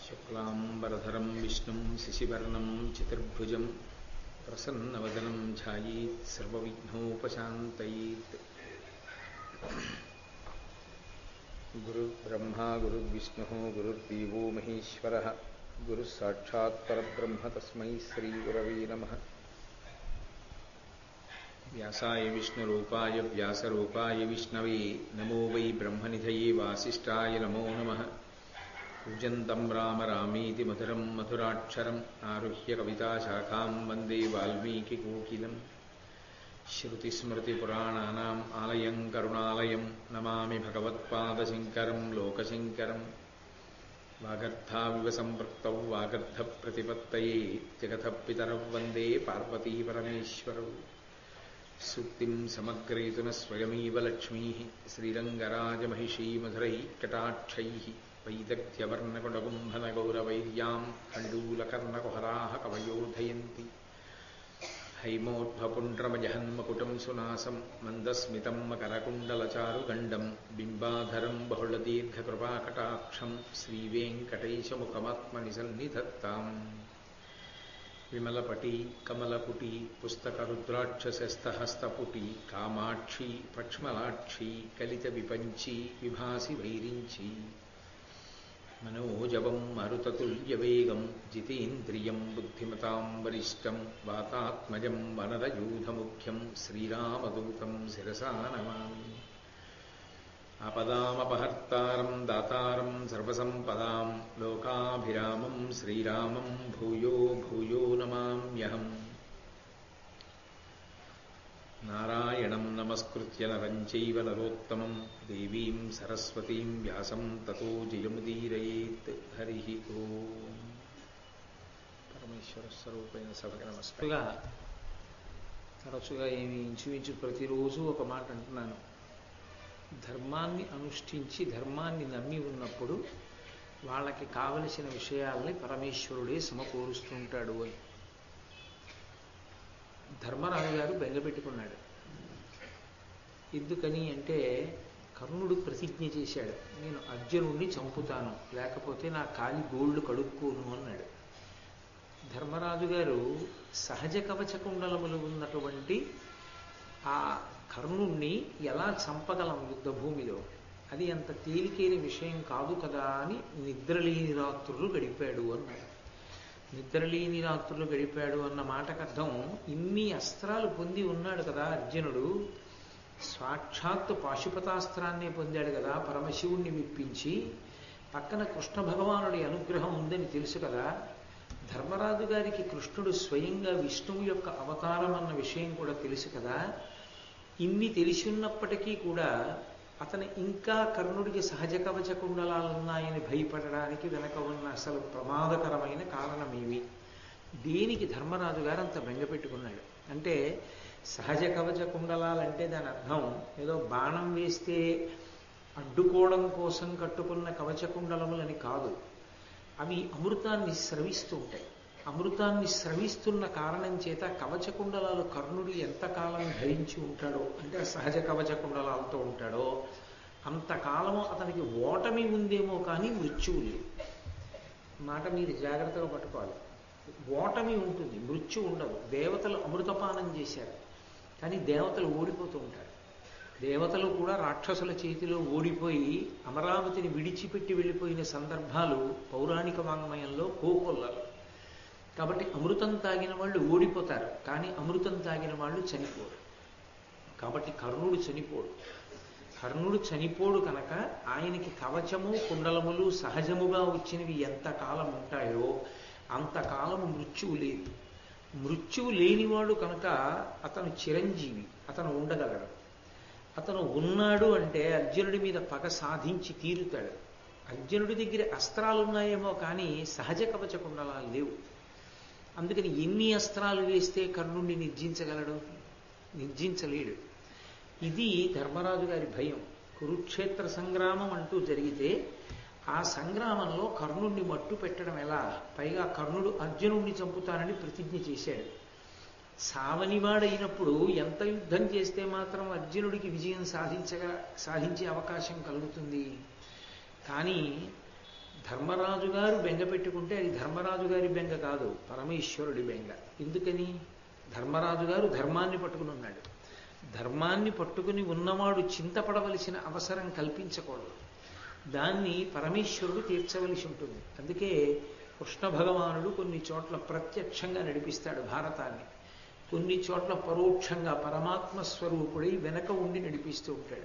శుక్లాంబరధరం విష్ణుం శశివర్ణం చతుర్భుజం ప్రసన్నవదనం ఛాయీత్ సర్వవిఘ్నోపశాంతయీత్ గురుర్బ్రహ్మా గురుర్విష్ణుः గురుర్దేవో మహేశ్వరः గురుः సాక్షాత్ పరబ్రహ్మ తస్మై శ్రీగురవే నమः వ్యాసాయ విష్ణురూపాయ వ్యాసరూపాయ విష్ణవే నమో వై బ్రహ్మనిధయే వాసిష్ఠాయ నమో నమः పూజంతం రామ రామీతి మధురం మధురాక్షరం ఆరుహ్య కవితాశాఖాం వందే వాల్మీకికోకిలం శృతిస్మృతిపురాణానాम् ఆలయం కరుణాలయం నమామి భగవత్పాదశంకరం లోకశంకరం వాగర్థావివ సంపృక్తౌ వాగర్థప్రతిపత్తయే జగతః పితరౌ వందే పార్వతీపరమేశ్వరౌ సూక్తిం సమగ్రయతున స్వయమీవ లక్ష్మీः శ్రీరంగరాజమహిషీమధురైः కటాక్షైः వైదగ్ధ్యవర్ణకుడగుంభనగౌరవైర్యాम् కण्डूलकर्णकुहराः कवयोधयन्ति हैमोद्भपुण्ड्रमजहन्मकुटं सुनासं मन्दस्मितं मकरकुण्डलचारुगण्डं बिम्बाधरं बहुलदीर्घकृपाकटाक्षं श्रीवेङ्कटेशमुखमात्मनि सन्निधत्ताम् विमलपटी कमलपुटी पुस्तकरुद्राक्षसस्तहस्तपुटी कामाक्षी पक्ष्मलाक्षी कलितविपञ्ची विभासि वैरिञ्ची मनोजवं मरुततुल्यवेगं जितेन्द्रियं बुद्धिमतां वरिष्ठं वातात्मजं वनरयूथमुख्यं श्रीरामदूतं शिरसा नमामि आपदामपहर्तारं दातारं सर्वसम्पदां लोकाभिरामं श्रीरामं भूयो भूयो नमाम्यहम् नारायणं नमस्कृत्य नरं चैव नरोत्तमं देवीं सरस्वतीं व्यासं ततो जयमुदीरयेत् हरिः ఓం పరమేశ్వర స్వరూపైన సభకి నమస్కారం తరచుగా ఏమి ఇంచుమించు ప్రతిరోజు ఒక మాట అంటున్నాను ధర్మాన్ని అనుష్ఠించి ధర్మాన్ని నమ్మి ఉన్నప్పుడు వాళ్ళకి కావలసిన విషయాల్ని పరమేశ్వరుడే సమకూరుస్తుంటాడు అని ధర్మరాజు గారు బెంగపెట్టుకున్నాడు ఎందుకని అంటే కర్ణుడు ప్రతిజ్ఞ చేశాడు నేను అర్జునుడిని చంపుతాను లేకపోతే నా కాలి గోళ్ళు కడుక్కోను అన్నాడు ధర్మరాజు గారు సహజ కవచ కుండలములు ఉన్నటువంటి ఆ కర్ణుణ్ణి ఎలా చంపగలం యుద్ధభూమిలో అది అంత తేలికైన విషయం కాదు కదా అని నిద్రలేని రాత్రులు గడిపాడు అన్నాడు నిద్రలేని రాత్రులు గడిపాడు అన్న మాటకు అర్థం ఇన్ని అస్త్రాలు పొంది ఉన్నాడు కదా అర్జునుడు సాక్షాత్తు పాశుపతాస్త్రాన్నే పొందాడు కదా పరమశివుణ్ణి విప్పించి పక్కన కృష్ణ భగవానుడి అనుగ్రహం ఉందని తెలుసు కదా ధర్మరాజు గారికి కృష్ణుడు స్వయంగా విష్ణువు యొక్క అవతారం అన్న విషయం కూడా తెలుసు కదా ఇన్ని తెలిసి ఉన్నప్పటికీ కూడా అతను ఇంకా కర్ణుడికి సహజ కవచ కుండలాలున్నాయని భయపడడానికి వెనక ఉన్న అసలు ప్రమాదకరమైన కారణమేమి దేనికి ధర్మరాజు గారు అంత బెంగపెట్టుకున్నాడు అంటే సహజ కవచ కుండలాలంటే దాని అర్థం ఏదో బాణం వేస్తే అడ్డుకోవడం కోసం కట్టుకున్న కవచ కుండలములని కాదు అవి అమృతాన్ని స్రవిస్తూ ఉంటాయి అమృతాన్ని స్రవిస్తున్న కారణం చేత కవచ కుండలాలు కర్ణుడు ఎంతకాలం ధరించి ఉంటాడో అంటే సహజ కవచ కుండలాలతో ఉంటాడో అంతకాలము అతనికి ఓటమి ఉందేమో కానీ మృత్యువు లేదు మాట మీరు జాగ్రత్తగా పట్టుకోవాలి ఓటమి ఉంటుంది మృత్యు ఉండదు దేవతలు అమృతపానం చేశారు కానీ దేవతలు ఓడిపోతూ ఉంటారు దేవతలు కూడా రాక్షసుల చేతిలో ఓడిపోయి అమరావతిని విడిచిపెట్టి వెళ్ళిపోయిన సందర్భాలు పౌరాణిక వాంగ్మయంలో కోకొల్లలు కాబట్టి అమృతం తాగిన వాళ్ళు ఓడిపోతారు కానీ అమృతం తాగిన వాళ్ళు చనిపోరు కాబట్టి కర్ణుడు చనిపోడు కర్ణుడు చనిపోడు కనుక ఆయనకి కవచము కుండలములు సహజముగా వచ్చినవి ఎంతకాలం ఉంటాయో అంతకాలము మృత్యువు లేదు మృత్యువు లేనివాడు కనుక అతను చిరంజీవి అతను ఉండగలడు అతను ఉన్నాడు అంటే అర్జునుడి మీద పగ సాధించి తీరుతాడు అర్జునుడి దగ్గర అస్త్రాలు ఉన్నాయేమో కానీ సహజ కవచ కుండలాలు లేవు అందుకని ఎన్ని అస్త్రాలు వేస్తే కర్ణుణ్ణి నిర్జించగలడు నిర్జించలేడు ఇది ధర్మరాజు గారి భయం కురుక్షేత్ర సంగ్రామం అంటూ జరిగితే ఆ సంగ్రామంలో కర్ణుణ్ణి మట్టు పెట్టడం ఎలా పైగా కర్ణుడు అర్జునుణ్ణి చంపుతానని ప్రతిజ్ఞ చేశాడు సావనివాడైనప్పుడు ఎంత యుద్ధం చేస్తే మాత్రం అర్జునుడికి విజయం సాధించగా సాధించే అవకాశం కలుగుతుంది కానీ ధర్మరాజు గారు బెంగ పెట్టుకుంటే అది ధర్మరాజు గారి బెంగ కాదు పరమేశ్వరుడి బెంగ ఎందుకని ధర్మరాజు గారు ధర్మాన్ని పట్టుకుని ఉన్నాడు ధర్మాన్ని పట్టుకుని ఉన్నవాడు చింతపడవలసిన అవసరం కల్పించకూడదు దాన్ని పరమేశ్వరుడు తీర్చవలసి ఉంటుంది అందుకే కృష్ణ భగవానుడు కొన్ని చోట్ల ప్రత్యక్షంగా నడిపిస్తాడు భారతాన్ని కొన్ని చోట్ల పరోక్షంగా పరమాత్మ స్వరూపుడై వెనక ఉండి నడిపిస్తూ ఉంటాడు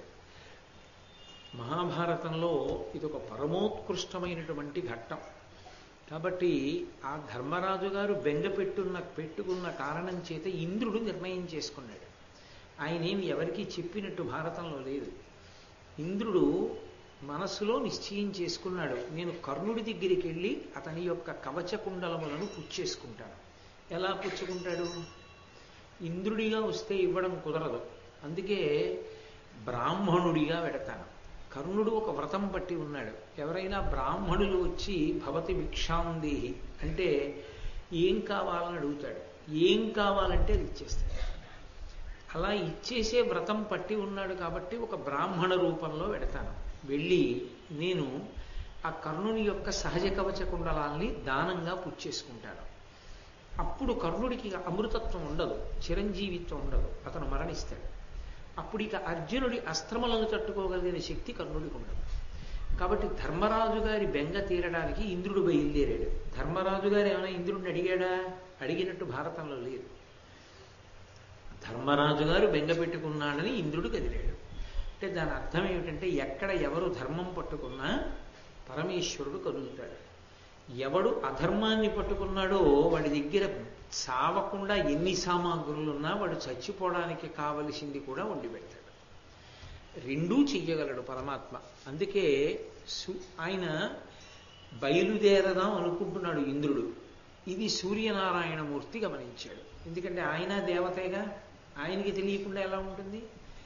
మహాభారతంలో ఇది ఒక పరమోత్కృష్టమైనటువంటి ఘట్టం కాబట్టి ఆ ధర్మరాజు గారు బెంగ పెట్టున్న పెట్టుకున్న కారణం చేత ఇంద్రుడు నిర్ణయం చేసుకున్నాడు ఆయన ఏమి ఎవరికీ చెప్పినట్టు భారతంలో లేదు ఇంద్రుడు మనస్సులో నిశ్చయం చేసుకున్నాడు నేను కర్ణుడి దగ్గరికి వెళ్ళి అతని యొక్క కవచ కుండలములను పుచ్చేసుకుంటాను ఎలా పుచ్చుకుంటాడు ఇంద్రుడిగా వస్తే ఇవ్వడం కుదరదు అందుకే బ్రాహ్మణుడిగా పెడతాను కర్ణుడు ఒక వ్రతం పట్టి ఉన్నాడు ఎవరైనా బ్రాహ్మణులు వచ్చి భవతి భిక్షాందేహి అంటే ఏం కావాలని అడుగుతాడు ఏం కావాలంటే అది ఇచ్చేస్తాడు అలా ఇచ్చేసే వ్రతం పట్టి ఉన్నాడు కాబట్టి ఒక బ్రాహ్మణ రూపంలో పెడతాను వెళ్ళి నేను ఆ కర్ణుని యొక్క సహజ కవచ కుండలాల్ని దానంగా పుచ్చేసుకుంటాను అప్పుడు కర్ణుడికి అమృతత్వం ఉండదు చిరంజీవిత్వం ఉండదు అతను మరణిస్తాడు అప్పుడు ఇక అర్జునుడి అస్త్రములను తట్టుకోగలిగిన శక్తి కర్ణుడికి ఉండదు కాబట్టి ధర్మరాజు గారి బెంగ తీరడానికి ఇంద్రుడు బయలుదేరాడు ధర్మరాజు గారు ఏమైనా ఇంద్రుడిని అడిగాడా అడిగినట్టు భారతంలో లేదు ధర్మరాజు గారు బెంగ పెట్టుకున్నాడని ఇంద్రుడు కదిలాడు అంటే దాని అర్థం ఏమిటంటే ఎక్కడ ఎవరు ధర్మం పట్టుకున్నా పరమేశ్వరుడు కదులుతాడు ఎవడు అధర్మాన్ని పట్టుకున్నాడో వాడి దగ్గర చావకుండా ఎన్ని సామాగ్రులున్నా వాడు చచ్చిపోవడానికి కావలసింది కూడా వండి పెడతాడు రెండూ చెయ్యగలడు పరమాత్మ అందుకే ఆయన బయలుదేరదాం అనుకుంటున్నాడు ఇంద్రుడు ఇది సూర్యనారాయణమూర్తి గమనించాడు ఎందుకంటే ఆయన దేవతేగా ఆయనకి తెలియకుండా ఎలా ఉంటుంది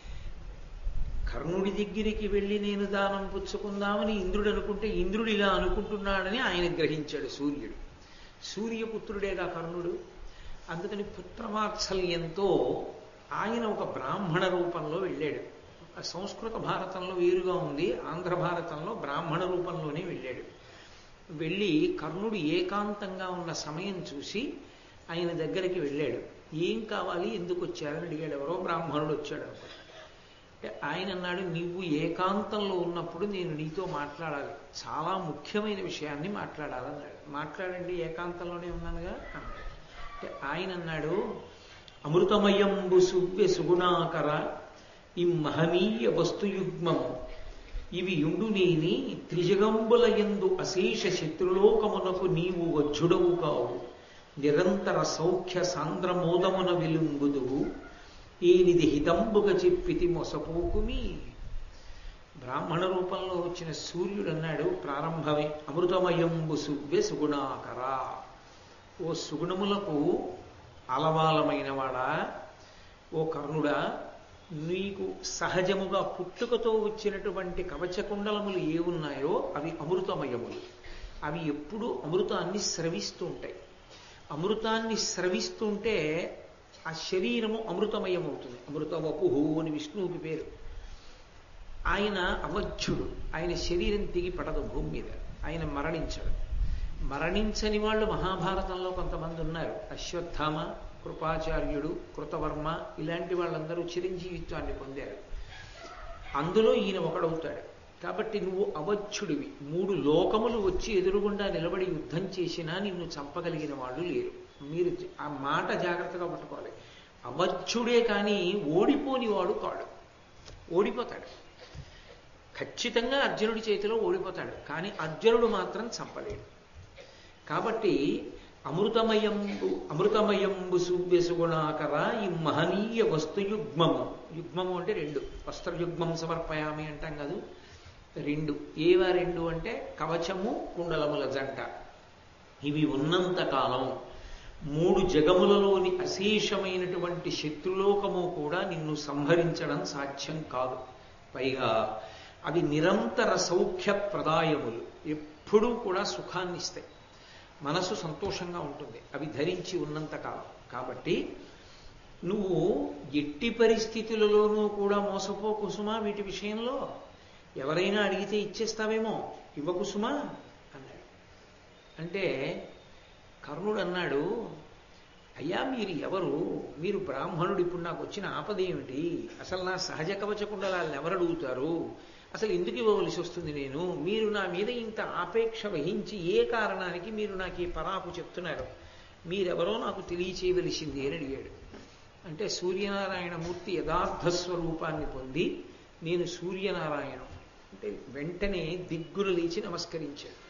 కర్ణుడి దగ్గరికి వెళ్ళి నేను దానం పుచ్చుకుందామని ఇంద్రుడు అనుకుంటే ఇంద్రుడు ఇలా అనుకుంటున్నాడని ఆయన గ్రహించాడు సూర్యుడు సూర్యపుత్రుడేగా కర్ణుడు అందుకని పుత్రవాత్సల్యంతో ఆయన ఒక బ్రాహ్మణ రూపంలో వెళ్ళాడు సంస్కృత భారతంలో వేరుగా ఉంది ఆంధ్ర భారతంలో బ్రాహ్మణ రూపంలోనే వెళ్ళాడు వెళ్ళి కర్ణుడు ఏకాంతంగా ఉన్న సమయం చూసి ఆయన దగ్గరికి వెళ్ళాడు ఏం కావాలి ఎందుకు వచ్చారని అడిగాడు ఎవరో బ్రాహ్మణుడు వచ్చాడు అనుకో ఆయన అన్నాడు నీవు ఏకాంతంలో ఉన్నప్పుడు నేను నీతో మాట్లాడాలి చాలా ముఖ్యమైన విషయాన్ని మాట్లాడాలన్నాడు మాట్లాడండి ఏకాంతంలోనే ఉన్నానుగా అన్నాడు అంటే ఆయన అన్నాడు అమృతమయంబు సువ్య సుగుణాకర ఈ మహనీయ వస్తుయుగ్మము ఇవి యుండునేని త్రిజగంబుల ఎందు అశేష శత్రులోకమునకు నీవు వజ్జుడవు కావు నిరంతర సౌఖ్య సాంద్రమోదమున విలుంగుదువు ఏనిది హితంబుగ చెప్పితి మొసపోకుమి బ్రాహ్మణ రూపంలో వచ్చిన సూర్యుడు అన్నాడు ప్రారంభమే అమృతమయంబు సువ్య సుగుణాకర ఓ సుగుణములకు అలవాలమైన వాడా ఓ కర్ణుడా నీకు సహజముగా పుట్టుకతో వచ్చినటువంటి కవచకుండలములు ఏ ఉన్నాయో అవి అమృతమయములు అవి ఎప్పుడూ అమృతాన్ని స్రవిస్తూ ఉంటాయి అమృతాన్ని స్రవిస్తుంటే ఆ శరీరము అమృతమయం అవుతుంది అమృత వపుహు అని విష్ణువుకి పేరు ఆయన అవధ్యుడు ఆయన శరీరం తెగి పడదు భూమి మీద ఆయన మరణించడు మరణించని వాళ్ళు మహాభారతంలో కొంతమంది ఉన్నారు అశ్వత్థామ కృపాచార్యుడు కృతవర్మ ఇలాంటి వాళ్ళందరూ చిరంజీవిత్వాన్ని పొందారు అందులో ఈయన ఒకడవుతాడు కాబట్టి నువ్వు అవధ్యుడివి మూడు లోకములు వచ్చి ఎదురుగుండా నిలబడి యుద్ధం చేసినా నిన్ను చంపగలిగిన వాళ్ళు లేరు మీరు ఆ మాట జాగ్రత్తగా పట్టుకోవాలి అవధ్యుడే కానీ ఓడిపోని వాడు కాడు ఓడిపోతాడు ఖచ్చితంగా అర్జునుడి చేతిలో ఓడిపోతాడు కానీ అర్జునుడు మాత్రం చంపలేడు కాబట్టి అమృతమయంబు అమృతమయంబు సువ్యసుగుణాకర ఈ మహనీయ వస్తు యుగ్మము యుగ్మము అంటే రెండు వస్త్రయుగ్మం సమర్పయామి అంటాం కాదు రెండు ఏవా రెండు అంటే కవచము కుండలముల జంట ఇవి ఉన్నంత కాలం మూడు జగములలోని అశేషమైనటువంటి శత్రులోకము కూడా నిన్ను సంహరించడం సాధ్యం కాదు పైగా అవి నిరంతర సౌఖ్య ప్రదాయములు ఎప్పుడూ కూడా సుఖాన్ని ఇస్తాయి మనసు సంతోషంగా ఉంటుంది అవి ధరించి ఉన్నంత కాలం కాబట్టి నువ్వు ఎట్టి పరిస్థితులలోనూ కూడా మోసపో కుసుమా వీటి విషయంలో ఎవరైనా అడిగితే ఇచ్చేస్తావేమో ఇవ్వ కుసుమా అన్నాడు అంటే కర్ణుడు అన్నాడు అయ్యా మీరు ఎవరు మీరు బ్రాహ్మణుడు ఇప్పుడు నాకు వచ్చిన ఆపద ఏమిటి అసలు నా సహజ కవచ కుండలాలను ఎవరు అడుగుతారు అసలు ఎందుకు ఇవ్వవలసి వస్తుంది నేను మీరు నా మీద ఇంత ఆపేక్ష వహించి ఏ కారణానికి మీరు నాకు ఈ పరాపు చెప్తున్నారు మీరెవరో నాకు తెలియచేయవలసింది అని అడిగాడు అంటే సూర్యనారాయణ మూర్తి యథార్థ స్వరూపాన్ని పొంది నేను సూర్యనారాయణం అంటే వెంటనే దిగ్గులు లేచి నమస్కరించాడు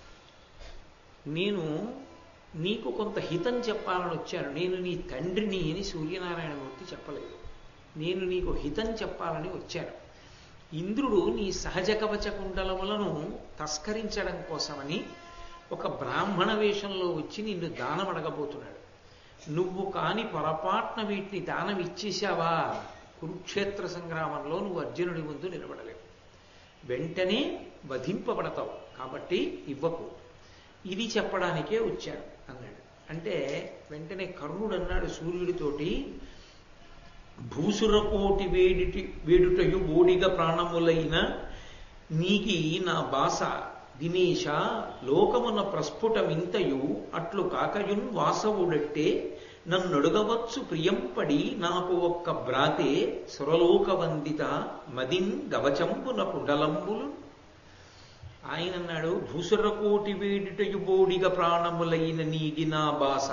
నేను నీకు కొంత హితం చెప్పాలని వచ్చాను నేను నీ తండ్రిని అని సూర్యనారాయణమూర్తి చెప్పలేదు నేను నీకు హితం చెప్పాలని వచ్చాను ఇంద్రుడు నీ సహజ కవచ కుండలములను తస్కరించడం కోసమని ఒక బ్రాహ్మణ వేషంలో వచ్చి నిన్ను దానం అడగబోతున్నాడు నువ్వు కాని పొరపాటున వీటిని దానం ఇచ్చేశావా కురుక్షేత్ర సంగ్రామంలో నువ్వు అర్జునుడి ముందు నిలబడలేవు వెంటనే వధింపబడతావు కాబట్టి ఇవ్వకు ఇది చెప్పడానికే వచ్చాడు అన్నాడు అంటే వెంటనే కర్ణుడు అన్నాడు సూర్యుడితోటి భూసురకోటి వేడిటి వేడుటయు బోడిగ ప్రాణములైన నీకి నా బాస దినేశ లోకమున ప్రస్ఫుటమింతయు అట్లు కాకయున్ వాసవుడట్టే నన్నొడగవచ్చు ప్రియంపడి నాకు ఒక్క బ్రాతే సురలోక వందిత మదిన్ గవచంబున కుండలంబులు ఆయన అన్నాడు భూసురకోటి వేడిటయు బోడిగ ప్రాణములైన నీగి నా బాస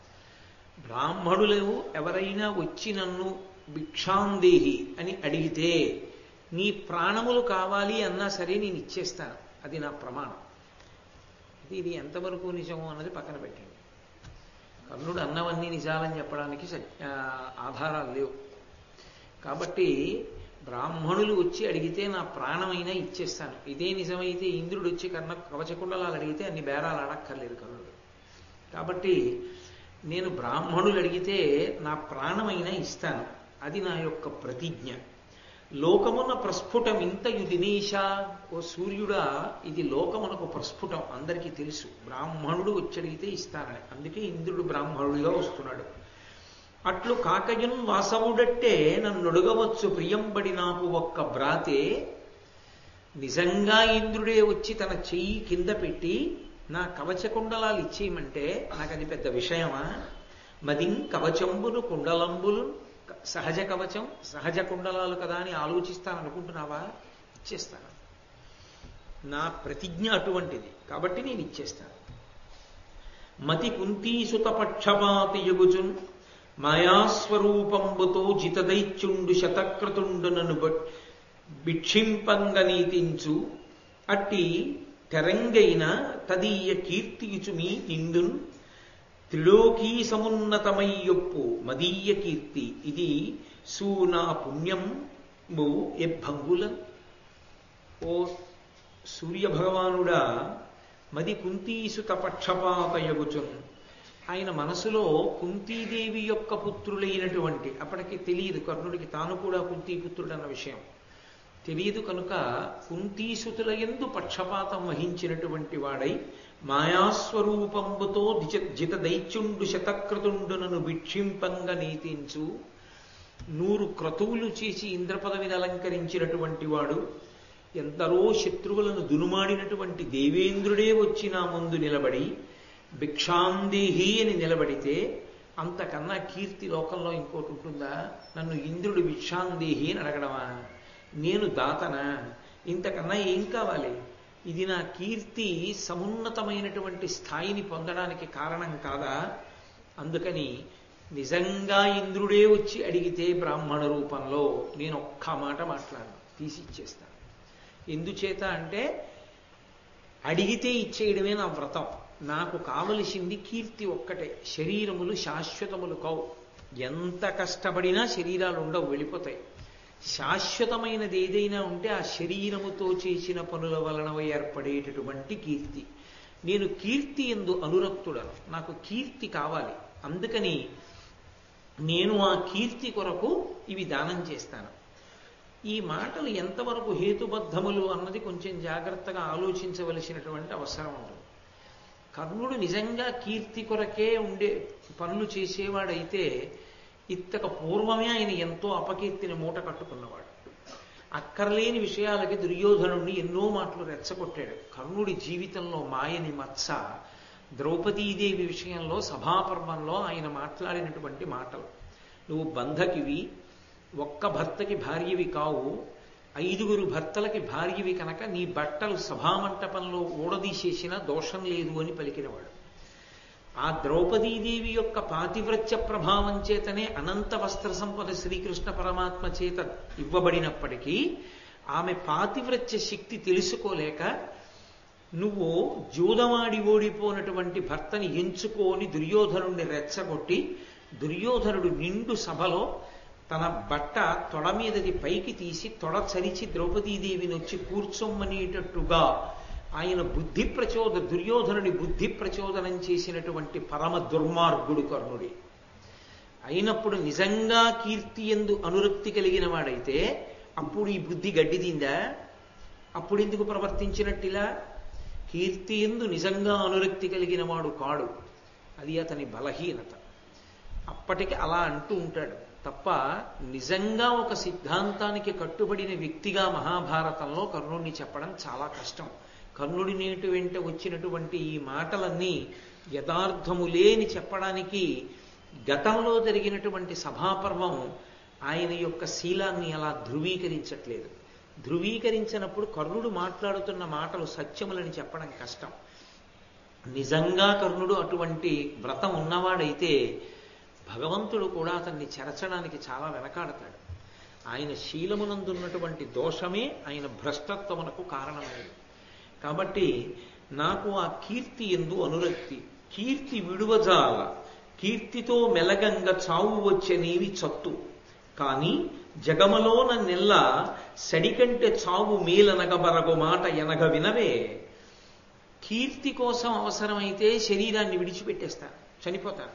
బ్రాహ్మణులు ఎవరైనా వచ్చి నన్ను భిక్షాందేహి అని అడిగితే నీ ప్రాణములు కావాలి అన్నా సరే నేను ఇచ్చేస్తాను అది నా ప్రమాణం ఇది ఇది ఎంతవరకు నిజమో అన్నది పక్కన పెట్టండి కర్ణుడు అన్నవన్నీ నిజాలని చెప్పడానికి ఆధారాలు లేవు కాబట్టి బ్రాహ్మణులు వచ్చి అడిగితే నా ప్రాణమైనా ఇచ్చేస్తాను ఇదే నిజమైతే ఇంద్రుడు వచ్చి కర్ణ కవచకుండలాలు అడిగితే అన్ని బేరాలు అడక్కర్లేదు కర్ణుడు కాబట్టి నేను బ్రాహ్మణులు అడిగితే నా ప్రాణమైనా ఇస్తాను అది నా యొక్క ప్రతిజ్ఞ లోకమున ప్రస్ఫుటం ఇంతయు దినేశ ఓ సూర్యుడా ఇది లోకమునకు ప్రస్ఫుటం అందరికీ తెలుసు బ్రాహ్మణుడు వచ్చడిగితే ఇస్తానని అందుకే ఇంద్రుడు బ్రాహ్మణుడిగా వస్తున్నాడు అట్లు కాకయున్ వాసవుడట్టే నన్నొడగవచ్చు ప్రియంబడి నాకు ఒక్క బ్రాతే నిజంగా ఇంద్రుడే వచ్చి తన చెయ్యి కింద పెట్టి నా కవచ కుండలాలు ఇచ్చేయమంటే నాకు అది పెద్ద విషయమా మదిం కవచంబులు కుండలంబులు సహజ కవచం సహజ కుండలాలు కదా అని ఆలోచిస్తాను అనుకుంటున్నావా ఇచ్చేస్తాను నా ప్రతిజ్ఞ అటువంటిది కాబట్టి నేను ఇచ్చేస్తాను మతి కుంతీసుత పక్షపాతి యుగుచున్ మాయాస్వరూపంబుతో జితదైత్యుండు శతక్రతుండునను భిక్షింపంగ నీతించు అట్టి తెరంగైన తదీయ కీర్తియుచు మీ ఇందున్ త్రిలోకీ సమున్నతమయ్యొప్పు మదీయ కీర్తి ఇది సూనా పుణ్యం ఎభంగుల ఓ సూర్యభగవానుడా మది కుంతీసుత పక్షపాతయగుచున్ ఆయన మనసులో కుంతీదేవి యొక్క పుత్రులైనటువంటి అప్పటికి తెలియదు కర్ణుడికి తాను కూడా కుంతీపుత్రుడు అన్న విషయం తెలియదు కనుక కుంతీసుతుల ఎందు పక్షపాతం వహించినటువంటి వాడై మాయాస్వరూపంబుతో జిత దైత్యుండు శతక్రతుండునను భిక్షింపంగ నీతించు నూరు క్రతువులు చేసి ఇంద్రపదవిని అలంకరించినటువంటి వాడు ఎందరో శత్రువులను దునుమాడినటువంటి దేవేంద్రుడే వచ్చి నా ముందు నిలబడి భిక్షాందేహి అని నిలబడితే అంతకన్నా కీర్తి లోకంలో ఇంకోటి ఉంటుందా నన్ను ఇంద్రుడు భిక్షాందేహి అని అడగడమా నేను దాతనా ఇంతకన్నా ఏం కావాలి ఇది నా కీర్తి సమున్నతమైనటువంటి స్థాయిని పొందడానికి కారణం కాదా అందుకని నిజంగా ఇంద్రుడే వచ్చి అడిగితే బ్రాహ్మణ రూపంలో నేను ఒక్క మాట మాట్లాడను తీసి ఇచ్చేస్తాను ఎందుచేత అంటే అడిగితే ఇచ్చేయడమే నా వ్రతం నాకు కావలసింది కీర్తి ఒక్కటే శరీరములు శాశ్వతములు కావు ఎంత కష్టపడినా శరీరాలు ఉండవు వెళ్ళిపోతాయి శాశ్వతమైనది ఏదైనా ఉంటే ఆ శరీరముతో చేసిన పనుల వలన ఏర్పడేటటువంటి కీర్తి నేను కీర్తి ఎందు అనురక్తుడను నాకు కీర్తి కావాలి అందుకని నేను ఆ కీర్తి కొరకు ఇవి దానం చేస్తాను ఈ మాటలు ఎంతవరకు హేతుబద్ధములు అన్నది కొంచెం జాగ్రత్తగా ఆలోచించవలసినటువంటి అవసరం ఉంటుంది కర్ణుడు నిజంగా కీర్తి కొరకే ఉండే పనులు చేసేవాడైతే ఇత్తక పూర్వమే ఆయన ఎంతో అపకీర్తిని మూట కట్టుకున్నవాడు అక్కర్లేని విషయాలకి దుర్యోధనుడిని ఎన్నో మాటలు రెచ్చగొట్టాడు కర్ణుడి జీవితంలో మాయని మత్స ద్రౌపదీదేవి విషయంలో సభాపర్వంలో ఆయన మాట్లాడినటువంటి మాటలు నువ్వు బంధకివి ఒక్క భర్తకి భార్యవి కావు ఐదుగురు భర్తలకి భార్యవి కనుక నీ బట్టలు సభామంటపంలో ఊడదీసేసిన దోషం లేదు అని పలికినవాడు ఆ ద్రౌపదీదేవి యొక్క పాతివ్రత్య ప్రభావం చేతనే అనంత వస్త్ర సంపద శ్రీకృష్ణ పరమాత్మ చేత ఇవ్వబడినప్పటికీ ఆమె పాతివ్రత్య శక్తి తెలుసుకోలేక నువ్వు జూదమాడి ఓడిపోయినటువంటి భర్తని ఎంచుకొని దుర్యోధనుడిని రెచ్చగొట్టి దుర్యోధనుడు నిండు సభలో తన బట్ట తొడ మీదది పైకి తీసి తొడ చరిచి ద్రౌపదీదేవిని వచ్చి కూర్చొమ్మనేటట్టుగా ఆయన బుద్ధి ప్రచోద దుర్యోధనుడి బుద్ధి ప్రచోదనం చేసినటువంటి పరమ దుర్మార్గుడు కర్ణుడి అయినప్పుడు నిజంగా కీర్తి ఎందు అనురక్తి కలిగిన వాడైతే అప్పుడు ఈ బుద్ధి గడ్డిదిందా అప్పుడు ఎందుకు ప్రవర్తించినట్టిలా కీర్తి ఎందు నిజంగా అనురక్తి కలిగిన వాడు కాడు అది అతని బలహీనత అప్పటికి అలా అంటూ ఉంటాడు తప్ప నిజంగా ఒక సిద్ధాంతానికి కట్టుబడిన వ్యక్తిగా మహాభారతంలో కర్ణుడిని చెప్పడం చాలా కష్టం కర్ణుడి నేటి వెంట వచ్చినటువంటి ఈ మాటలన్నీ యథార్థము లేని చెప్పడానికి గతంలో జరిగినటువంటి సభాపర్వం ఆయన యొక్క శీలాన్ని అలా ధృవీకరించట్లేదు ధృవీకరించినప్పుడు కర్ణుడు మాట్లాడుతున్న మాటలు సత్యములని చెప్పడం కష్టం నిజంగా కర్ణుడు అటువంటి వ్రతం ఉన్నవాడైతే భగవంతుడు కూడా అతన్ని చెరచడానికి చాలా వెనకాడతాడు ఆయన శీలమునందున్నటువంటి దోషమే ఆయన భ్రష్టత్వమునకు కారణమైనది కాబట్టి నాకు ఆ కీర్తి ఎందు అనురక్తి కీర్తి విడువజాల కీర్తితో మెలగంగ చావు వచ్చే నీవి చత్తు కాని జగమలోన నెల్ల సడికంటే చావు మేలనగబరగు మాట ఎనగ వినవే కీర్తి కోసం అవసరమైతే శరీరాన్ని విడిచిపెట్టేస్తాను చనిపోతాను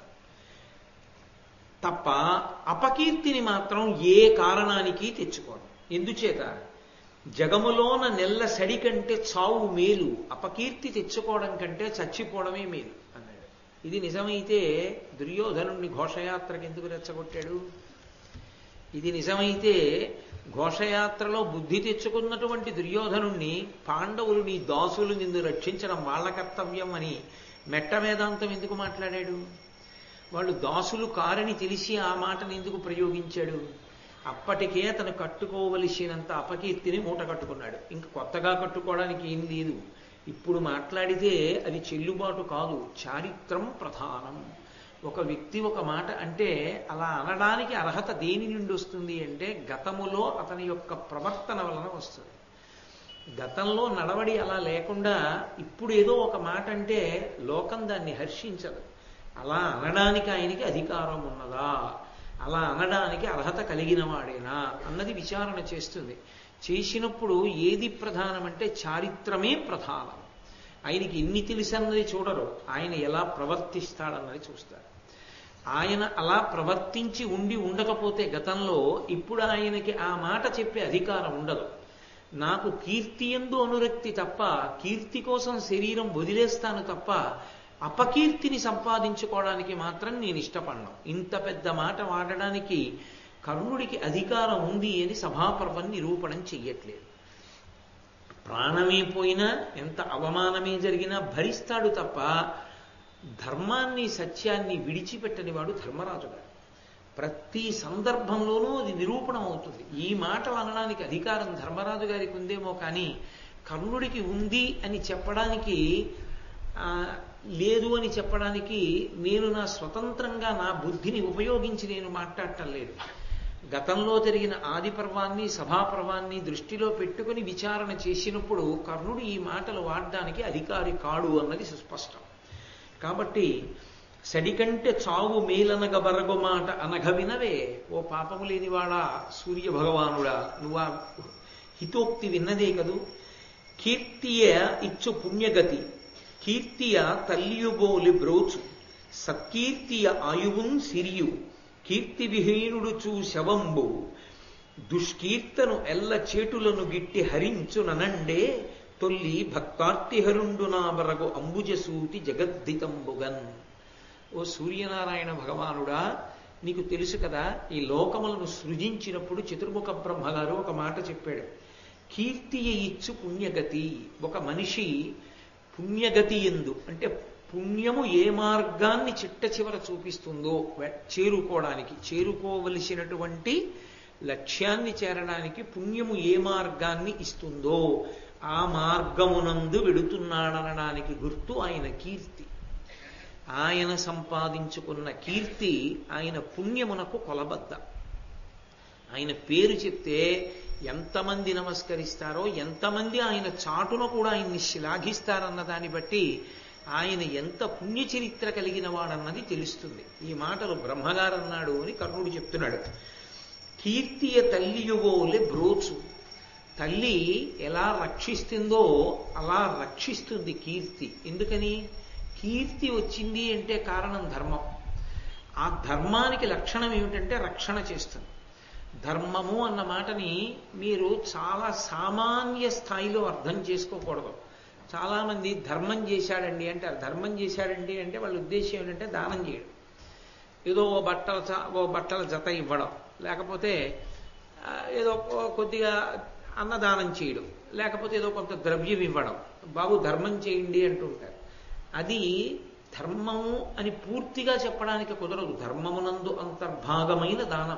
తప్ప అపకీర్తిని మాత్రం ఏ కారణానికి తెచ్చుకోను ఎందుచేత జగములోన నెల్ల సడి కంటే చావు మేలు అపకీర్తి తెచ్చుకోవడం కంటే చచ్చిపోవడమే మేలు అన్నాడు ఇది నిజమైతే దుర్యోధనుణ్ణి ఘోషయాత్రకు ఎందుకు రెచ్చగొట్టాడు ఇది నిజమైతే ఘోషయాత్రలో బుద్ధి తెచ్చుకున్నటువంటి దుర్యోధనుణ్ణి పాండవులు నీ దాసులు నిన్ను రక్షించడం వాళ్ళ కర్తవ్యం అని మెట్ట వేదాంతం ఎందుకు మాట్లాడాడు వాళ్ళు దాసులు కారని తెలిసి ఆ మాటను ఎందుకు ప్రయోగించాడు అప్పటికే అతను కట్టుకోవలసినంత అపకీర్తిని మూట కట్టుకున్నాడు ఇంకా కొత్తగా కట్టుకోవడానికి ఏం లేదు ఇప్పుడు మాట్లాడితే అది చెల్లుబాటు కాదు చారిత్రం ప్రధానం ఒక వ్యక్తి ఒక మాట అంటే అలా అనడానికి అర్హత దేని నుండి వస్తుంది అంటే గతములో అతని యొక్క ప్రవర్తన వలన వస్తుంది గతంలో నడవడి అలా లేకుండా ఇప్పుడు ఏదో ఒక మాట అంటే లోకం దాన్ని హర్షించదు అలా అనడానికి ఆయనకి అధికారం ఉన్నదా అలా అనడానికి అర్హత కలిగిన వాడేనా అన్నది విచారణ చేస్తుంది చేసినప్పుడు ఏది ప్రధానమంటే చారిత్రమే ప్రధానం ఆయనకి ఎన్ని తెలిసన్నది చూడరు ఆయన ఎలా ప్రవర్తిస్తాడన్నది చూస్తారు ఆయన అలా ప్రవర్తించి ఉండి ఉండకపోతే గతంలో ఇప్పుడు ఆయనకి ఆ మాట చెప్పే అధికారం ఉండదు నాకు కీర్తి ఎందు అనురక్తి తప్ప కీర్తి కోసం శరీరం వదిలేస్తాను తప్ప అపకీర్తిని సంపాదించుకోవడానికి మాత్రం నేను ఇష్టపడను ఇంత పెద్ద మాట వాడడానికి కర్ణుడికి అధికారం ఉంది అని సభాపర్వం నిరూపణం చెయ్యట్లేదు ప్రాణమే పోయినా ఎంత అవమానమే జరిగినా భరిస్తాడు తప్ప ధర్మాన్ని సత్యాన్ని విడిచిపెట్టని వాడు ధర్మరాజు గారు ప్రతి సందర్భంలోనూ అది నిరూపణం అవుతుంది ఈ మాటలు అనడానికి అధికారం ధర్మరాజు గారికి ఉందేమో కానీ కర్ణుడికి ఉంది అని చెప్పడానికి లేదు అని చెప్పడానికి నేను నా స్వతంత్రంగా నా బుద్ధిని ఉపయోగించి నేను మాట్లాడటం లేదు గతంలో జరిగిన ఆది పర్వాన్ని సభాపర్వాన్ని దృష్టిలో పెట్టుకుని విచారణ చేసినప్పుడు కర్ణుడు ఈ మాటలు వాడడానికి అధికారి కాడు అన్నది సుస్పష్టం కాబట్టి సడికంటే చావు మేలనగ బరగు మాట అనగ వినవే ఓ పాపము లేనివాడా సూర్య భగవానుడా నువ్వు హితోక్తి విన్నదే కదూ కీర్తియ ఇచ్చు పుణ్యగతి కీర్తియ తల్లియుబోలి బ్రోచు సత్కీర్తియ ఆయువున్ సిరియు కీర్తి విహీనుడు చూ శవంబు దుష్కీర్తను ఎల్ల చేటులను గిట్టి హరించుననండే తొల్లి భక్తార్తిహరుండు నా బరగు అంబుజసూతి జగద్దితంబుగన్ ఓ సూర్యనారాయణ భగవానుడా నీకు తెలుసు కదా ఈ లోకములను సృజించినప్పుడు చతుర్ముఖ బ్రహ్మగారు ఒక మాట చెప్పాడు కీర్తియ ఇచ్చు పుణ్యగతి ఒక మనిషి పుణ్యగతి ఎందు అంటే పుణ్యము ఏ మార్గాన్ని చిట్ట చివర చూపిస్తుందో వె- చేరుకోవడానికి చేరుకోవలసినటువంటి లక్ష్యాన్ని చేరడానికి పుణ్యము ఏ మార్గాన్ని ఇస్తుందో ఆ మార్గమునందు వెడుతున్నాడనడానికి గుర్తు ఆయన కీర్తి ఆయన సంపాదించుకున్న కీర్తి ఆయన పుణ్యమునకు కొలబద్ద ఆయన పేరు చెప్తే ఎంతమంది నమస్కరిస్తారో ఎంతమంది ఆయన చాటున కూడా ఆయన్ని శ్లాఘిస్తారన్న దాన్ని బట్టి ఆయన ఎంత పుణ్య చరిత్ర కలిగిన వాడన్నది తెలుస్తుంది ఈ మాటలు బ్రహ్మగారు అన్నాడు అని కర్ణుడు చెప్తున్నాడు కీర్తియ తల్లియువోలే బ్రోచు తల్లి ఎలా రక్షిస్తుందో అలా రక్షిస్తుంది కీర్తి ఎందుకని కీర్తి వచ్చింది అంటే కారణం ధర్మం ఆ ధర్మానికి లక్షణం ఏమిటంటే రక్షణ చేస్తుంది ధర్మము అన్న మాటని మీరు చాలా సామాన్య స్థాయిలో అర్థం చేసుకోకూడదు చాలామంది ధర్మం చేశాడండి అంటారు ధర్మం చేశాడండి అంటే వాళ్ళ ఉద్దేశం ఏంటంటే దానం చేయడం ఏదో ఓ బట్టల చ- ఓ బట్టల జత ఇవ్వడం లేకపోతే ఆ, ఏదో కొ- కొద్దిగా అన్నదానం చేయడం లేకపోతే ఏదో కొంత ద్రవ్యం ఇవ్వడం బాబు ధర్మం చేయండి అంటుంటారు అది ధర్మము అని పూర్తిగా చెప్పడానికి కుదరదు ధర్మమునందు అంతర్భాగమైన దానం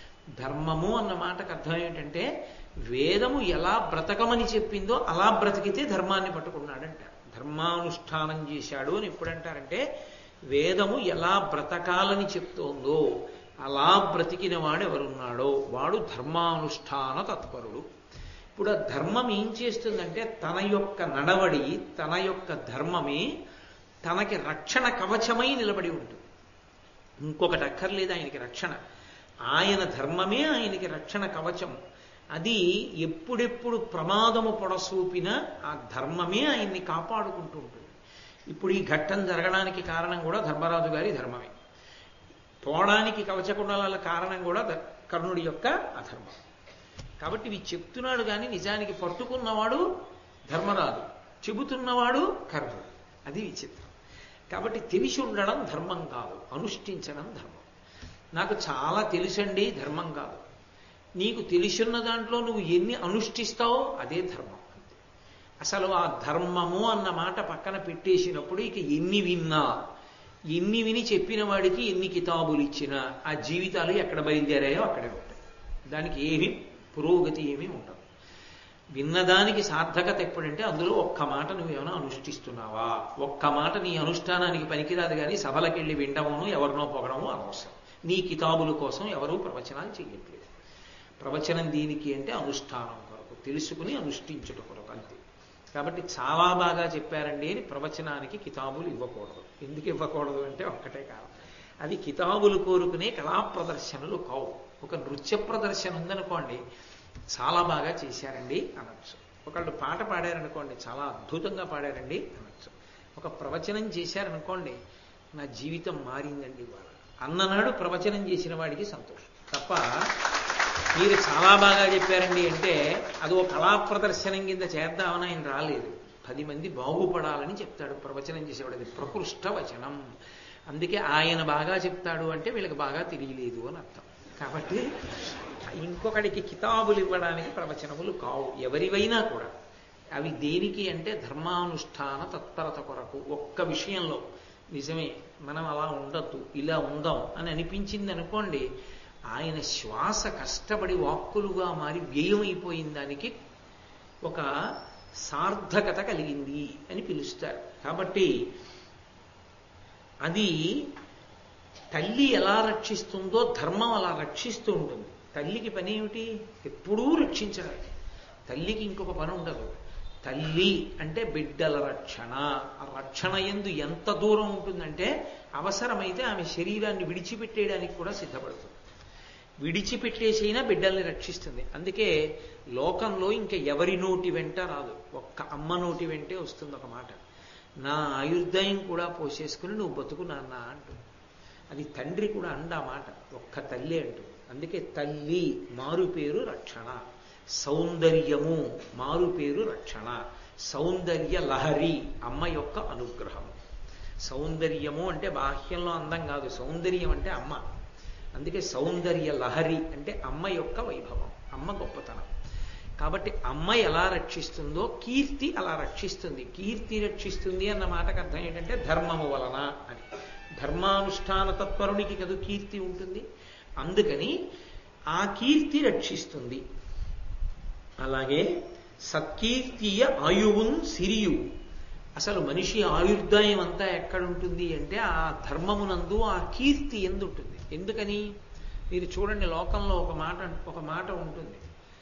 ధర్మము అన్న మాటకు అర్థం ఏంటంటే వేదము ఎలా బ్రతకమని చెప్పిందో అలా బ్రతికితే ధర్మాన్ని పట్టుకున్నాడంట ధర్మానుష్ఠానం చేశాడు అని ఎప్పుడంటారంటే వేదము ఎలా బ్రతకాలని చెప్తోందో అలా బ్రతికిన వాడు ఎవరున్నాడో వాడు ధర్మానుష్ఠాన తత్పరుడు ఇప్పుడు ఆ ధర్మం ఏం చేస్తుందంటే తన యొక్క నడవడి తన యొక్క ధర్మమే తనకి రక్షణ కవచమై నిలబడి ఉంటుంది ఇంకొకటి అక్కర్లేదు ఆయనకి రక్షణ ఆయన ధర్మమే ఆయనకి రక్షణ కవచం అది ఎప్పుడెప్పుడు ప్రమాదము పొడసూపినా ఆ ధర్మమే ఆయన్ని కాపాడుకుంటూ ఉంటుంది ఇప్పుడు ఈ ఘట్టం జరగడానికి కారణం కూడా ధర్మరాజు గారి ధర్మమే పోవడానికి కవచకుండలాల కారణం కూడా ద- కర్ణుడి యొక్క అధర్మం కాబట్టి ఇవి చెప్తున్నాడు కానీ నిజానికి పట్టుకున్నవాడు ధర్మరాజు చెబుతున్నవాడు కర్ణుడు అది విచిత్రం కాబట్టి తెలిసి ఉండడం ధర్మం కాదు అనుష్ఠించడం ధర్మం నాకు చాలా తెలుసండి ధర్మం కాదు నీకు తెలిసున్న దాంట్లో నువ్వు ఎన్ని అనుష్ఠిస్తావో అదే ధర్మం అంతే అసలు ఆ ధర్మము అన్న మాట పక్కన పెట్టేసినప్పుడు ఇక ఎన్ని విన్నా ఎన్ని విని చెప్పిన వాడికి ఎన్ని కితాబులు ఇచ్చినా ఆ జీవితాలు ఎక్కడ బయలుదేరాయో అక్కడే ఉంటాయి దానికి ఏమీ పురోగతి ఏమీ ఉండదు విన్నదానికి సార్థకత ఎప్పుడంటే అందులో ఒక్క మాట నువ్వేమైనా అనుష్ఠిస్తున్నావా ఒక్క మాట నీ అనుష్ఠానానికి పనికిరాదు కానీ సభలకెళ్ళి వినడమును ఎవరినో పొగడము అనవసరం నీ కితాబుల కోసం ఎవరూ ప్రవచనాలు చేయట్లేదు ప్రవచనం దీనికి అంటే అనుష్ఠానం కొరకు తెలుసుకుని అనుష్ఠించుట కొరకు అంతే కాబట్టి చాలా బాగా చెప్పారండి అని ప్రవచనానికి కితాబులు ఇవ్వకూడదు ఎందుకు ఇవ్వకూడదు అంటే ఒక్కటే కారణం అది కితాబులు కోరుకునే కళా ప్రదర్శనలు కావు ఒక నృత్య ప్రదర్శన ఉందనుకోండి చాలా బాగా చేశారండి అనొచ్చు ఒకళ్ళు పాట పాడారనుకోండి చాలా అద్భుతంగా పాడారండి అనొచ్చు ఒక ప్రవచనం చేశారనుకోండి నా జీవితం మారిందండి ఇవాళ అన్ననాడు ప్రవచనం చేసిన వాడికి సంతోషం తప్ప మీరు చాలా బాగా చెప్పారండి అంటే అది ఒక కళా ప్రదర్శనం కింద చేద్దామని ఆయన రాలేదు పది మంది బాగుపడాలని చెప్తాడు ప్రవచనం చేసేవాడు అది ప్రకృష్ట వచనం అందుకే ఆయన బాగా చెప్తాడు అంటే వీళ్ళకి బాగా తెలియలేదు అని అర్థం కాబట్టి ఇంకొకడికి కితాబులు ఇవ్వడానికి ప్రవచనములు కావు ఎవరివైనా కూడా అవి దేనికి అంటే ధర్మానుష్ఠాన తత్పరత కొరకు ఒక్క విషయంలో నిజమే మనం అలా ఉండద్దు ఇలా ఉందాం అని అనిపించింది అనుకోండి ఆయన శ్వాస కష్టపడి వాక్కులుగా మారి వ్యయమైపోయిన దానికి ఒక సార్థకత కలిగింది అని పిలుస్తారు కాబట్టి అది తల్లి ఎలా రక్షిస్తుందో ధర్మం అలా రక్షిస్తూ ఉంటుంది తల్లికి పని ఏమిటి ఎప్పుడూ రక్షించడం తల్లికి ఇంకొక పని ఉండదు తల్లి అంటే బిడ్డల రక్షణ ఆ రక్షణ ఎందు ఎంత దూరం ఉంటుందంటే అవసరమైతే ఆమె శరీరాన్ని విడిచిపెట్టేయడానికి కూడా సిద్ధపడుతుంది విడిచిపెట్టేసైనా బిడ్డల్ని రక్షిస్తుంది అందుకే లోకంలో ఇంకా ఎవరి నోటి వెంట రాదు ఒక్క అమ్మ నోటి వెంటే వస్తుంది ఒక మాట నా ఆయుర్దాయం కూడా పోసేసుకుని నువ్వు బతుకు నాన్న అంటూ అది తండ్రి కూడా అండ ఆ మాట ఒక్క తల్లి అంటూ అందుకే తల్లి మారు పేరు రక్షణ సౌందర్యము మారు పేరు రక్షణ సౌందర్య లహరి అమ్మ యొక్క అనుగ్రహము సౌందర్యము అంటే బాహ్యంలో అందం కాదు సౌందర్యం అంటే అమ్మ అందుకే సౌందర్య లహరి అంటే అమ్మ యొక్క వైభవం అమ్మ గొప్పతనం కాబట్టి అమ్మ ఎలా రక్షిస్తుందో కీర్తి అలా రక్షిస్తుంది కీర్తి రక్షిస్తుంది అన్న మాటకు అర్థం ఏంటంటే ధర్మము వలన అని ధర్మానుష్ఠాన తత్పరునికి కదు కీర్తి ఉంటుంది అందుకని ఆ కీర్తి రక్షిస్తుంది అలాగే సత్కీర్తియ ఆయువున్ సిరియు అసలు మనిషి ఆయుర్దాయం అంతా ఎక్కడుంటుంది అంటే ఆ ధర్మమునందు ఆ కీర్తి ఎందు ఉంటుంది ఎందుకని మీరు చూడండి లోకంలో ఒక మాట ఒక మాట ఉంటుంది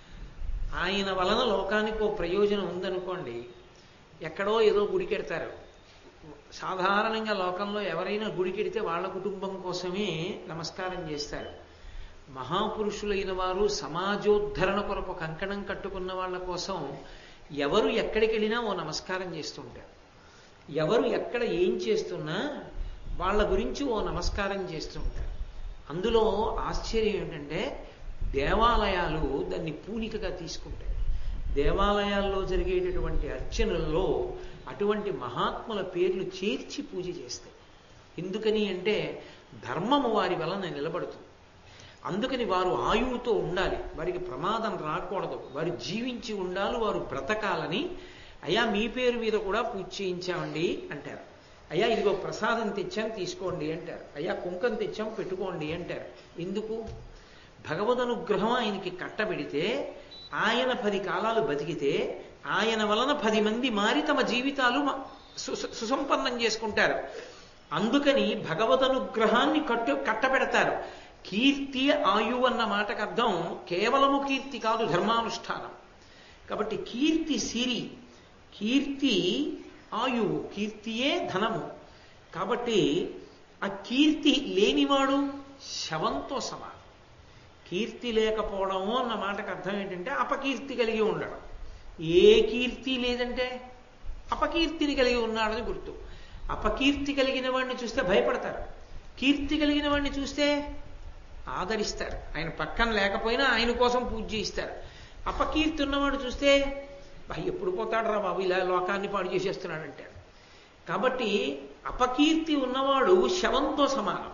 ఆయన వలన లోకానికి ఓ ప్రయోజనం ఉందనుకోండి ఎక్కడో ఏదో గుడికెడతారు సాధారణంగా లోకంలో ఎవరైనా గుడికెడితే వాళ్ళ కుటుంబం కోసమే నమస్కారం చేస్తారు మహాపురుషులైన వారు సమాజోద్ధరణ కొరకు కంకణం కట్టుకున్న వాళ్ళ కోసం ఎవరు ఎక్కడికి వెళ్ళినా ఓ నమస్కారం చేస్తుంటారు ఎవరు ఎక్కడ ఏం చేస్తున్నా వాళ్ళ గురించి ఓ నమస్కారం చేస్తుంటారు అందులో ఆశ్చర్యం ఏంటంటే దేవాలయాలు దాన్ని పూనికగా తీసుకుంటాయి దేవాలయాల్లో జరిగేటటువంటి అర్చనల్లో అటువంటి మహాత్ముల పేర్లు చేర్చి పూజ చేస్తాయి ఎందుకని అంటే ధర్మము వారి వలన నిలబడుతుంది అందుకని వారు ఆయువుతో ఉండాలి వారికి ప్రమాదం రాకూడదు వారు జీవించి ఉండాలి వారు బ్రతకాలని అయ్యా మీ పేరు మీద కూడా పూజ చేయించామండి అంటారు అయ్యా ఇదిగో ప్రసాదం తెచ్చాం తీసుకోండి అంటారు అయ్యా కుంకం తెచ్చాం పెట్టుకోండి అంటారు ఎందుకు భగవద్ అనుగ్రహం ఆయనకి కట్టబెడితే ఆయన పది కాలాలు బతికితే ఆయన వలన పది మంది మారి తమ జీవితాలు సుసంపన్నం చేసుకుంటారు అందుకని భగవద్ అనుగ్రహాన్ని కట్టు కట్టబెడతారు కీర్తి ఆయువు అన్న మాటకు అర్థం కేవలము కీర్తి కాదు ధర్మానుష్ఠానం కాబట్టి కీర్తి సిరి కీర్తి ఆయువు కీర్తియే ధనము కాబట్టి ఆ కీర్తి లేనివాడు శవంతో సమానం కీర్తి లేకపోవడము అన్న మాటకు అర్థం ఏంటంటే అపకీర్తి కలిగి ఉండడం ఏ కీర్తి లేదంటే అపకీర్తిని కలిగి ఉన్నాడని గుర్తు అపకీర్తి కలిగిన వాడిని చూస్తే భయపడతారు కీర్తి కలిగిన వాడిని చూస్తే ఆదరిస్తారు ఆయన పక్కన లేకపోయినా ఆయన కోసం పూజ చేయిస్తారు అపకీర్తి ఉన్నవాడు చూస్తే ఎప్పుడు పోతాడు రా బాబు ఇలా లోకాన్ని పాడు చేసేస్తున్నాడంటాడు కాబట్టి అపకీర్తి ఉన్నవాడు శవంతో సమానం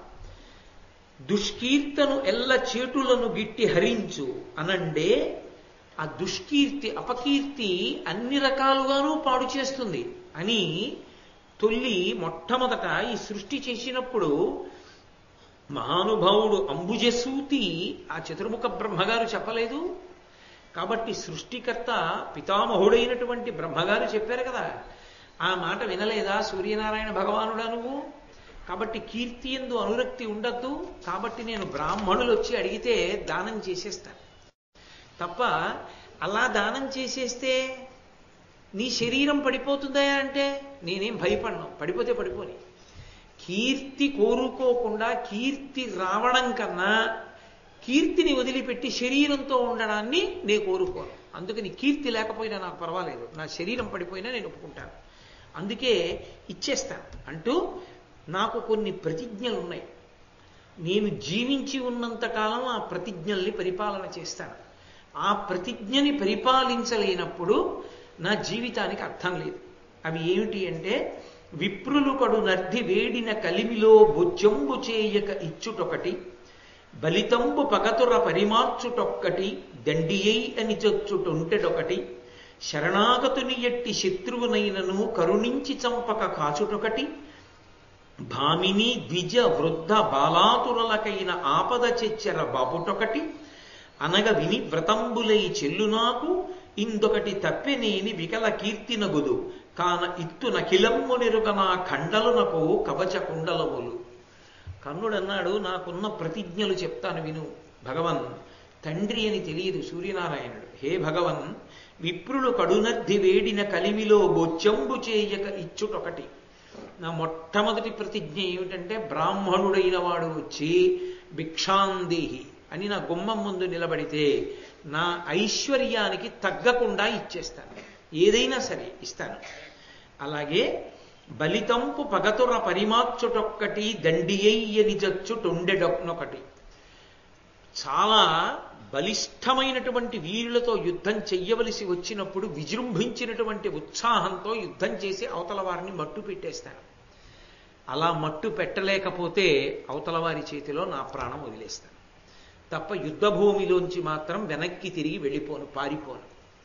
దుష్కీర్తను ఎల్ల చేటులను గిట్టి హరించు అనండే ఆ దుష్కీర్తి అపకీర్తి అన్ని రకాలుగానూ పాడు చేస్తుంది అని తొల్లి మొట్టమొదట ఈ సృష్టి చేసినప్పుడు మహానుభావుడు అంబుజసూతి ఆ చతుర్ముఖ బ్రహ్మగారు చెప్పలేదు కాబట్టి సృష్టికర్త పితామహుడైనటువంటి బ్రహ్మగారు చెప్పారు కదా ఆ మాట వినలేదా సూర్యనారాయణ భగవానుడా నువ్వు కాబట్టి కీర్తి ఎందు అనురక్తి ఉండద్దు కాబట్టి నేను బ్రాహ్మణులు వచ్చి అడిగితే దానం చేసేస్తాను తప్ప అలా దానం చేసేస్తే నీ శరీరం పడిపోతుందా అంటే నేనేం భయపడను పడిపోతే పడిపోని కీర్తి కోరుకోకుండా కీర్తి రావడం కన్నా కీర్తిని వదిలిపెట్టి శరీరంతో ఉండడాన్ని నేను కోరుకోను అందుకని కీర్తి లేకపోయినా నాకు పర్వాలేదు నా శరీరం పడిపోయినా నేను ఒప్పుకుంటాను అందుకే ఇచ్చేస్తాను అంటూ నాకు కొన్ని ప్రతిజ్ఞలు ఉన్నాయి నేను జీవించి ఉన్నంత కాలం ఆ ప్రతిజ్ఞల్ని పరిపాలన చేస్తాను ఆ ప్రతిజ్ఞని పరిపాలించలేనప్పుడు నా జీవితానికి అర్థం లేదు అవి ఏమిటి అంటే విప్రులు కడు నర్ధి వేడిన కలిమిలో బొజ్జంబు చేయక ఇచ్చుటొకటి బలితంబు పగతుర పరిమార్చుటొక్కటి దండియై అని చొచ్చుటొంటెడొకటి శరణాగతుని ఎట్టి శత్రువునైనను కరుణించి చంపక కాచుటొకటి భామిని ద్విజ వృద్ధ బాలాతురలకైన ఆపద చెచ్చెర బాపుటొకటి అనగ విని వ్రతంబులై చెల్లునాకు ఇందొకటి తప్పెనేని వికల కీర్తినగుదు కాన ఇత్తు నకిలమ్ము నిరుగనా ఖండలునకు కవచ కుండలములు కర్ణుడన్నాడు నాకున్న ప్రతిజ్ఞలు చెప్తాను విను భగవన్ తండ్రి అని తెలియదు సూర్యనారాయణుడు హే భగవన్ విప్రులు కడునర్ధి వేడిన కలిమిలో బొచ్చంబు చేయక ఇచ్చుటొకటి నా మొట్టమొదటి ప్రతిజ్ఞ ఏమిటంటే బ్రాహ్మణుడైన వాడు వచ్చి భిక్షాందేహి అని నా గుమ్మం ముందు నిలబడితే నా ఐశ్వర్యానికి తగ్గకుండా ఇచ్చేస్తాను ఏదైనా సరే ఇస్తాను అలాగే బలితంపు పగతుర పరిమార్చుటొక్కటి దండియయ్యని జచ్చుటొండెడొక్కనొకటి చాలా బలిష్టమైనటువంటి వీరులతో యుద్ధం చెయ్యవలసి వచ్చినప్పుడు విజృంభించినటువంటి ఉత్సాహంతో యుద్ధం చేసి అవతల వారిని మట్టు పెట్టేస్తాను అలా మట్టు పెట్టలేకపోతే అవతల వారి చేతిలో నా ప్రాణం వదిలేస్తాను తప్ప యుద్ధ భూమిలోంచి మాత్రం వెనక్కి తిరిగి వెళ్ళిపోను పారిపోను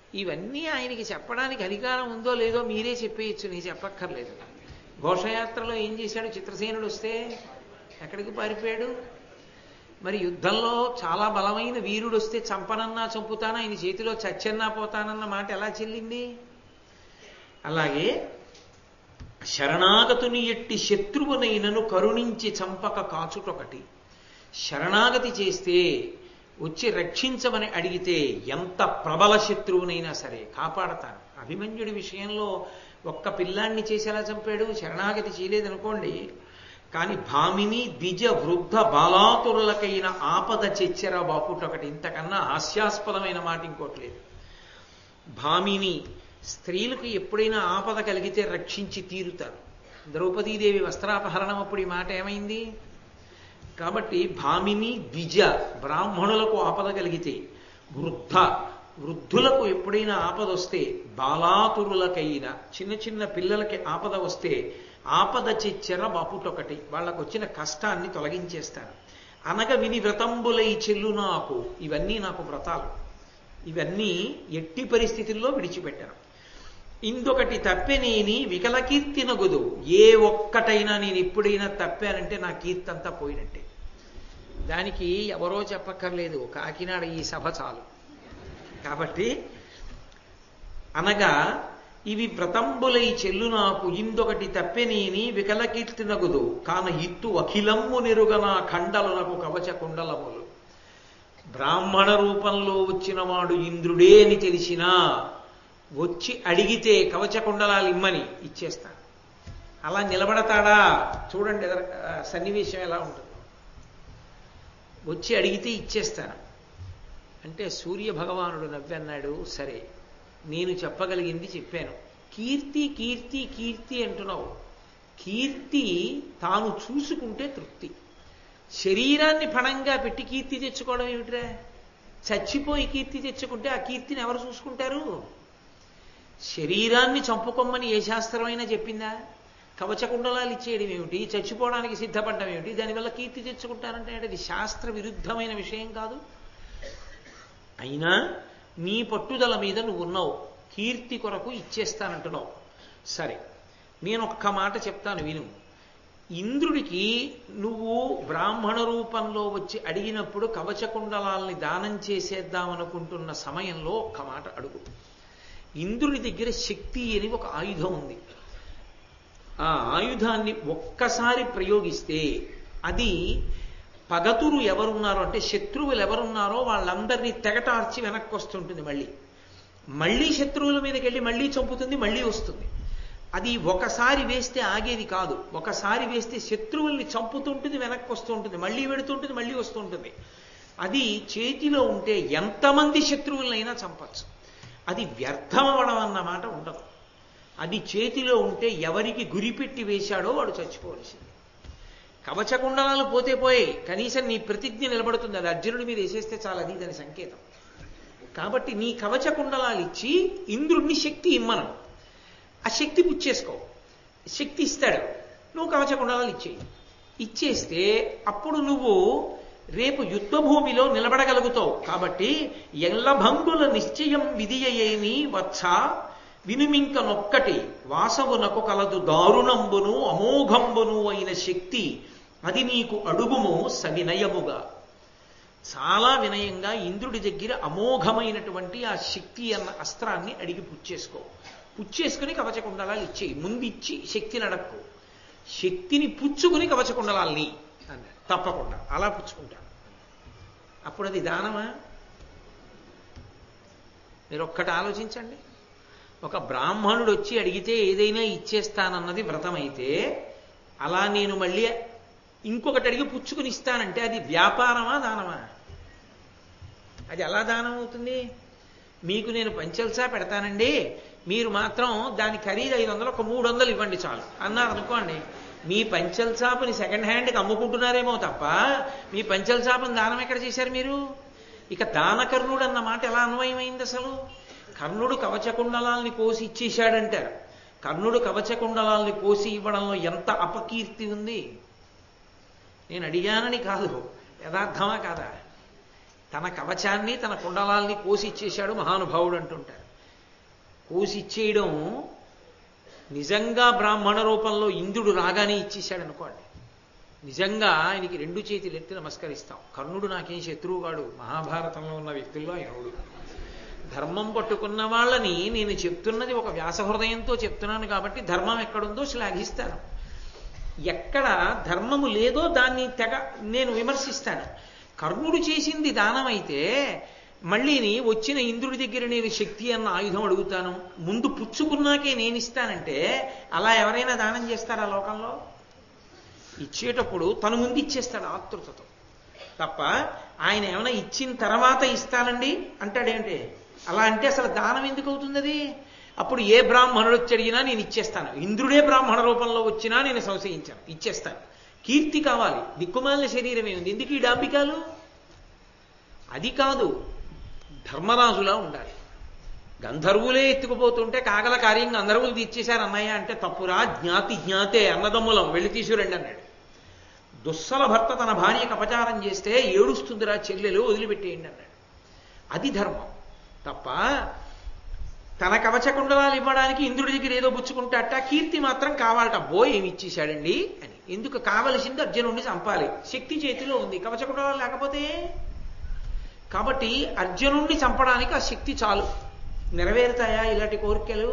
ఇవన్నీ ఆయనకి చెప్పడానికి అధికారం ఉందో లేదో మీరే చెప్పేయచ్చు నీ చెప్పక్కర్లేదు ఘోషయాత్రలో ఏం చేశాడు చిత్రసేనుడు వస్తే ఎక్కడికి పారిపోయాడు మరి యుద్ధంలో చాలా బలమైన వీరుడు వస్తే చంపనన్నా చంపుతానా ఆయన చేతిలో చచ్చన్నా పోతానన్న మాట ఎలా చెల్లింది అలాగే శరణాగతుని ఎట్టి శత్రువునైనను కరుణించి చంపక కాచుటొకటి శరణాగతి చేస్తే వచ్చి రక్షించమని అడిగితే ఎంత ప్రబల శత్రువునైనా సరే కాపాడతాను అభిమన్యుడి విషయంలో ఒక్క పిల్లాన్ని చేసేలా చంపాడు శరణాగతి చేయలేదనుకోండి కానీ భామిని ద్విజ వృద్ధ బాలాతురులకైన ఆపద చెచ్చెర బాపుటొకటి ఇంతకన్నా హాస్యాస్పదమైన మాట ఇంకోటి లేదు భామిని స్త్రీలకు ఎప్పుడైనా ఆపద కలిగితే రక్షించి తీరుతారు ద్రౌపదీదేవి వస్త్రాపహరణం అప్పుడు ఈ మాట ఏమైంది కాబట్టి భామిని ద్విజ బ్రాహ్మణులకు ఆపద కలిగితే వృద్ధ వృద్ధులకు ఎప్పుడైనా ఆపద వస్తే బాలాతురులకైనా చిన్న చిన్న పిల్లలకి ఆపద వస్తే ఆపద చిచ్చెర బాపుటొకటి వాళ్ళకు వచ్చిన కష్టాన్ని తొలగించేస్తాను అనగ విని వ్రతంబులై చెల్లు నాకు ఇవన్నీ నాకు వ్రతాలు ఇవన్నీ ఎట్టి పరిస్థితుల్లో విడిచిపెట్టాను ఇందొకటి తప్పెనేని వికల కీర్తి నగుదు ఏ ఒక్కటైనా నేను ఎప్పుడైనా తప్పానంటే నా కీర్తి అంతా పోయినట్టే దానికి ఎవరో చెప్పక్కర్లేదు కాకినాడ ఈ సభ చాలు కాబట్టి అనగా ఇవి వ్రతంబులై చెల్లు నాకు ఇందొకటి తప్పెనేని వికల కీర్తి నగుదు కాన ఇత్తు అఖిలమ్ము నెరుగన ఖండలునకు కవచ కుండలములు బ్రాహ్మణ రూపంలో వచ్చిన వాడు ఇంద్రుడే అని తెలిసినా వచ్చి అడిగితే కవచ కుండలాలు ఇమ్మని ఇచ్చేస్తాను అలా నిలబడతాడా చూడండి ఎదర- ఆ సన్నివేశం ఎలా ఉంటుంది వచ్చి అడిగితే ఇచ్చేస్తాను అంటే సూర్య భగవానుడు నవ్వన్నాడు సరే నేను చెప్పగలిగింది చెప్పాను కీర్తి కీర్తి కీర్తి అంటున్నావు కీర్తి తాను చూసుకుంటే తృప్తి శరీరాన్ని పణంగా పెట్టి కీర్తి తెచ్చుకోవడం ఏమిట్రా చచ్చిపోయి కీర్తి తెచ్చుకుంటే ఆ కీర్తిని ఎవరు చూసుకుంటారు శరీరాన్ని చంపుకోమని ఏ శాస్త్రమైనా చెప్పిందా కవచకుండలాలు ఇచ్చేయడం ఏమిటి చచ్చిపోవడానికి సిద్ధపడడం ఏమిటి దానివల్ల కీర్తి తెచ్చుకుంటానంటే అది శాస్త్ర విరుద్ధమైన విషయం కాదు అయినా నీ పట్టుదల మీద నువ్వు ఉన్నావు కీర్తి కొరకు ఇచ్చేస్తానంటున్నావు సరే నేను ఒక్క మాట చెప్తాను విను ఇంద్రుడికి నువ్వు బ్రాహ్మణ రూపంలో వచ్చి అడిగినప్పుడు కవచకుండలాల్ని దానం చేసేద్దామనుకుంటున్న సమయంలో ఒక్క మాట అడుగు ఇంద్రుడి దగ్గర శక్తి అని ఒక ఆయుధం ఉంది ఆ ఆయుధాన్ని ఒక్కసారి ప్రయోగిస్తే అది పగతురు ఎవరున్నారో అంటే శత్రువులు ఎవరున్నారో వాళ్ళందరినీ తెగటార్చి వెనక్కి వస్తుంటుంది మళ్ళీ మళ్ళీ శత్రువుల మీదకి వెళ్ళి మళ్ళీ చంపుతుంది మళ్ళీ వస్తుంది అది ఒకసారి వేస్తే ఆగేది కాదు ఒకసారి వేస్తే శత్రువుల్ని చంపుతుంటుంది వెనక్కి వస్తుంటుంది మళ్ళీ వెడుతుంటుంది మళ్ళీ వస్తుంటుంది అది చేతిలో ఉంటే ఎంతమంది శత్రువులనైనా చంపచ్చు అది వ్యర్థమవడం అన్నమాట ఉండదు అది చేతిలో ఉంటే ఎవరికి గురిపెట్టి వేశాడో వాడు చచ్చిపోవలసింది కవచకుండలాలు పోతే పోయి కనీసం నీ ప్రతిజ్ఞ నిలబడుతుంది అది అర్జునుడి మీద వేసేస్తే చాలా అది దాని సంకేతం కాబట్టి నీ కవచకుండలాలు ఇచ్చి ఇంద్రుడిని శక్తి ఇమ్మను ఆ శక్తి పుచ్చేసుకో శక్తి ఇస్తాడు నువ్వు కవచకుండలాలు ఇచ్చేయి ఇచ్చేస్తే అప్పుడు నువ్వు రేపు యుద్ధభూమిలో నిలబడగలుగుతావు కాబట్టి ఎల్లభంగుల నిశ్చయం విధియేమి వచ్చ వినుమింకనొక్కటి వాసవునకు కలదు దారుణంబును అమోఘంబును అయిన శక్తి అది నీకు అడుగుము సవినయముగా చాలా వినయంగా ఇంద్రుడి దగ్గర అమోఘమైనటువంటి ఆ శక్తి అన్న అస్త్రాన్ని అడిగి పుచ్చేసుకో పుచ్చేసుకుని కవచకుండలాలు ఇచ్చేయి ముందు ఇచ్చి శక్తిని అడక్కు శక్తిని పుచ్చుకుని కవచకుండలాల్ని అన్నాడు తప్పకుండా అలా పుచ్చుకుంటాను అప్పుడు అది దానమా మీరు ఒక్కటి ఆలోచించండి ఒక బ్రాహ్మణుడు వచ్చి అడిగితే ఏదైనా ఇచ్చేస్తానన్నది వ్రతమైతే అలా నేను మళ్ళీ ఇంకొకటి అడిగి పుచ్చుకుని ఇస్తానంటే అది వ్యాపారమా దానమా అది ఎలా దానం అవుతుంది మీకు నేను పంచల్సా పెడతానండి మీరు మాత్రం దాని ఖరీదు ఐదు వందలు ఒక మూడు వందలు ఇవ్వండి చాలు అన్నారు అనుకోండి మీ పంచల్ చాపుని సెకండ్ హ్యాండ్కి అమ్ముకుంటున్నారేమో తప్ప మీ పంచల్ చాపుని దానం ఎక్కడ చేశారు మీరు ఇక దానకర్ణుడు అన్న మాట ఎలా అన్వయమైంది అసలు కర్ణుడు కవచకుండలాల్ని కోసి ఇచ్చేశాడంటారు కర్ణుడు కవచకుండలాల్ని కోసి ఇవ్వడంలో ఎంత అపకీర్తి ఉంది నేను అడిగానని కాదు యథార్థమా కాదా తన కవచాన్ని తన కుండలాల్ని కోసి ఇచ్చేశాడు మహానుభావుడు అంటుంటారు కోసి ఇచ్చేయడం నిజంగా బ్రాహ్మణ రూపంలో ఇంద్రుడు రాగానే ఇచ్చేశాడు అనుకోండి నిజంగా ఆయనకి రెండు చేతులు ఎత్తి నమస్కరిస్తాం కర్ణుడు నాకేం శత్రువు కాడు మహాభారతంలో ఉన్న వ్యక్తుల్లో ఆయనవుడు ధర్మం పట్టుకున్న వాళ్ళని నేను చెప్తున్నది ఒక వ్యాసహృదయంతో చెప్తున్నాను కాబట్టి ధర్మం ఎక్కడుందో శ్లాఘిస్తాను ఎక్కడ ధర్మము లేదో దాన్ని తెగ నేను విమర్శిస్తాను కర్ణుడు చేసింది దానం అయితే మళ్ళీని వచ్చిన ఇంద్రుడి దగ్గర నేను శక్తి అన్న ఆయుధం అడుగుతాను ముందు పుచ్చుకున్నాకే నేను ఇస్తానంటే అలా ఎవరైనా దానం చేస్తారా లోకంలో ఇచ్చేటప్పుడు తను ముందు ఇచ్చేస్తాడు ఆతృతతో తప్ప ఆయన ఏమైనా ఇచ్చిన తర్వాత ఇస్తానండి అంటాడేంటి అలా అంటే అసలు దానం ఎందుకు అవుతుంది అది అప్పుడు ఏ బ్రాహ్మణుడు వచ్చి అడిగినా నేను ఇచ్చేస్తాను ఇంద్రుడే బ్రాహ్మణ రూపంలో వచ్చినా నేను సంశయించాను ఇచ్చేస్తాను కీర్తి కావాలి దిక్కుమాలిన శరీరమే ఉంది ఎందుకు ఈ డాంబికాలు అది కాదు ధర్మరాజులా ఉండాలి గంధర్వులే ఎత్తుకుపోతుంటే కాగల కార్యం గంధర్వులు తీర్చేశారు అన్నయ్య అంటే తప్పురా జ్ఞాతి జ్ఞాతే అన్నదమ్ములం వెళ్ళి తీసుకురండి అన్నాడు దుస్సల భర్త తన భార్యకు అపచారం చేస్తే ఏడుస్తుందిరా చెల్లెలు వదిలిపెట్టేయండి అన్నాడు అది ధర్మం తప్ప తన కవచకుండలాలు ఇవ్వడానికి ఇంద్రుడి దగ్గర ఏదో పుచ్చుకుంటాట కీర్తి మాత్రం కావాలట బో ఏమి ఇచ్చేశాడండి అని ఎందుకు కావలసింది అర్జునుడిని చంపాలి శక్తి చేతిలో ఉంది కవచకుండలాలు లేకపోతే కాబట్టి అర్జునుడిని చంపడానికి ఆ శక్తి చాలు నెరవేరుతాయా ఇలాంటి కోరికలు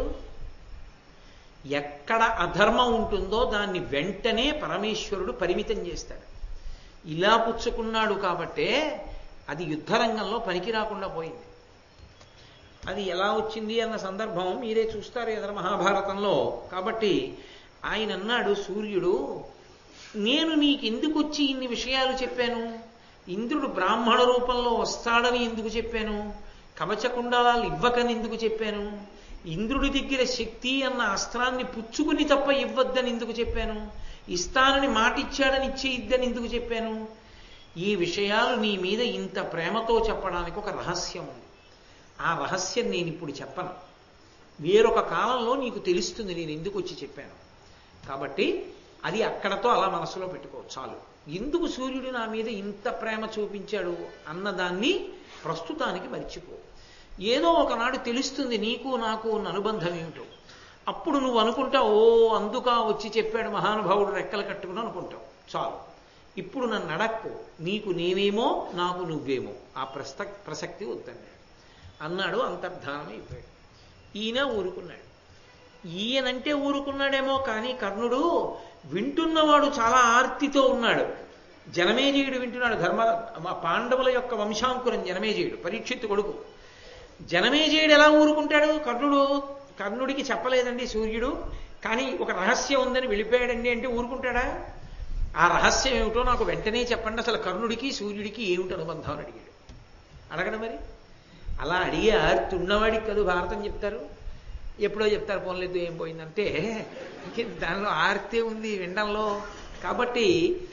ఎక్కడ అధర్మం ఉంటుందో దాన్ని వెంటనే పరమేశ్వరుడు పరిమితం చేస్తాడు ఇలా పుచ్చుకున్నాడు కాబట్టే అది యుద్ధరంగంలో పనికి రాకుండా పోయింది అది ఎలా వచ్చింది అన్న సందర్భం మీరే చూస్తారు ఎదర మహాభారతంలో కాబట్టి ఆయన అన్నాడు సూర్యుడు నేను నీకెందుకు వచ్చి ఇన్ని విషయాలు చెప్పాను ఇంద్రుడు బ్రాహ్మణ రూపంలో వస్తాడని ఎందుకు చెప్పాను కవచకుండాలు ఇవ్వకని ఎందుకు చెప్పాను ఇంద్రుడి దగ్గర శక్తి అన్న అస్త్రాన్ని పుచ్చుకుని తప్ప ఇవ్వద్దని ఎందుకు చెప్పాను ఇస్తానని మాటిచ్చాడని ఇచ్చేయిద్దని ఎందుకు చెప్పాను ఈ విషయాలు నీ మీద ఇంత ప్రేమతో చెప్పడానికి ఒక రహస్యం ఉంది ఆ రహస్యం నేను ఇప్పుడు చెప్పను వేరొక కాలంలో నీకు తెలుస్తుంది నేను ఎందుకు వచ్చి చెప్పాను కాబట్టి అది అక్కడతో అలా మనసులో పెట్టుకో చాలు ఎందుకు సూర్యుడు నా మీద ఇంత ప్రేమ చూపించాడు అన్నదాన్ని ప్రస్తుతానికి మర్చిపో ఏదో ఒకనాడు తెలుస్తుంది నీకు నాకు ఉన్న అనుబంధం ఏమిటో అప్పుడు నువ్వు అనుకుంటావు ఓ అందుక వచ్చి చెప్పాడు మహానుభావుడు రెక్కలు కట్టుకుని అనుకుంటావు చాలు ఇప్పుడు నన్ను అడక్కు నీకు నేనేమో నాకు నువ్వేమో ఆ ప్రస్త ప్రసక్తి వద్దన్నాడు అన్నాడు అంతర్ధానం అయిపోయాడు ఈయన ఊరుకున్నాడు ఈయనంటే ఊరుకున్నాడేమో కానీ కర్ణుడు వింటున్నవాడు చాలా ఆర్తితో ఉన్నాడు జనమేజయుడు వింటున్నాడు ధర్మ మా పాండవుల యొక్క వంశాంకురం జనమేజయుడు పరీక్షిత్తు కొడుకు జనమేజయుడు ఎలా ఊరుకుంటాడు కర్ణుడు కర్ణుడికి చెప్పలేదండి సూర్యుడు కానీ ఒక రహస్యం ఉందని వెళ్ళిపోయాడండి అంటే ఊరుకుంటాడా ఆ రహస్యం ఏమిటో నాకు వెంటనే చెప్పండి అసలు కర్ణుడికి సూర్యుడికి ఏమిటి అనుబంధం అని అడిగాడు అడగడం మరి అలా అడిగే ఆర్తి ఉన్నవాడికి కదా భారతం చెప్తారు ఎప్పుడో చెప్తారు పోన్లేదు ఏం పోయిందంటే దానిలో ఆర్తే ఉంది వినడంలో కాబట్టి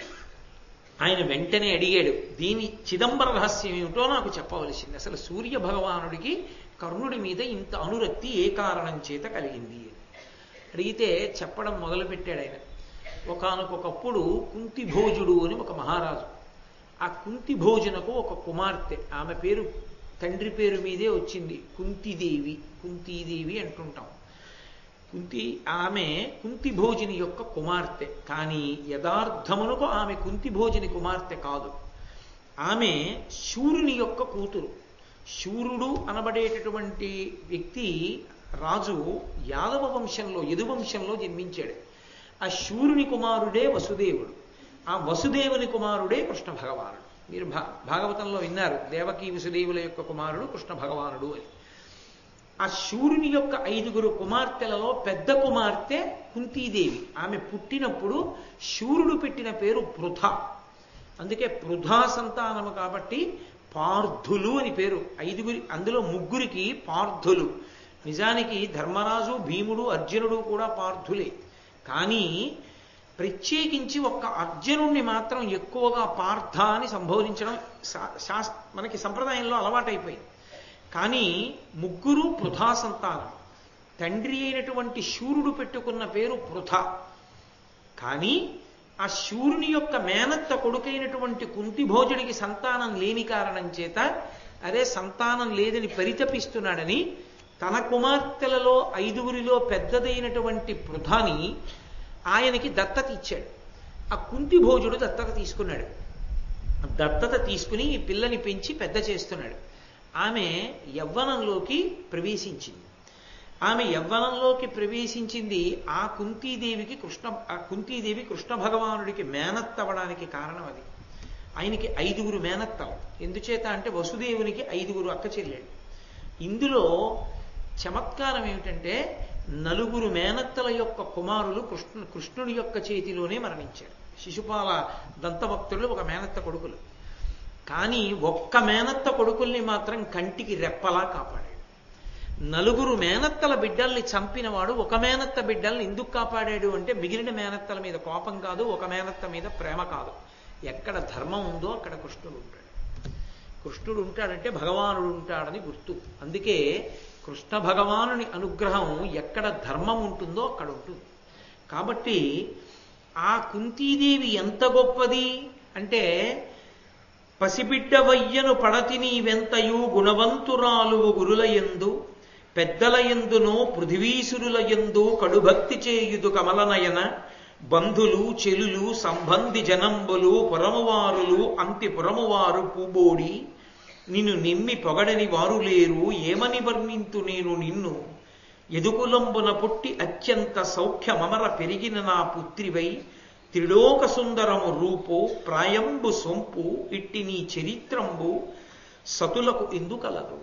ఆయన వెంటనే అడిగాడు దీని చిదంబర రహస్యం ఏమిటో నాకు చెప్పవలసింది అసలు సూర్య భగవానుడికి కర్ణుడి మీద ఇంత అనురక్తి ఏ కారణం చేత కలిగింది అడిగితే చెప్పడం మొదలుపెట్టాడు ఆయన ఒకనకొకప్పుడు కుంతి భోజుడు అని ఒక మహారాజు ఆ కుంతి భోజనకు ఒక కుమార్తె ఆమె పేరు తండ్రి పేరు మీదే వచ్చింది కుంతిదేవి కుంతీదేవి అంటుంటాం కుంతి ఆమె కుంతి భోజిని యొక్క కుమార్తె కానీ యథార్థమునకు ఆమె కుంతి భోజిని కుమార్తె కాదు ఆమె శూరుని యొక్క కూతురు శూరుడు అనబడేటటువంటి వ్యక్తి రాజు యాదవ వంశంలో యదువంశంలో జన్మించాడు ఆ శూరుని కుమారుడే వసుదేవుడు ఆ వసుదేవుని కుమారుడే కృష్ణ భగవానుడు మీరు భా భాగవతంలో విన్నారు దేవకీ వసుదేవుల యొక్క కుమారుడు కృష్ణ భగవానుడు అని ఆ శూరుని యొక్క ఐదుగురు కుమార్తెలలో పెద్ద కుమార్తె కుంతీదేవి ఆమె పుట్టినప్పుడు శూరుడు పెట్టిన పేరు పృథ అందుకే పృథా సంతానము కాబట్టి పార్థులు అని పేరు ఐదుగురి అందులో ముగ్గురికి పార్థులు నిజానికి ధర్మరాజు భీముడు అర్జునుడు కూడా పార్థులే కానీ ప్రత్యేకించి ఒక్క అర్జునుణ్ణి మాత్రం ఎక్కువగా పార్థ అని సంబోధించడం శాస్ మనకి సంప్రదాయంలో అలవాటైపోయింది కానీ ముగ్గురు పృథా సంతానం తండ్రి అయినటువంటి శూరుడు పెట్టుకున్న పేరు పృథ కానీ ఆ శూరుని యొక్క మేనత్త కొడుకైనటువంటి కుంతిభోజుడికి సంతానం లేని కారణం చేత అరే సంతానం లేదని పరితపిస్తున్నాడని తన కుమార్తెలలో ఐదుగురిలో పెద్దదైనటువంటి పృథాని ఆయనకి దత్తత ఇచ్చాడు ఆ కుంతి భోజుడు దత్తత తీసుకున్నాడు దత్తత తీసుకుని ఈ పిల్లని పెంచి పెద్ద చేస్తున్నాడు ఆమె యవ్వనంలోకి ప్రవేశించింది ఆమె యవ్వనంలోకి ప్రవేశించింది ఆ కుంతీదేవికి కృష్ణ ఆ కుంతీదేవి కృష్ణ భగవానుడికి మేనత్తవడానికి కారణం అది ఆయనకి ఐదుగురు మేనత్తలు ఎందుచేత అంటే వసుదేవునికి ఐదుగురు అక్క చెల్లెళ్ళు ఇందులో చమత్కారం ఏమిటంటే నలుగురు మేనత్తల యొక్క కుమారులు కృష్ణు కృష్ణుడి యొక్క చేతిలోనే మరణించారు శిశుపాల దంతభక్తులు ఒక మేనత్త కొడుకులు కానీ ఒక్క మేనత్త కొడుకుల్ని మాత్రం కంటికి రెప్పలా కాపాడాడు నలుగురు మేనత్తల బిడ్డల్ని చంపినవాడు ఒక మేనత్త బిడ్డల్ని ఎందుకు కాపాడాడు అంటే మిగిలిన మేనత్తల మీద కోపం కాదు ఒక మేనత్త మీద ప్రేమ కాదు ఎక్కడ ధర్మం ఉందో అక్కడ కృష్ణుడు ఉంటాడు కృష్ణుడు ఉంటాడంటే భగవానుడు ఉంటాడని గుర్తు అందుకే కృష్ణ భగవానుని అనుగ్రహం ఎక్కడ ధర్మం ఉంటుందో అక్కడ ఉంటుంది కాబట్టి ఆ కుంతీదేవి ఎంత గొప్పది అంటే పసిబిడ్డ వయ్యను పడతిని వెంతయు గుణవంతురాలువు గురులయందు పెద్దల ఎందును పృథివీసురుల ఎందు కడుభక్తి చేయుదు కమలనయన బంధులు చెలులు సంబంధి జనంబులు పురమువారులు అంతి పురమువారు పూబోడి నిన్ను నిమ్మి పొగడని వారు లేరు ఏమని వర్ణింతు నేను నిన్ను ఎదుకులంబున పుట్టి అత్యంత సౌఖ్యమమర పెరిగిన నా పుత్రివై త్రిలోక సుందరము రూపు ప్రాయంబు సొంపు ఇట్టి నీ చరిత్రంబు సతులకు ఎందుకలదు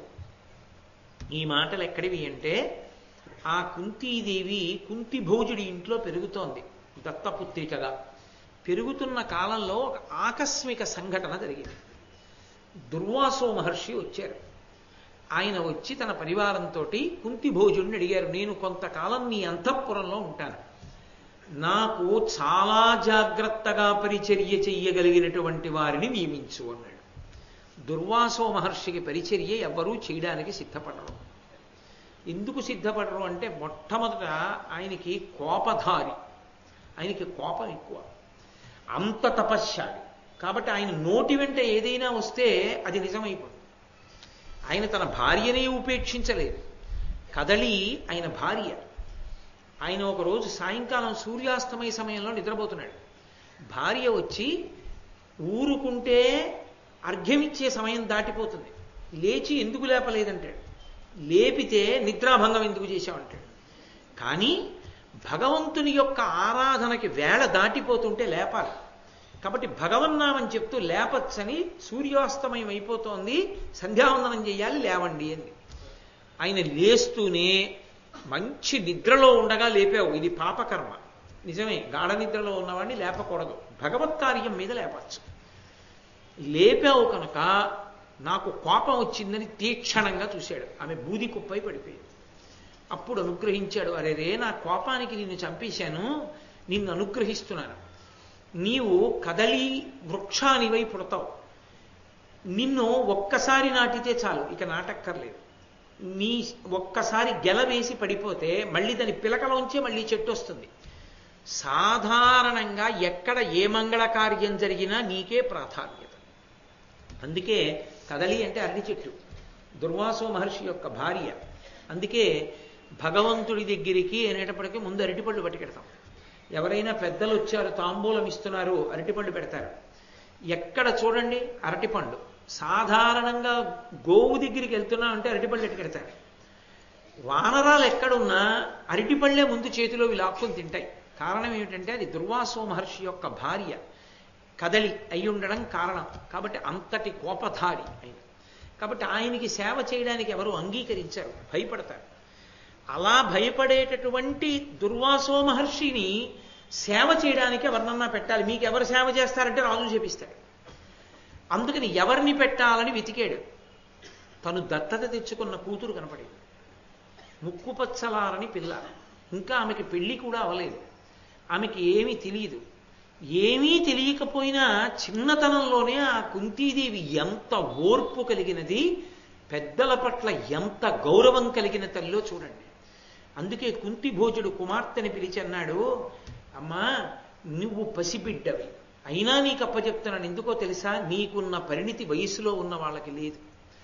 ఈ మాటలు ఎక్కడివి అంటే ఆ కుంతీదేవి కుంతి భోజుడి ఇంట్లో పెరుగుతోంది దత్తపుత్రికగా పెరుగుతున్న కాలంలో ఒక ఆకస్మిక సంఘటన జరిగింది దుర్వాసో మహర్షి వచ్చారు ఆయన వచ్చి తన పరివారంతో కుంతి భోజుడిని అడిగారు నేను కొంతకాలం నీ అంతఃపురంలో ఉంటాను నాకు చాలా జాగ్రత్తగా పరిచర్య చెయ్యగలిగినటువంటి వారిని నియమించు అన్నాడు దుర్వాసో మహర్షికి పరిచర్య ఎవ్వరూ చేయడానికి సిద్ధపడరు ఎందుకు సిద్ధపడరు అంటే మొట్టమొదట ఆయనకి కోపధారి ఆయనకి కోపం ఎక్కువ అంత తపశ్శాలి కాబట్టి ఆయన నోటి వెంట ఏదైనా వస్తే అది నిజమైపోతుంది ఆయన తన భార్యనే ఉపేక్షించలేదు కదలి ఆయన భార్య ఆయన ఒకరోజు సాయంకాలం సూర్యాస్తమయ సమయంలో నిద్రపోతున్నాడు భార్య వచ్చి ఊరుకుంటే అర్ఘ్యమిచ్చే సమయం దాటిపోతుంది లేచి ఎందుకు లేపలేదంటాడు లేపితే నిద్రాభంగం ఎందుకు చేశామంటాడు కానీ భగవంతుని యొక్క ఆరాధనకి వేళ దాటిపోతుంటే లేపాలి కాబట్టి భగవన్నామం చెప్తూ లేపచ్చని సూర్యాస్తమయం అయిపోతోంది సంధ్యావందనం చేయాలి లేవండి అని ఆయన లేస్తూనే మంచి నిద్రలో ఉండగా లేపావు ఇది పాపకర్మ నిజమే గాఢ నిద్రలో ఉన్నవాడిని లేపకూడదు భగవత్ కార్యం మీద లేపచ్చు లేపావు కనుక నాకు కోపం వచ్చిందని తీక్షణంగా చూశాడు ఆమె బూది కుప్పై పడిపోయింది అప్పుడు అనుగ్రహించాడు అరే రే నా కోపానికి నిన్ను చంపేశాను నిన్ను అనుగ్రహిస్తున్నాను నీవు కదలి వృక్షానివై పుడతావు నిన్ను ఒక్కసారి నాటితే చాలు ఇక నాటక్కర్లేదు నీ ఒక్కసారి గెల వేసి పడిపోతే మళ్ళీ దాని పిలకలోంచే మళ్ళీ చెట్టు వస్తుంది సాధారణంగా ఎక్కడ ఏ మంగళ కార్యం జరిగినా నీకే ప్రాధాన్యత అందుకే కదలి అంటే అరటి చెట్టు దుర్వాసో మహర్షి యొక్క భార్య అందుకే భగవంతుడి దగ్గరికి అనేటప్పటికీ ముందు అరటిపళ్ళు పట్టుకెడతాం ఎవరైనా పెద్దలు వచ్చారు తాంబూలం ఇస్తున్నారు అరటిపండు పెడతారు ఎక్కడ చూడండి అరటిపండు సాధారణంగా గోవు దగ్గరికి వెళ్తున్నా అంటే అరటిపళ్ళు ఎట్టుకెడతారు వానరాలు ఎక్కడున్నా అరటిపళ్ళే ముందు చేతిలో లాక్కుని తింటాయి కారణం ఏమిటంటే అది దుర్వాసో మహర్షి యొక్క భార్య కదలి అయి ఉండడం కారణం కాబట్టి అంతటి కోపధారి ఆయన కాబట్టి ఆయనకి సేవ చేయడానికి ఎవరు అంగీకరించారు భయపడతారు అలా భయపడేటటువంటి దుర్వాసో మహర్షిని సేవ చేయడానికి ఎవరినన్నా పెట్టాలి మీకు ఎవరు సేవ చేస్తారంటే రాజు చేపిస్తాడు అందుకని ఎవరిని పెట్టాలని వెతికాడు తను దత్తత తెచ్చుకున్న కూతురు కనపడేది ముక్కుపచ్చలారని పిల్ల ఇంకా ఆమెకి పెళ్లి కూడా అవలేదు ఆమెకి ఏమీ తెలియదు ఏమీ తెలియకపోయినా చిన్నతనంలోనే ఆ కుంతీదేవి ఎంత ఓర్పు కలిగినది పెద్దల పట్ల ఎంత గౌరవం కలిగిన తల్లిలో చూడండి అందుకే కుంతి భోజుడు కుమార్తెని పిలిచి అన్నాడు అమ్మా నువ్వు పసిబిడ్డవి అయినా నీకు అప్పచెప్తున్నాను ఎందుకో తెలుసా నీకున్న పరిణితి వయసులో ఉన్న వాళ్ళకి లేదు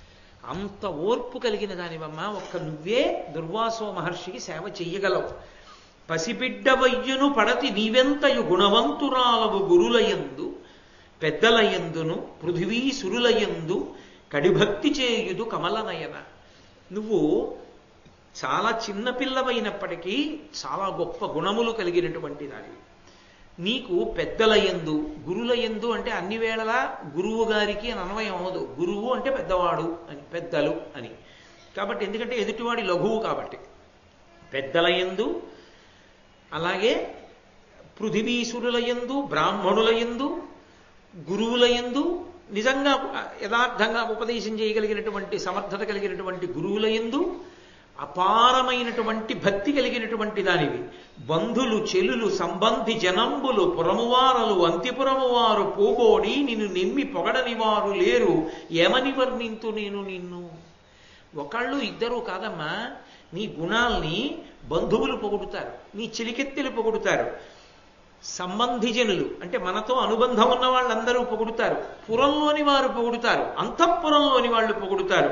అంత ఓర్పు కలిగిన దానివమ్మ ఒక్క నువ్వే దుర్వాసో మహర్షికి సేవ చెయ్యగలవు పసిబిడ్డ వయ్యును పడతి నీవెంతయు గుణవంతురాలవు గురులయందు పెద్దలయందును పృథివీ సురులయందు కడిభక్తి చేయుదు కమలనయన నువ్వు చాలా చిన్న పిల్లవైనప్పటికీ చాలా గొప్ప గుణములు కలిగినటువంటి దానివి నీకు పెద్దలయందు గురులయందు అంటే అన్ని వేళలా గురువు గారికి అని అన్వయం అవదు గురువు అంటే పెద్దవాడు అని పెద్దలు అని కాబట్టి ఎందుకంటే ఎదుటివాడి లఘువు కాబట్టి పెద్దలయందు అలాగే పృథివీసురులయందు బ్రాహ్మణులయందు గురువులయందు నిజంగా యథార్థంగా ఉపదేశం చేయగలిగినటువంటి సమర్థత కలిగినటువంటి గురువులయందు అపారమైనటువంటి భక్తి కలిగినటువంటి దానివి బంధులు చెలులు సంబంధి జనంబులు పురమువారలు అంతిపురమువారు పోగోడి నిన్ను నెమ్మి పొగడని వారు లేరు ఏమని వర్ణింతు నేను నిన్ను ఒకళ్ళు ఇద్దరు కాదమ్మా నీ గుణాల్ని బంధువులు పొగుడుతారు నీ చిలికెత్తెలు పొగుడుతారు సంబంధిజనులు అంటే మనతో అనుబంధం ఉన్న వాళ్ళందరూ పొగుడుతారు పురంలోని వారు పొగుడుతారు అంతఃపురంలోని వాళ్ళు పొగుడుతారు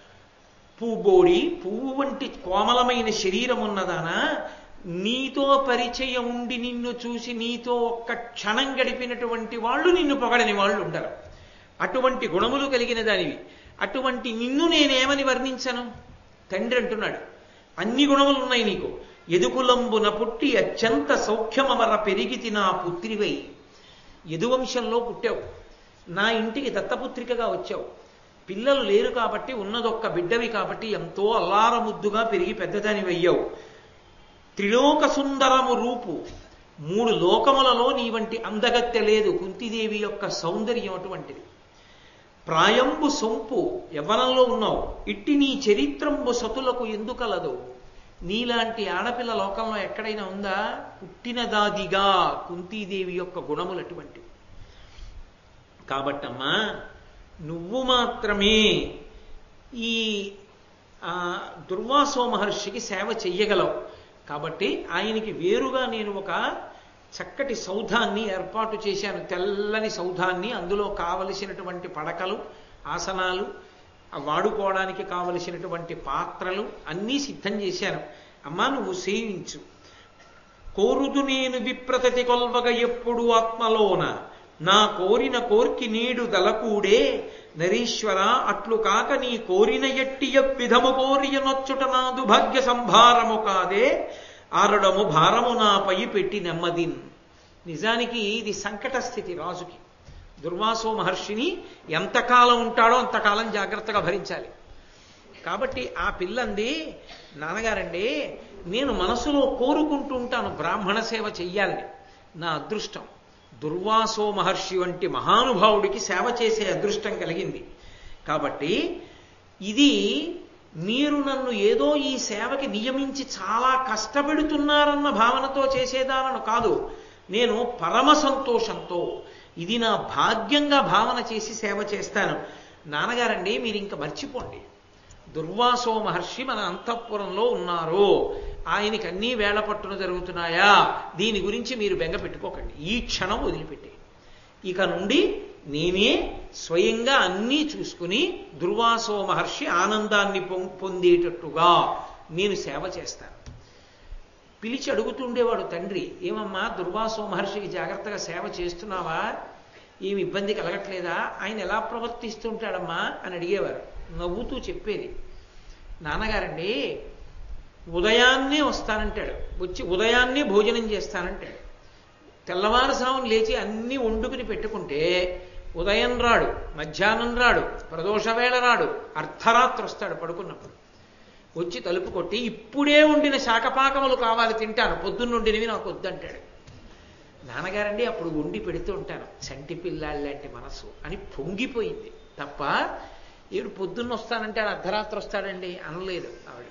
పూబోడి పువ్వు వంటి కోమలమైన శరీరం ఉన్నదానా నీతో పరిచయం ఉండి నిన్ను చూసి నీతో ఒక్క క్షణం గడిపినటువంటి వాళ్ళు నిన్ను పొగడని వాళ్ళు ఉండరు అటువంటి గుణములు కలిగిన దానివి అటువంటి నిన్ను నేనేమని వర్ణించను తండ్రి అంటున్నాడు అన్ని గుణములు ఉన్నాయి నీకు ఎదుకులంబున పుట్టి అత్యంత సౌఖ్యమమర పెరిగితి నా పుత్రివై యదువంశంలో పుట్టావు నా ఇంటికి దత్తపుత్రికగా వచ్చావు పిల్లలు లేరు కాబట్టి ఉన్నదొక్క బిడ్డవి కాబట్టి ఎంతో అల్లారముద్దుగా పెరిగి పెద్దదాని వెయ్యావు త్రిలోక సుందరము రూపు మూడు లోకములలో నీ వంటి అందగత్తె లేదు కుంతిదేవి యొక్క సౌందర్యం అటువంటిది ప్రాయంబు సొంపు యవ్వనంలో ఉన్నావు ఇట్టి నీ చరిత్రంబు సతులకు ఎందుకలదు నీలాంటి ఆడపిల్ల లోకంలో ఎక్కడైనా ఉందా పుట్టినదాదిగా కుంతీదేవి యొక్క గుణములు అటువంటివి కాబట్టమ్మా నువ్వు మాత్రమే ఈ దుర్వాసో మహర్షికి సేవ చెయ్యగలవు కాబట్టి ఆయనకి వేరుగా నేను ఒక చక్కటి సౌధాన్ని ఏర్పాటు చేశాను తెల్లని సౌధాన్ని అందులో కావలసినటువంటి పడకలు ఆసనాలు వాడుకోవడానికి కావలసినటువంటి పాత్రలు అన్నీ సిద్ధం చేశాను అమ్మా నువ్వు సేవించు కోరుదు నేను విప్రతతి కొల్వగ ఎప్పుడు ఆత్మలోన నా కోరిన కోర్కి నీడు దలకూడే నరీశ్వర అట్లు కాక నీ కోరిన ఎట్టియ విధము కోరియ నొచ్చుట నా దుభాగ్య సంభారము కాదే ఆరడము భారము నాపై పెట్టి నెమ్మదిన్ నిజానికి ఇది సంకట స్థితి రాజుకి దుర్వాసో మహర్షిని ఎంతకాలం ఉంటాడో అంతకాలం జాగ్రత్తగా భరించాలి కాబట్టి ఆ పిల్లంది నాన్నగారండి నేను మనసులో కోరుకుంటూ ఉంటాను బ్రాహ్మణ సేవ చెయ్యాలని నా అదృష్టం దుర్వాసో మహర్షి వంటి మహానుభావుడికి సేవ చేసే అదృష్టం కలిగింది కాబట్టి ఇది మీరు నన్ను ఏదో ఈ సేవకి నియమించి చాలా కష్టపెడుతున్నారన్న భావనతో చేసేదానను కాదు నేను పరమ సంతోషంతో ఇది నా భాగ్యంగా భావన చేసి సేవ చేస్తాను నాన్నగారండి మీరు ఇంకా మర్చిపోండి దుర్వాసో మహర్షి మన అంతఃపురంలో ఉన్నారు ఆయనకి అన్నీ వేళ పట్టున జరుగుతున్నాయా దీని గురించి మీరు బెంగ పెట్టుకోకండి ఈ క్షణం వదిలిపెట్టి ఇక నుండి నేనే స్వయంగా అన్నీ చూసుకుని దుర్వాసో మహర్షి ఆనందాన్ని పొందేటట్టుగా నేను సేవ చేస్తాను పిలిచి అడుగుతుండేవాడు తండ్రి ఏమమ్మా దుర్వాసో మహర్షికి జాగ్రత్తగా సేవ చేస్తున్నావా ఏమి ఇబ్బంది కలగట్లేదా ఆయన ఎలా ప్రవర్తిస్తుంటాడమ్మా అని అడిగేవారు నవ్వుతూ చెప్పేది నాన్నగారండి ఉదయాన్నే వస్తానంటాడు వచ్చి ఉదయాన్నే భోజనం చేస్తానంటాడు తెల్లవారుసామును లేచి అన్నీ వండుకుని పెట్టుకుంటే ఉదయం రాడు మధ్యాహ్నం రాడు ప్రదోషవేళ రాడు అర్ధరాత్రి వస్తాడు పడుకున్నప్పుడు వచ్చి తలుపు కొట్టి ఇప్పుడే ఉండిన శాకపాకములు కావాలి తింటాను పొద్దున్నుండినవి నాకు వద్దంటాడు నాన్నగారండి అప్పుడు వండి పెడుతూ ఉంటాను చంటి పిల్లాళ్ళంటి మనసు అని పొంగిపోయింది తప్ప ఈడు పొద్దున్న వస్తానంటే అర్ధరాత్రి వస్తాడండి అనలేదు ఆవిడ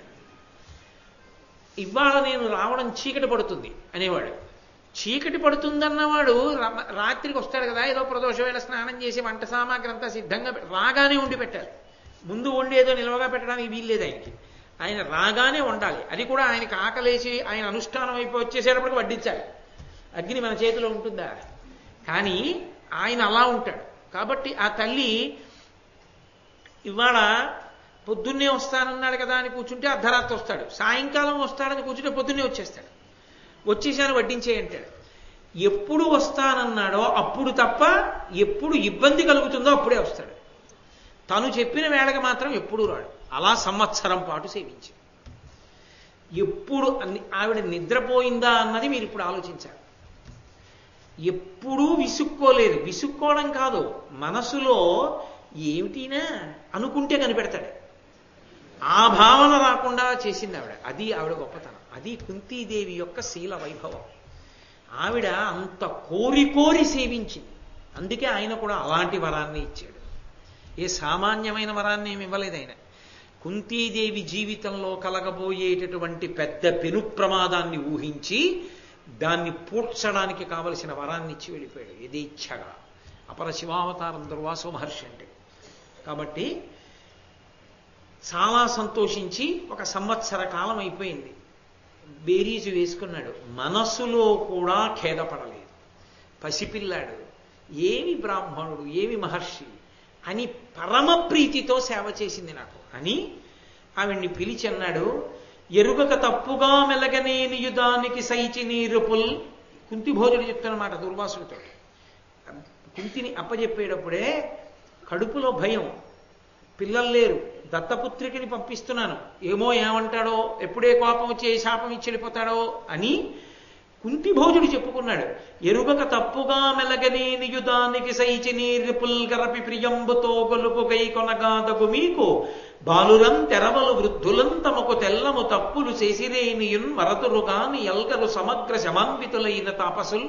ఇవాళ నేను రావడం చీకటి పడుతుంది అనేవాడు చీకటి పడుతుందన్నవాడు రాత్రికి వస్తాడు కదా ఏదో ప్రదోషవేళ స్నానం చేసి వంట సామాగ్రి అంతా సిద్ధంగా రాగానే వండి పెట్టాలి ముందు వండి ఏదో నిల్వగా పెట్టడానికి వీల్లేదు ఆయనకి ఆయన రాగానే వండాలి అది కూడా ఆయనకి ఆకలేసి ఆయన అనుష్ఠానం అయిపోయి వచ్చేసేటప్పటికి వడ్డించాలి అగ్ని మన చేతిలో ఉంటుందా కానీ ఆయన అలా ఉంటాడు కాబట్టి ఆ తల్లి ఇవాళ పొద్దున్నే వస్తానన్నాడు కదా అని కూర్చుంటే అర్ధరాత్రి వస్తాడు సాయంకాలం వస్తాడని కూర్చుంటే పొద్దున్నే వచ్చేస్తాడు వచ్చేసాను వడ్డించే అంటాడు ఎప్పుడు వస్తానన్నాడో అప్పుడు తప్ప ఎప్పుడు ఇబ్బంది కలుగుతుందో అప్పుడే వస్తాడు తను చెప్పిన వేళకి మాత్రం ఎప్పుడూ రాడు అలా సంవత్సరం పాటు సేవించి ఎప్పుడు అన్ని- ఆవిడ నిద్రపోయిందా అన్నది మీరు ఇప్పుడు ఆలోచించాలి ఎప్పుడూ విసుక్కోలేదు విసుక్కోవడం కాదు మనసులో ఏమిటినా అనుకుంటే కనిపెడతాడు ఆ భావన రాకుండా చేసింది ఆవిడ అది ఆవిడ గొప్పతనం అది కుంతీదేవి యొక్క శీల వైభవం ఆవిడ అంత కోరి కోరి సేవించింది అందుకే ఆయన కూడా అలాంటి వరాన్ని ఇచ్చాడు ఏ సామాన్యమైన వరాన్ని ఏమి ఇవ్వలేదు ఆయన కుంతీదేవి జీవితంలో కలగబోయేటటువంటి పెద్ద పెను ప్రమాదాన్ని ఊహించి దాన్ని పూడ్చడానికి కావలసిన వరాన్ని ఇచ్చి వెళ్ళిపోయాడు యథేచ్ఛగా అపర శివావతారం దుర్వాసో మహర్షి అంటే కాబట్టి చాలా సంతోషించి ఒక సంవత్సర కాలం అయిపోయింది బేరీజు వేసుకున్నాడు మనస్సులో కూడా ఖేదపడలేదు పసిపిల్లాడు ఏమి బ్రాహ్మణుడు ఏమి మహర్షి అని పరమ ప్రీతితో సేవ చేసింది నాకు అని ఆవిడ్ని పిలిచి అన్నాడు ఎరుగక తప్పుగా మెలగనేనియుదానికి సైచి నీరుపుల్ కుంతి భోజుడు చెప్తున్నమాట దుర్వాసుడితో కుంతిని అప్పచెప్పేటప్పుడే కడుపులో భయం పిల్లలు లేరు దత్తపుత్రికని పంపిస్తున్నాను ఏమో ఏమంటాడో ఎప్పుడే కోపం వచ్చి ఏ శాపం ఇచ్చి వెళ్ళిపోతాడో అని కుంతి భోజుడు చెప్పుకున్నాడు ఎరుగక తప్పుగా మెలగని నియుదానికి సైచి నీరుపుల్ గరపి ప్రియంబుతో గొలుపు గై కొనగాదగు మీకు బాలురం తెరవలు వృద్ధులం తమకు తెల్లము తప్పులు చేసిరేనియున్ వరతురు కాని ఎల్గరు సమగ్ర శమాన్వితులైన తాపసుల్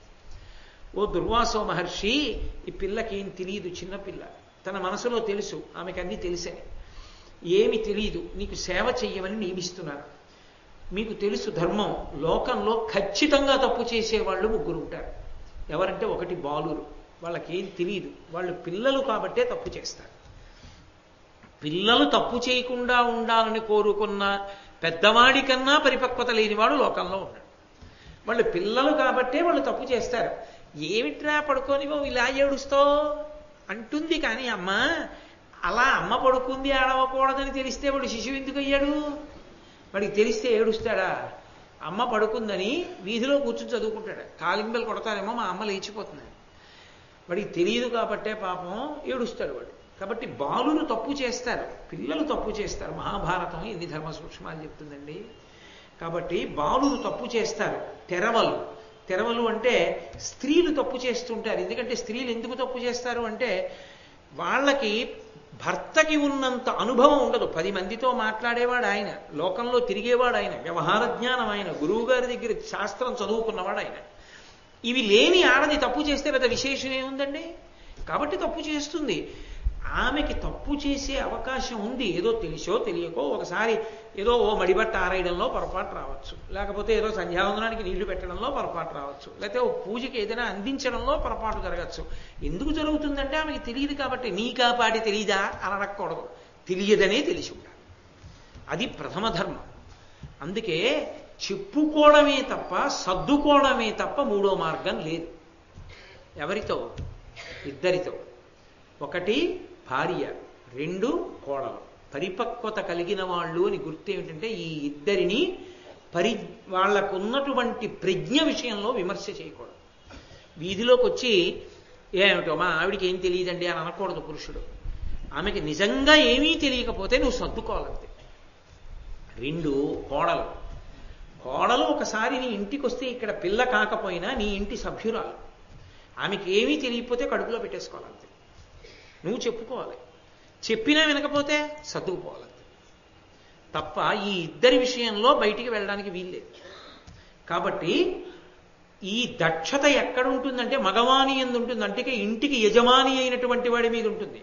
ఓ దుర్వాసో మహర్షి ఈ పిల్లకి ఏం తెలియదు చిన్నపిల్ల తన మనసులో తెలుసు ఆమెకు అన్నీ తెలిసే ఏమి తెలియదు నీకు సేవ చెయ్యమని నియమిస్తున్నారు మీకు తెలుసు ధర్మం లోకంలో ఖచ్చితంగా తప్పు చేసేవాళ్ళు ముగ్గురు ఉంటారు ఎవరంటే ఒకటి బాలురు వాళ్ళకేం తెలియదు వాళ్ళు పిల్లలు కాబట్టే తప్పు చేస్తారు పిల్లలు తప్పు చేయకుండా ఉండాలని కోరుకున్న పెద్దవాడి కన్నా పరిపక్వత లేనివాడు లోకంలో ఉన్నాడు వాళ్ళు పిల్లలు కాబట్టే వాళ్ళు తప్పు చేస్తారు ఏమిట్రా పడుకొని ఓ ఇలా ఏడుస్తావు అంటుంది కానీ అమ్మ అలా అమ్మ పడుకుంది ఆడవకూడదని తెలిస్తే వాడు శిశువు ఎందుకు అయ్యాడు వాడికి తెలిస్తే ఏడుస్తాడా అమ్మ పడుకుందని వీధిలో కూర్చుని చదువుకుంటాడు కాలింబెలు కొడతారేమో మా అమ్మ లేచిపోతుంది వాడికి తెలియదు కాబట్టే పాపం ఏడుస్తాడు వాడు కాబట్టి బాలురు తప్పు చేస్తారు పిల్లలు తప్పు చేస్తారు మహాభారతం ఎన్ని ధర్మ సూక్ష్మాలు చెప్తుందండి కాబట్టి బాలురు తప్పు చేస్తారు తెరవలు తెరవలు అంటే స్త్రీలు తప్పు చేస్తుంటారు ఎందుకంటే స్త్రీలు ఎందుకు తప్పు చేస్తారు అంటే వాళ్ళకి భర్తకి ఉన్నంత అనుభవం ఉండదు పది మందితో మాట్లాడేవాడు ఆయన లోకంలో తిరిగేవాడు ఆయన వ్యవహార జ్ఞానం ఆయన గురువు గారి దగ్గర శాస్త్రం చదువుకున్నవాడు ఆయన ఇవి లేని ఆడది తప్పు చేస్తే పెద్ద విశేషం ఏముందండి కాబట్టి తప్పు చేస్తుంది ఆమెకి తప్పు చేసే అవకాశం ఉంది ఏదో తెలిసో తెలియకో ఒకసారి ఏదో ఓ మడిబట్ట ఆరేయడంలో పొరపాటు రావచ్చు లేకపోతే ఏదో సంధ్యావందనానికి నీళ్లు పెట్టడంలో పొరపాటు రావచ్చు లేకపోతే ఓ పూజకి ఏదైనా అందించడంలో పొరపాటు జరగచ్చు ఎందుకు జరుగుతుందంటే ఆమెకి తెలియదు కాబట్టి నీ కాపాటి తెలియదా అని అడగకూడదు తెలియదనే తెలిసి ఉండాలి అది ప్రథమ ధర్మం అందుకే చెప్పుకోవడమే తప్ప సర్దుకోవడమే తప్ప మూడో మార్గం లేదు ఎవరితో ఇద్దరితో ఒకటి భార్య రెండు కోడలు పరిపక్వత కలిగిన వాళ్ళు అని గుర్తు ఏమిటంటే ఈ ఇద్దరిని పరి వాళ్లకున్నటువంటి ప్రజ్ఞ విషయంలో విమర్శ చేయకూడదు వీధిలోకి వచ్చి ఏమిటో మా ఆవిడికి ఏం తెలియదండి అని అనకూడదు పురుషుడు ఆమెకి నిజంగా ఏమీ తెలియకపోతే నువ్వు సర్దుకోవాలంతే రెండు కోడలు కోడలు ఒకసారి నీ ఇంటికి వస్తే ఇక్కడ పిల్ల కాకపోయినా నీ ఇంటి సభ్యురాలు ఆమెకి ఏమీ తెలియకపోతే కడుపులో పెట్టేసుకోవాలంతే నువ్వు చెప్పుకోవాలి చెప్పినా వినకపోతే సర్దుకుపోవాలంతే తప్ప ఈ ఇద్దరి విషయంలో బయటికి వెళ్ళడానికి వీల్లేదు కాబట్టి ఈ దక్షత ఎక్కడ ఉంటుందంటే మగవాణి ఎందు ఉంటుంది అంటే ఇంటికి యజమాని అయినటువంటి వాడి మీద ఉంటుంది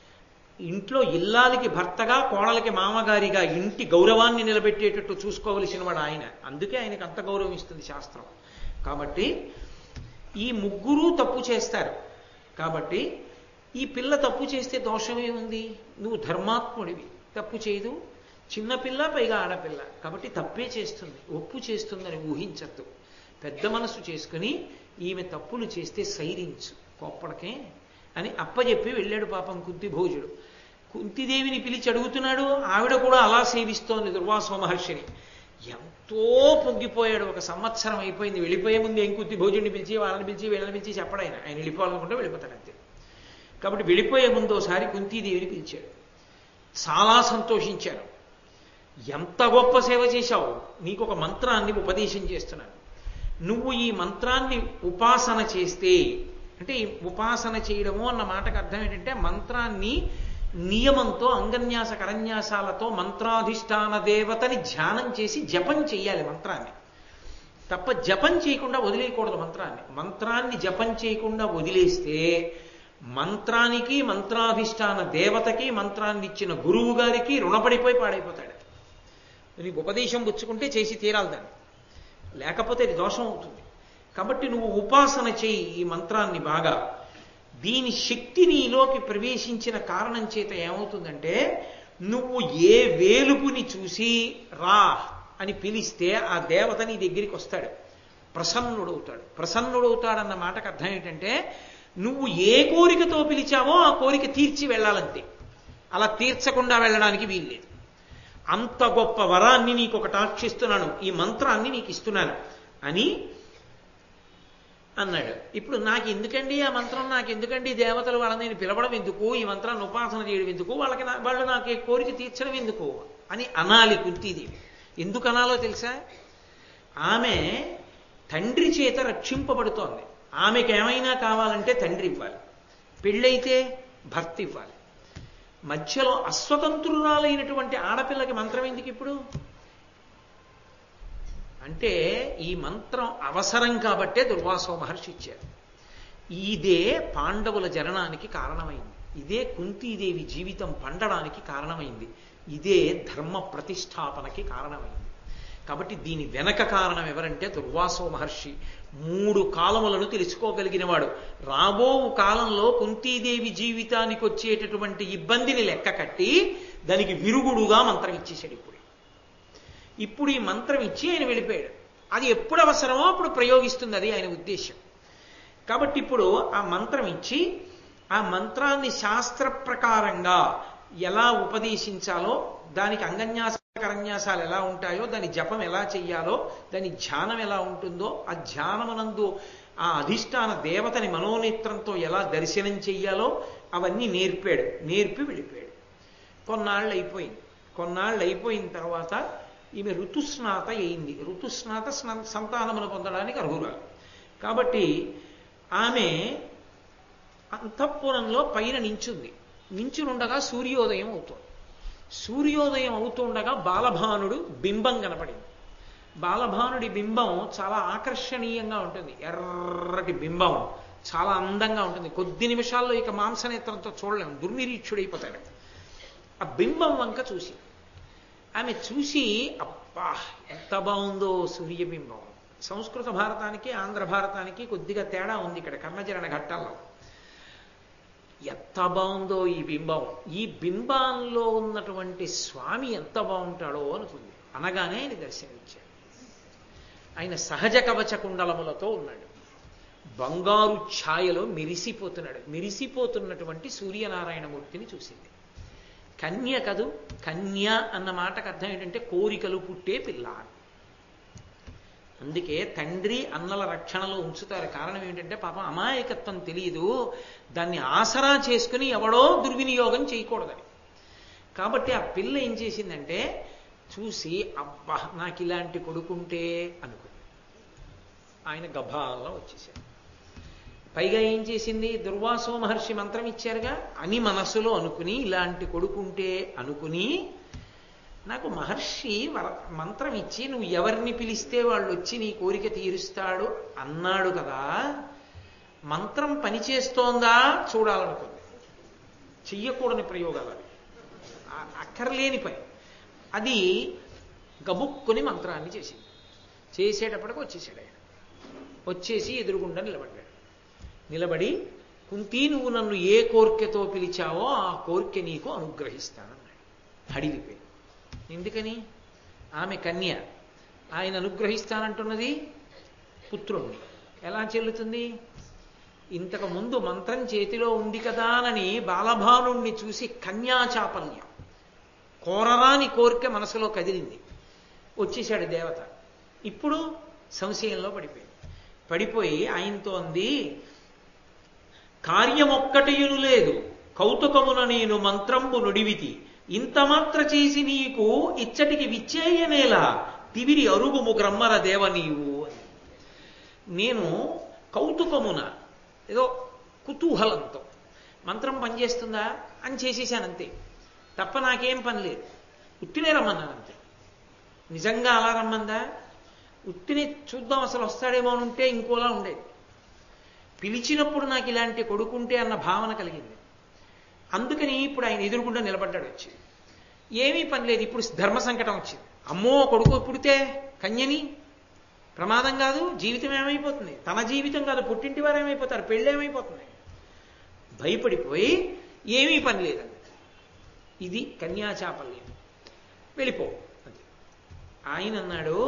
ఇంట్లో ఇల్లాలకి భర్తగా కోడలకి మామగారిగా ఇంటి గౌరవాన్ని నిలబెట్టేటట్టు చూసుకోవలసిన వాడు ఆయన అందుకే ఆయనకు అంత గౌరవం ఇస్తుంది శాస్త్రం కాబట్టి ఈ ముగ్గురు తప్పు చేస్తారు కాబట్టి ఈ పిల్ల తప్పు చేస్తే దోషమే ఉంది నువ్వు ధర్మాత్ముడివి తప్పు చేయదు చిన్నపిల్ల పైగా ఆడపిల్ల కాబట్టి తప్పే చేస్తుంది ఒప్పు చేస్తుందని ఊహించద్దు పెద్ద మనసు చేసుకుని ఈమె తప్పులు చేస్తే సైరించు కోప్పడకే అని అప్పచెప్పి వెళ్ళాడు పాపం కుంతి భోజుడు కుంతిదేవిని పిలిచి అడుగుతున్నాడు ఆవిడ కూడా అలా సేవిస్తోంది దుర్వాస మహర్షిని ఎంతో పొంగిపోయాడు ఒక సంవత్సరం అయిపోయింది వెళ్ళిపోయే ముందు ఏం కుత్తి భోజుడిని పిలిచి వాళ్ళని పిలిచి వీళ్ళని పిలిచి చెప్పడు ఆయన ఆయన వెళ్ళిపోవాలనుకుంటే వెళ్ళిపోతాడు అంతే కాబట్టి వెళ్ళిపోయే ముందు ఒకసారి కుంతీదేవిని పిలిచాడు చాలా సంతోషించారు ఎంత గొప్ప సేవ చేశావు నీకు ఒక మంత్రాన్ని ఉపదేశం చేస్తున్నాను నువ్వు ఈ మంత్రాన్ని ఉపాసన చేస్తే అంటే ఈ ఉపాసన చేయడము అన్న మాటకు అర్థం ఏంటంటే మంత్రాన్ని నియమంతో అంగన్యాస కరన్యాసాలతో మంత్రాధిష్టాన దేవతని ధ్యానం చేసి జపం చేయాలి మంత్రాన్ని తప్ప జపం చేయకుండా వదిలేయకూడదు మంత్రాన్ని మంత్రాన్ని జపం చేయకుండా వదిలేస్తే మంత్రానికి మంత్రాధిష్టాన దేవతకి మంత్రాన్ని ఇచ్చిన గురువు గారికి రుణపడిపోయి పాడైపోతాడు నీకు ఉపదేశం పుచ్చుకుంటే చేసి తీరాలి దాన్ని లేకపోతే ఇది దోషం అవుతుంది కాబట్టి నువ్వు ఉపాసన చేయి ఈ మంత్రాన్ని బాగా దీని శక్తి నీలోకి ప్రవేశించిన కారణం చేత ఏమవుతుందంటే నువ్వు ఏ వేలుపుని చూసి రా అని పిలిస్తే ఆ దేవత నీ దగ్గరికి వస్తాడు ప్రసన్నుడవుతాడు ప్రసన్నుడవుతాడన్న మాటకు అర్థం ఏంటంటే నువ్వు ఏ కోరికతో పిలిచావో ఆ కోరిక తీర్చి వెళ్ళాలంతే అలా తీర్చకుండా వెళ్ళడానికి వీల్లేదు అంత గొప్ప వరాన్ని నీకు ఒక టాక్షిస్తున్నాను ఈ మంత్రాన్ని నీకు ఇస్తున్నాను అని అన్నాడు ఇప్పుడు నాకు ఎందుకండి ఆ మంత్రం నాకు ఎందుకండి దేవతలు వాళ్ళని నేను పిలవడం ఎందుకు ఈ మంత్రాన్ని ఉపాసన చేయడం ఎందుకు వాళ్ళకి నా- వాళ్ళు నాకు ఈ కోరిక తీర్చడం ఎందుకు అని అనాలి కుంతీదేవి ఎందుకు అనాలో తెలుసా ఆమె తండ్రి చేత రక్షింపబడుతోంది ఆమెకి ఏమైనా కావాలంటే తండ్రి ఇవ్వాలి పెళ్ళైతే భర్త ఇవ్వాలి మధ్యలో అస్వతంత్రురాలైనటువంటి ఆడపిల్లకి మంత్రం ఎందుకు ఇప్పుడు అంటే ఈ మంత్రం అవసరం కాబట్టే దుర్వాసో మహర్షి ఇచ్చారు ఇదే పాండవుల జననానికి కారణమైంది ఇదే కుంతీదేవి జీవితం పండడానికి కారణమైంది ఇదే ధర్మ ప్రతిష్టాపనకి కారణమైంది కాబట్టి దీని వెనక కారణం ఎవరంటే దుర్వాసో మహర్షి మూడు కాలములను తెలుసుకోగలిగినవాడు రాబో కాలంలో కుంతీదేవి జీవితానికి వచ్చేటటువంటి ఇబ్బందిని లెక్క కట్టి దానికి విరుగుడుగా మంత్రం ఇచ్చేశాడు ఇప్పుడు ఇప్పుడు ఈ మంత్రం ఇచ్చి ఆయన వెళ్ళిపోయాడు అది ఎప్పుడు అవసరమో అప్పుడు ప్రయోగిస్తుంది అది ఆయన ఉద్దేశం కాబట్టి ఇప్పుడు ఆ మంత్రం ఇచ్చి ఆ మంత్రాన్ని శాస్త్ర ప్రకారంగా ఎలా ఉపదేశించాలో దానికి అంగన్యాస కరన్యాసాలు ఎలా ఉంటాయో దాని జపం ఎలా చెయ్యాలో దాని ధ్యానం ఎలా ఉంటుందో ఆ ధ్యానమనందు ఆ అధిష్టాన దేవతని మనోనేత్రంతో ఎలా దర్శనం చెయ్యాలో అవన్నీ నేర్పాడు నేర్పి వెళ్ళిపోయాడు కొన్నాళ్ళు అయిపోయింది కొన్నాళ్ళు అయిపోయిన తర్వాత ఈమె ఋతుస్నాత అయింది ఋతుస్నాత స్న- సంతానమును పొందడానికి అర్హురాలు కాబట్టి ఆమె అంతఃపురంలో పైన నించుంది నించునుండగా సూర్యోదయం అవుతుంది సూర్యోదయం అవుతుండగా బాలభానుడు బింబం కనపడింది బాలభానుడి బింబం చాలా ఆకర్షణీయంగా ఉంటుంది ఎర్రటి బింబం చాలా అందంగా ఉంటుంది కొద్ది నిమిషాల్లో ఇక మాంసనేత్రంతో చూడలేము దుర్నిరీక్షుడైపోతాడు ఆ బింబం వంక చూసి ఆమె చూసి అబ్బా ఎంత బాగుందో సూర్యబింబం సంస్కృత భారతానికి ఆంధ్ర భారతానికి కొద్దిగా తేడా ఉంది ఇక్కడ కర్ణచరణ ఘట్టాల్లో ఎంత బాగుందో ఈ బింబం ఈ బింబంలో ఉన్నటువంటి స్వామి ఎంత బాగుంటాడో అనుకుంది అనగానే ఆయన దర్శనమిచ్చాడు ఆయన సహజ కవచ కుండలములతో ఉన్నాడు బంగారు ఛాయలో మెరిసిపోతున్నాడు మెరిసిపోతున్నటువంటి సూర్యనారాయణమూర్తిని చూసింది కన్య కదు కన్య అన్న మాటకు అర్థం ఏంటంటే కోరికలు పుట్టే పిల్ల అని. అందుకే తండ్రి అన్నల రక్షణలో ఉంచుతారు కారణం ఏంటంటే పాపం అమాయకత్వం తెలియదు దాన్ని ఆసరా చేసుకుని ఎవడో దుర్వినియోగం చేయకూడదని కాబట్టి ఆ పిల్ల ఏం చేసిందంటే చూసి అబ్బా నాకు ఇలాంటి కొడుకుంటే అనుకుంది ఆయన గభాల్లో వచ్చేసాడు పైగా ఏం చేసింది దుర్వాసో మహర్షి మంత్రం ఇచ్చారుగా అని మనసులో అనుకుని ఇలాంటి కొడుకుంటే అనుకుని నాకు మహర్షి వర మంత్రం ఇచ్చి నువ్వు ఎవరిని పిలిస్తే వాళ్ళు వచ్చి నీ కోరిక తీరుస్తాడు అన్నాడు కదా మంత్రం పనిచేస్తోందా చూడాలనుకుంది చెయ్యకూడని ప్రయోగాలు అవి ఆ- అక్కర్లేని పని అది గబుక్కుని మంత్రాన్ని చేసింది చేసేటప్పటికి వచ్చేసాడు ఆయన వచ్చేసి ఎదురుగుండా నిలబడ్డాడు నిలబడి కుంతి నువ్వు నన్ను ఏ కోరికతో పిలిచావో ఆ కోరిక నీకు అనుగ్రహిస్తానన్నాడు అడిగిపోయి ఎందుకని ఆమె కన్య ఆయన అనుగ్రహిస్తానంటున్నది పుత్రుణ్ణి ఎలా చెల్లుతుంది ఇంతకు ముందు మంత్రం చేతిలో ఉంది కదానని బాలభానుణ్ణి చూసి కన్యాచాపల్యం కోరరాని కోరిక మనసులో కదిలింది వచ్చేశాడు దేవత ఇప్పుడు సంశయంలో పడిపోయింది పడిపోయి ఆయనతో అంది కార్యమొక్కటియును లేదు కౌతుకమున నేను మంత్రంబు నుడివితి ఇంత మాత్ర చేసి నీకు ఇచ్చటికి విచ్చేయనేలా తివిరి అరుగుము గ్రమ్మర దేవ నీవు అని నేను కౌతుకమున ఏదో కుతూహలంతో మంత్రం పనిచేస్తుందా అని చేసేసానంతే తప్ప నాకేం పని లేదు ఉత్తినే రమ్మన్నానంతే నిజంగా అలా రమ్మందా ఉత్తిని చూద్దాం అసలు వస్తాడేమో అని ఉంటే ఇంకోలా ఉండేది పిలిచినప్పుడు నాకు ఇలాంటి కొడుకుంటే అన్న భావన కలిగింది అందుకని ఇప్పుడు ఆయన ఎదురుకుండా నిలబడ్డాడు వచ్చి ఏమీ పని లేదు ఇప్పుడు ధర్మ సంకటం వచ్చింది అమ్మో కొడుకు పుడితే కన్యని ప్రమాదం కాదు జీవితం ఏమైపోతుంది తన జీవితం కాదు పుట్టింటి వారు ఏమైపోతారు పెళ్ళి ఏమైపోతుంది భయపడిపోయి ఏమీ పని లేదండి ఇది కన్యాచాపల్యం వెళ్ళిపో అది ఆయన అన్నాడు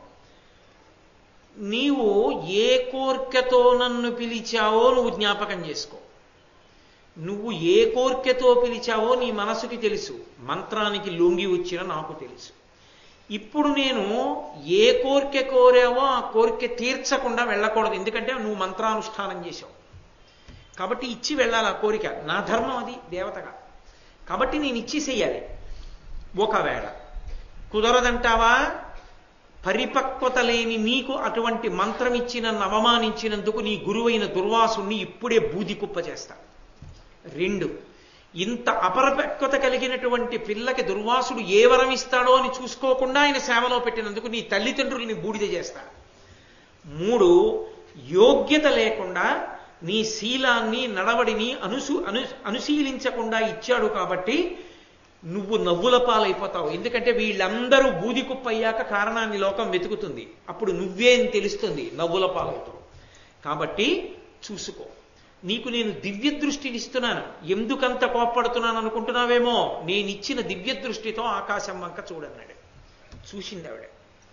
నీవు ఏ కోర్కెతో నన్ను పిలిచావో నువ్వు జ్ఞాపకం చేసుకో నువ్వు ఏ కోర్కెతో పిలిచావో నీ మనసుకి తెలుసు మంత్రానికి లొంగి వచ్చిన నాకు తెలుసు ఇప్పుడు నేను ఏ కోరిక కోరావో ఆ కోరిక తీర్చకుండా వెళ్ళకూడదు ఎందుకంటే నువ్వు మంత్రానుష్ఠానం చేశావు కాబట్టి ఇచ్చి వెళ్ళాలి ఆ కోరిక నా ధర్మం అది దేవతగా కాబట్టి నేను ఇచ్చేసేయాలి ఒకవేళ కుదరదంటావా పరిపక్వత లేని నీకు అటువంటి మంత్రం ఇచ్చి నన్ను అవమానించినందుకు నీ గురువైన దుర్వాసుణ్ణి ఇప్పుడే బూది కుప్ప చేస్తా రెండు ఇంత అపరపక్వత కలిగినటువంటి పిల్లకి దుర్వాసుడు ఏ వరం ఇస్తాడో అని చూసుకోకుండా ఆయన సేవలో పెట్టినందుకు నీ తల్లిదండ్రుల్ని బూడిద చేస్తా మూడు యోగ్యత లేకుండా నీ శీలాన్ని నడవడిని అనుసు అను అనుశీలించకుండా ఇచ్చాడు కాబట్టి నువ్వు నవ్వుల పాలైపోతావు ఎందుకంటే వీళ్ళందరూ బూది కుప్పయ్యాక కారణాన్ని లోకం వెతుకుతుంది అప్పుడు నువ్వే అని తెలుస్తుంది నవ్వుల పాలవుతావు కాబట్టి చూసుకో నీకు నేను దివ్య దృష్టిని ఇస్తున్నాను ఎందుకంత కోప్పడుతున్నాను అనుకుంటున్నావేమో నేనిచ్చిన దివ్య దృష్టితో ఆకాశం వంక చూడన్నాడు చూసింది ఆవిడ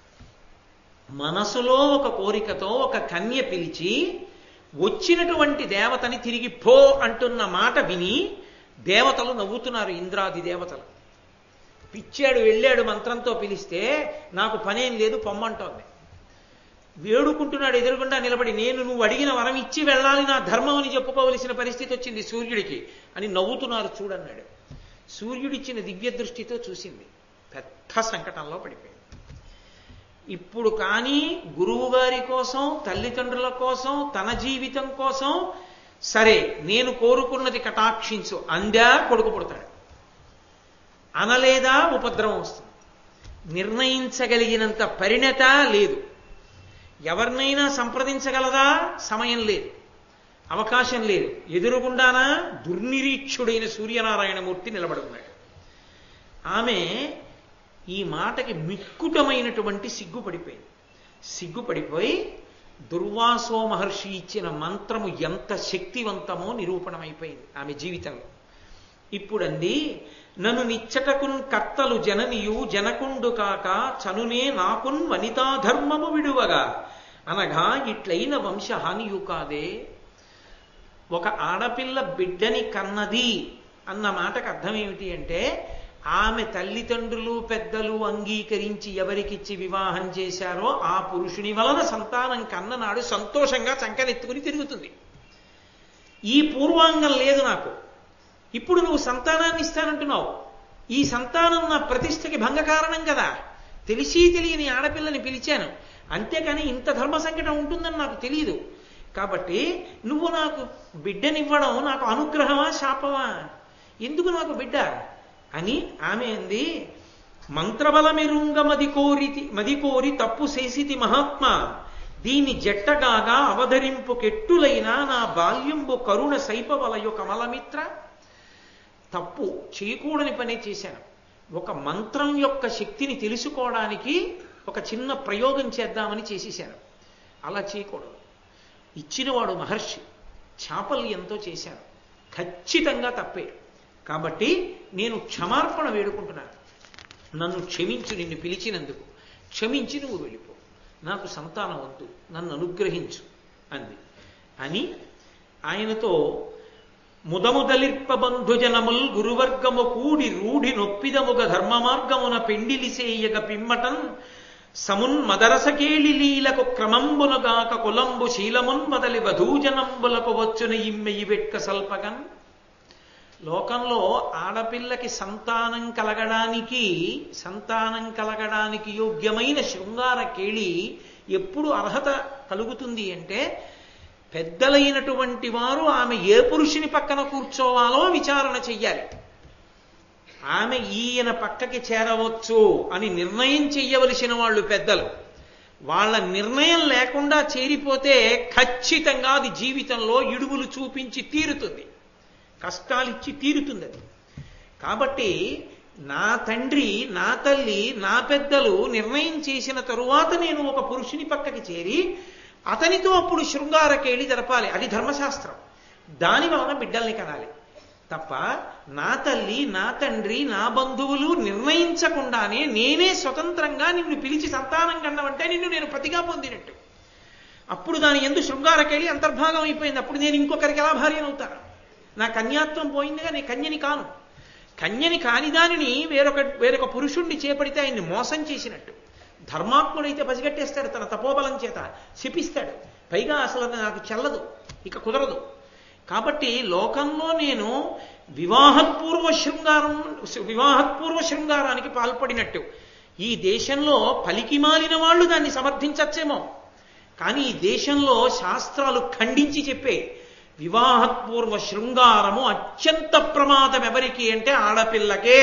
మనసులో ఒక కోరికతో ఒక కన్య పిలిచి వచ్చినటువంటి దేవతని తిరిగి పో అంటున్న మాట విని దేవతలు నవ్వుతున్నారు ఇంద్రాది దేవతలు పిచ్చాడు వెళ్ళాడు మంత్రంతో పిలిస్తే నాకు పనేం లేదు పొమ్మంటోంది వేడుకుంటున్నాడు ఎదురుగుండా నిలబడి నేను నువ్వు అడిగిన వరం ఇచ్చి వెళ్ళాలి నా ధర్మం అని చెప్పుకోవలసిన పరిస్థితి వచ్చింది సూర్యుడికి అని నవ్వుతున్నారు చూడన్నాడు సూర్యుడిచ్చిన దివ్య దృష్టితో చూసింది పెద్ద సంకటంలో పడిపోయింది ఇప్పుడు కానీ గురువు గారి కోసం తల్లిదండ్రుల కోసం తన జీవితం కోసం సరే నేను కోరుకున్నది కటాక్షించు అందా కొడుకు పుడతాడు అనలేదా ఉపద్రవం వస్తుంది నిర్ణయించగలిగినంత పరిణత లేదు ఎవరినైనా సంప్రదించగలదా సమయం లేదు అవకాశం లేదు ఎదురుగుండానా దుర్నిరీక్షుడైన సూర్యనారాయణమూర్తి నిలబడి ఉన్నాడు ఆమె ఈ మాటకి మిక్కుటమైనటువంటి సిగ్గుపడిపోయింది సిగ్గుపడిపోయి దుర్వాసో మహర్షి ఇచ్చిన మంత్రము ఎంత శక్తివంతమో నిరూపణమైపోయింది ఆమె జీవితంలో ఇప్పుడంది నన్ను నిచ్చటకున్ కర్తలు జననియు జనకుండు కాక చనునే నాకున్ వనితాధర్మము విడువగా అనగా ఇట్లైన వంశహానియు కాదే ఒక ఆడపిల్ల బిడ్డని కన్నది అన్న మాటకు అర్థం ఏమిటి అంటే ఆమె తల్లిదండ్రులు పెద్దలు అంగీకరించి ఎవరికిచ్చి వివాహం చేశారో ఆ పురుషుని వలన సంతానం కన్ననాడు సంతోషంగా చంకనెత్తుకుని తిరుగుతుంది ఈ పూర్వాంగం లేదు నాకు ఇప్పుడు నువ్వు సంతానాన్ని ఇస్తానంటున్నావు ఈ సంతానం నా ప్రతిష్టకి భంగ కారణం కదా తెలిసి తెలియని ఆడపిల్లని పిలిచాను అంతేకాని ఇంత ధర్మ సంకటం ఉంటుందని నాకు తెలియదు కాబట్టి నువ్వు నాకు బిడ్డనివ్వడం నాకు అనుగ్రహమా శాపమా ఎందుకు నాకు బిడ్డ అని ఆమె అంది మంత్రబలమెరుంగ మది కోరితి మది కోరి తప్పు చేసితి మహాత్మ దీని జట్టగాగా అవధరింపు కెట్టులైన నా బాల్యంబు కరుణ సైపవలయు కమలమిత్ర తప్పు చేయకూడని పనే చేశాను ఒక మంత్రం యొక్క శక్తిని తెలుసుకోవడానికి ఒక చిన్న ప్రయోగం చేద్దామని చేసేశాను అలా చేయకూడదు ఇచ్చినవాడు మహర్షి చాపల్యంతో చేశాను ఖచ్చితంగా తప్పే కాబట్టి నేను క్షమార్పణ వేడుకుంటున్నాను నన్ను క్షమించు నిన్ను పిలిచినందుకు క్షమించి నువ్వు వెళ్ళిపో నాకు సంతానం వద్దు నన్ను అనుగ్రహించు అంది అని ఆయనతో ముదముదలిర్ప బంధుజనముల్ గురువర్గము కూడి రూఢి నొప్పిదముగ ధర్మ మార్గమున పెండిలిసేయగ పిమ్మటన్ సమున్ మదరసకేళి లీలకు క్రమంబునగాక కులంబు శీలమున్ మొదలి వధూజనంబులకు వచ్చున ఇమ్మెయి వెట్క సల్పగన్ లోకంలో ఆడపిల్లకి సంతానం కలగడానికి సంతానం కలగడానికి యోగ్యమైన శృంగార కేళి ఎప్పుడు అర్హత కలుగుతుంది అంటే పెద్దలైనటువంటి వారు ఆమె ఏ పురుషుని పక్కన కూర్చోవాలో విచారణ చెయ్యాలి ఆమె ఈయన పక్కకి చేరవచ్చు అని నిర్ణయం చెయ్యవలసిన వాళ్ళు పెద్దలు వాళ్ళ నిర్ణయం లేకుండా చేరిపోతే ఖచ్చితంగా అది జీవితంలో ఇడుగులు చూపించి తీరుతుంది కష్టాలిచ్చి తీరుతుంది అది కాబట్టి నా తండ్రి నా తల్లి నా పెద్దలు నిర్ణయం చేసిన తరువాత నేను ఒక పురుషుని పక్కకి చేరి అతనితో అప్పుడు శృంగారకేళి జరపాలి అది ధర్మశాస్త్రం దాని వలన బిడ్డల్ని కనాలి తప్ప నా తల్లి నా తండ్రి నా బంధువులు నిర్ణయించకుండానే నేనే స్వతంత్రంగా నిన్ను పిలిచి సంతానం కన్నవంటే నిన్ను నేను ప్రతిగా పొందినట్టు అప్పుడు దాని ఎందు శృంగారకెళ్ళి అంతర్భాగం అయిపోయింది అప్పుడు నేను ఇంకొకరికి ఎలా భార్యనవుతాను నా కన్యాత్వం పోయిందిగా నేను కన్యని కాను కన్యని కాని దానిని వేరొక వేరొక పురుషుణ్ణి చేపడితే ఆయన్ని మోసం చేసినట్టు ధర్మాత్ముడైతే పసిగట్టేస్తాడు తన తపోబలం చేత శపిస్తాడు పైగా అసలు అది నాకు చెల్లదు ఇక కుదరదు కాబట్టి లోకంలో నేను వివాహపూర్వ శృంగారం వివాహపూర్వ శృంగారానికి పాల్పడినట్టు ఈ దేశంలో పలికి మాలిన వాళ్ళు దాన్ని సమర్థించచ్చేమో కానీ ఈ దేశంలో శాస్త్రాలు ఖండించి చెప్పే వివాహపూర్వ శృంగారము అత్యంత ప్రమాదం ఎవరికి అంటే ఆడపిల్లకే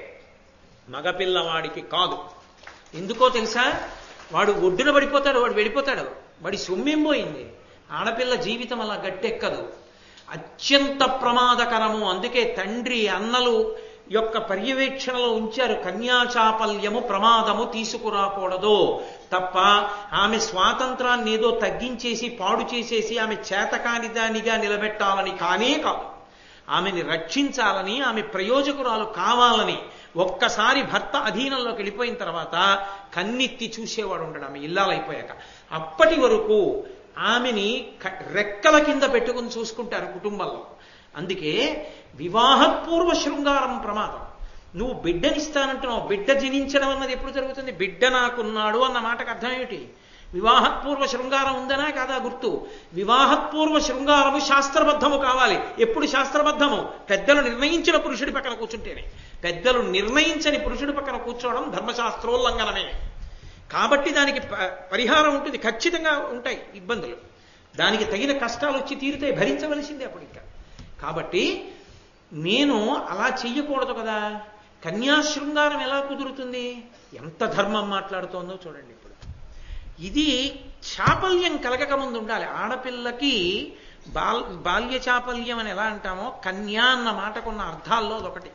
మగపిల్లవాడికి కాదు ఎందుకో తెలుసా వాడు ఒడ్డున పడిపోతాడు వాడు వెళ్ళిపోతాడు వాడి సొమ్మేం పోయింది ఆడపిల్ల జీవితం అలా గట్టెక్కదు అత్యంత ప్రమాదకరము అందుకే తండ్రి అన్నలు యొక్క పర్యవేక్షణలో ఉంచారు కన్యాచాపల్యము ప్రమాదము తీసుకురాకూడదు తప్ప ఆమె స్వాతంత్రాన్ని ఏదో తగ్గించేసి పాడు చేసేసి ఆమె చేతకాని దానిగా నిలబెట్టాలని కానే కాదు ఆమెని రక్షించాలని ఆమె ప్రయోజకురాలు కావాలని ఒక్కసారి భర్త అధీనంలోకి వెళ్ళిపోయిన తర్వాత కన్నెత్తి చూసేవాడు ఉండడు ఆమె ఇల్లాలైపోయాక అప్పటి వరకు ఆమెని రెక్కల కింద పెట్టుకుని చూసుకుంటారు కుటుంబంలో అందుకే వివాహపూర్వ శృంగారం ప్రమాదం నువ్వు బిడ్డనిస్తానంటున్నావు బిడ్డ జనించడం అన్నది ఎప్పుడు జరుగుతుంది బిడ్డ నాకున్నాడు అన్న మాటకు అర్థం ఏమిటి వివాహపూర్వ శృంగారం ఉందనా కాదా గుర్తు వివాహపూర్వ శృంగారము శాస్త్రబద్ధము కావాలి ఎప్పుడు శాస్త్రబద్ధము పెద్దలు నిర్ణయించిన పురుషుడి పక్కన కూర్చుంటేనే పెద్దలు నిర్ణయించని పురుషుడి పక్కన కూర్చోవడం ధర్మశాస్త్రోల్లంఘనమే కాబట్టి దానికి పరిహారం ఉంటుంది ఖచ్చితంగా ఉంటాయి ఇబ్బందులు దానికి తగిన కష్టాలు వచ్చి తీరుతాయి భరించవలసిందే అప్పుడు ఇంకా కాబట్టి నేను అలా చెయ్యకూడదు కదా కన్యాశృంగారం ఎలా కుదురుతుంది ఎంత ధర్మం మాట్లాడుతోందో చూడండి ఇప్పుడు ఇది చాపల్యం కలగక ముందు ఉండాలి ఆడపిల్లకి బాల్ బాల్య చాపల్యం అని ఎలా అంటామో కన్యా అన్న మాటకున్న అర్థాల్లో అదొకటి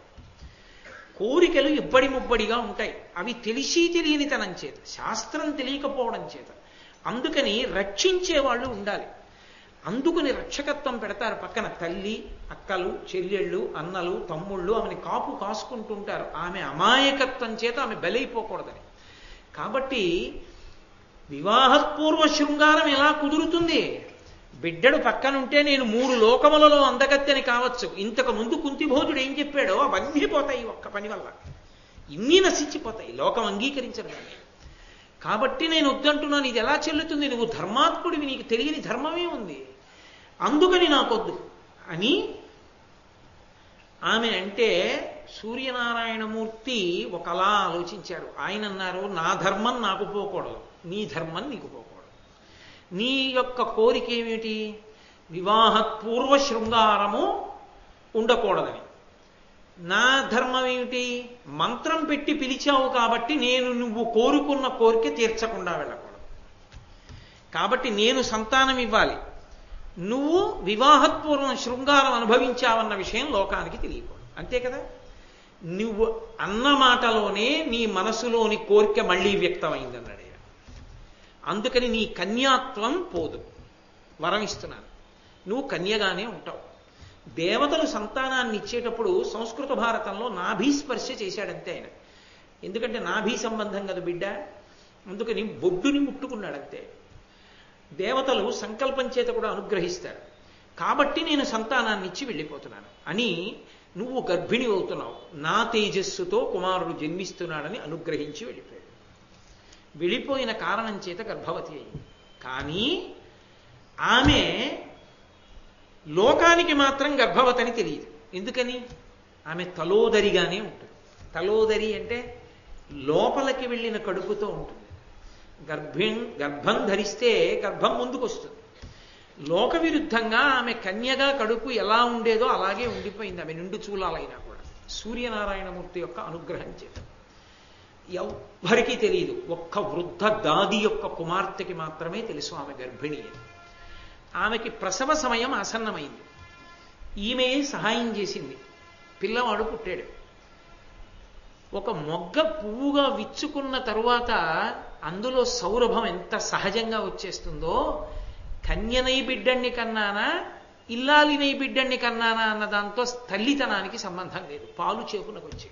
కోరికలు ఇబ్బడి ముబ్బడిగా ఉంటాయి అవి తెలిసి తెలియనితనం చేత శాస్త్రం తెలియకపోవడం చేత అందుకని రక్షించే వాళ్ళు ఉండాలి అందుకుని రక్షకత్వం పెడతారు పక్కన తల్లి అక్కలు చెల్లెళ్ళు అన్నలు తమ్ముళ్ళు ఆమెని కాపు కాసుకుంటుంటారు ఆమె అమాయకత్వం చేత ఆమె బలైపోకూడదని కాబట్టి వివాహపూర్వ శృంగారం ఎలా కుదురుతుంది బిడ్డడు పక్కనుంటే నేను మూడు లోకములలో అందగత్తెని కావచ్చు ఇంతకు ముందు కుంతిభోజుడు ఏం చెప్పాడో అవన్నీ పోతాయి ఒక్క పని వల్ల ఇన్ని నశించిపోతాయి లోకం అంగీకరించరు దాన్ని కాబట్టి నేను వద్దంటున్నాను ఇది ఎలా చెల్లుతుంది నువ్వు ధర్మాత్ముడివి నీకు తెలియని ధర్మమే ఉంది అందుకని నాకొద్దు అని ఆమె అంటే సూర్యనారాయణమూర్తి ఒకలా ఆలోచించారు ఆయన అన్నారు నా ధర్మం నాకు పోకూడదు నీ ధర్మం నీకు పోకూడదు నీ యొక్క కోరిక ఏమిటి వివాహపూర్వ శృంగారము ఉండకూడదని నా ధర్మం ఏమిటి మంత్రం పెట్టి పిలిచావు కాబట్టి నేను నువ్వు కోరుకున్న కోరిక తీర్చకుండా వెళ్ళకూడదు కాబట్టి నేను సంతానం ఇవ్వాలి నువ్వు వివాహపూర్వం శృంగారం అనుభవించావన్న విషయం లోకానికి తెలియకూడదు అంతే కదా నువ్వు అన్న మాటలోనే నీ మనసులోని కోరిక మళ్ళీ వ్యక్తమైందన్నాడు ఆయన అందుకని నీ కన్యాత్వం పోదు వరం ఇస్తున్నాను నువ్వు కన్యగానే ఉంటావు దేవతలు సంతానాన్ని ఇచ్చేటప్పుడు సంస్కృత భారతంలో నాభీస్పర్శ చేశాడంతే ఆయన ఎందుకంటే నాభీ సంబంధం కదా బిడ్డ అందుకని బొడ్డుని ముట్టుకున్నాడంతే దేవతలు సంకల్పం చేత కూడా అనుగ్రహిస్తారు కాబట్టి నేను సంతానాన్ని ఇచ్చి వెళ్ళిపోతున్నాను అని నువ్వు గర్భిణి అవుతున్నావు నా తేజస్సుతో కుమారుడు జన్మిస్తున్నాడని అనుగ్రహించి వెళ్ళిపోయాడు వెళ్ళిపోయిన కారణం చేత గర్భవతి అయింది కానీ ఆమె లోకానికి మాత్రం గర్భవతి అని తెలియదు ఎందుకని ఆమె తలోదరిగానే ఉంటుంది తలోదరి అంటే లోపలికి వెళ్ళిన కడుపుతో ఉంటుంది గర్భం గర్భం ధరిస్తే గర్భం ముందుకు వస్తుంది లోక విరుద్ధంగా ఆమె కన్యగా కడుపు ఎలా ఉండేదో అలాగే ఉండిపోయింది ఆమె నిండు చూలాలైనా కూడా సూర్యనారాయణమూర్తి యొక్క అనుగ్రహం చేత ఎవ్వరికీ తెలియదు ఒక్క వృద్ధ దాది యొక్క కుమార్తెకి మాత్రమే తెలుసు ఆమె గర్భిణి అని ఆమెకి ప్రసవ సమయం ఆసన్నమైంది ఈమె సహాయం చేసింది పిల్లవాడు పుట్టాడు ఒక మొగ్గ పువ్వుగా విచ్చుకున్న తరువాత అందులో సౌరభం ఎంత సహజంగా వచ్చేస్తుందో కన్యనై బిడ్డణ్ణి కన్నానా ఇల్లాలినై బిడ్డణ్ణి కన్నానా అన్న దాంతో తల్లితనానికి సంబంధం లేదు పాలు చేపునకు వచ్చి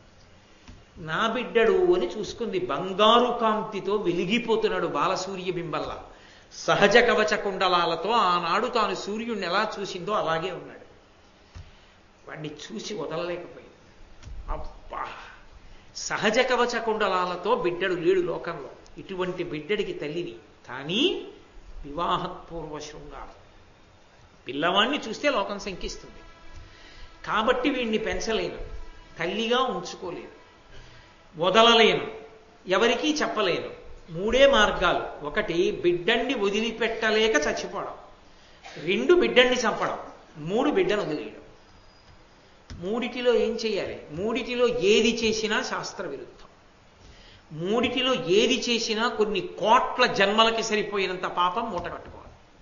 నా బిడ్డడు అని చూసుకుంది బంగారు కాంతితో వెలిగిపోతున్నాడు బాలసూర్య బింబల్లా సహజ కవచ కుండలాలతో ఆనాడు తాను సూర్యుడిని ఎలా చూసిందో అలాగే ఉన్నాడు వాడిని చూసి వదలలేకపోయింది అబ్బా సహజ కవచ కుండలాలతో బిడ్డడు లేడు లోకంలో ఇటువంటి బిడ్డడికి తల్లిని కానీ వివాహపూర్వ శృంగారం పిల్లవాణ్ణి చూస్తే లోకం శంకిస్తుంది కాబట్టి వీడిని పెంచలేను తల్లిగా ఉంచుకోలేను వదలలేను ఎవరికీ చెప్పలేను మూడే మార్గాలు ఒకటి బిడ్డణ్ణి వదిలిపెట్టలేక చచ్చిపోవడం రెండు బిడ్డణ్ణి చంపడం మూడు బిడ్డను వదిలేయడం మూడిటిలో ఏం చేయాలి మూడిటిలో ఏది చేసినా శాస్త్ర విరుద్ధం మూడిటిలో ఏది చేసినా కొన్ని కోట్ల జన్మలకి సరిపోయినంత పాపం మూట కట్టుకోవాలి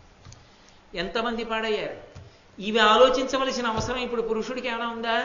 ఎంతమంది పాడయ్యారు ఇవి ఆలోచించవలసిన అవసరం ఇప్పుడు పురుషుడికి ఏమైనా ఉందా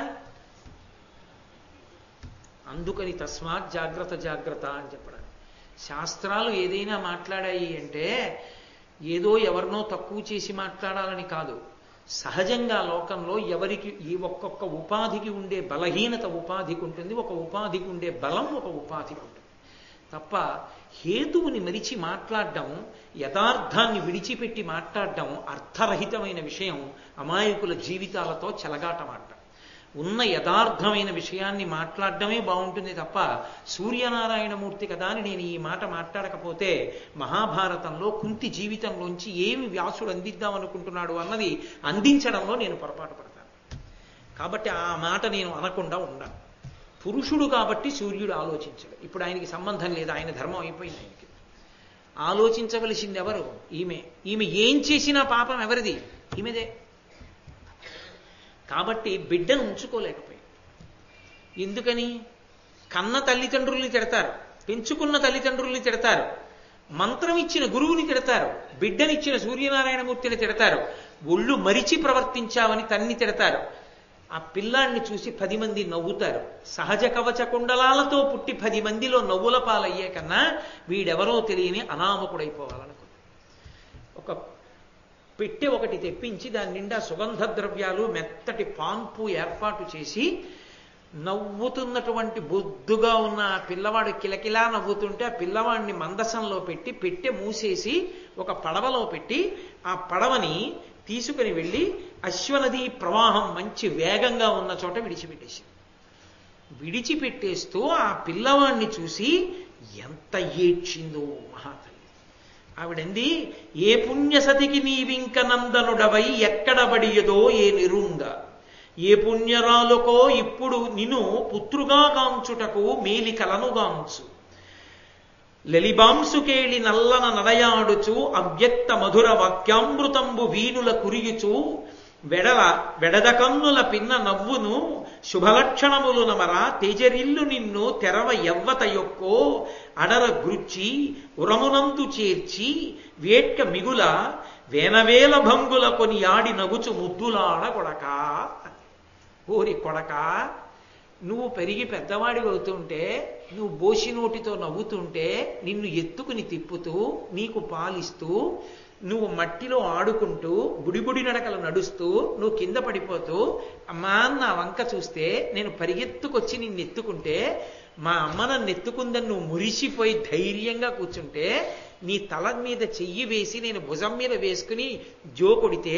అందుకని తస్మాత్ జాగ్రత్త జాగ్రత్త అని చెప్పడం శాస్త్రాలు ఏదైనా మాట్లాడాయి అంటే ఏదో ఎవరినో తక్కువ చేసి మాట్లాడాలని కాదు సహజంగా లోకంలో ఎవరికి ఈ ఒక్కొక్క ఉపాధికి ఉండే బలహీనత ఉపాధికి ఉంటుంది ఒక ఉపాధికి ఉండే బలం ఒక ఉపాధికి ఉంటుంది తప్ప హేతువుని మరిచి మాట్లాడడం యథార్థాన్ని విడిచిపెట్టి మాట్లాడడం అర్థరహితమైన విషయం అమాయకుల జీవితాలతో చెలగాటమాడటం ఉన్న యథార్థమైన విషయాన్ని మాట్లాడడమే బాగుంటుంది తప్ప సూర్యనారాయణమూర్తి కదా అని నేను ఈ మాట మాట్లాడకపోతే మహాభారతంలో కుంతి జీవితంలోంచి ఏమి వ్యాసుడు అందిద్దాం అనుకుంటున్నాడు అన్నది అందించడంలో నేను పొరపాటు పడతాను కాబట్టి ఆ మాట నేను అనకుండా ఉండాను పురుషుడు కాబట్టి సూర్యుడు ఆలోచించడు ఇప్పుడు ఆయనకి సంబంధం లేదు ఆయన ధర్మం అయిపోయింది ఆయనకి ఆలోచించవలసింది ఎవరు ఈమె ఈమె ఏం చేసినా పాపం ఎవరిది ఈమెదే కాబట్టి బిడ్డను ఉంచుకోలేకపోయింది ఎందుకని కన్న తల్లిదండ్రుల్ని తిడతారు పెంచుకున్న తల్లిదండ్రుల్ని తిడతారు మంత్రం ఇచ్చిన గురువుని తిడతారు బిడ్డనిచ్చిన సూర్యనారాయణమూర్తిని తిడతారు ఒళ్ళు మరిచి ప్రవర్తించావని తన్ని తిడతారు ఆ పిల్లాన్ని చూసి పది మంది నవ్వుతారు సహజ కవచ కుండలాలతో పుట్టి పది మందిలో నవ్వుల పాలయ్యే కన్నా వీడెవరో తెలియని అనామకుడైపోవాలనుకుంది ఒక పెట్టె ఒకటి తెప్పించి దాని నిండా సుగంధ ద్రవ్యాలు మెత్తటి పాన్పు ఏర్పాటు చేసి నవ్వుతున్నటువంటి బొద్దుగా ఉన్న ఆ పిల్లవాడు కిలకిలా నవ్వుతుంటే ఆ పిల్లవాడిని మందసంలో పెట్టి పెట్టె మూసేసి ఒక పడవలో పెట్టి ఆ పడవని తీసుకుని వెళ్ళి అశ్వనది ప్రవాహం మంచి వేగంగా ఉన్న చోట విడిచిపెట్టేసి విడిచిపెట్టేస్తూ ఆ పిల్లవాడిని చూసి ఎంత ఏడ్చిందో మహాతల్లి ఆవిడంది ఏ పుణ్యసతికి నీవింక నందనుడవై ఎక్కడబడియదో ఏ నిరుంద ఏ పుణ్యరాలుకో ఇప్పుడు నిను పుత్రుగా గాంచుటకు మేలి కలనుగాంచు లలిబాంసుకేళి నల్లన నడయాడుచు అవ్యక్త మధుర వాక్యామృతంబు వీనుల కురియుచు వెడల వెడద కన్నుల పిన్న నవ్వును శుభలక్షణములు నమర తేజరిల్లు నిన్ను తెరవ ఎవ్వత యొక్కో అడర గృచ్చి ఉరమునందు చేర్చి వేట్క మిగుల వేనవేల భంగుల కొని ఆడి నగుచు ముద్దులాడ కొడక ఓరి కొడక నువ్వు పెరిగి పెద్దవాడి అవుతుంటే నువ్వు బోసి నోటితో నవ్వుతుంటే నిన్ను ఎత్తుకుని తిప్పుతూ నీకు పాలిస్తూ నువ్వు మట్టిలో ఆడుకుంటూ బుడిబుడి నడకలు నడుస్తూ నువ్వు కింద పడిపోతూ అమ్మా నా వంక చూస్తే నేను పరిగెత్తుకొచ్చి నిన్ను ఎత్తుకుంటే మా అమ్మ నన్ను ఎత్తుకుందని నువ్వు మురిసిపోయి ధైర్యంగా కూర్చుంటే నీ తల మీద చెయ్యి వేసి నేను భుజం మీద వేసుకుని జో కొడితే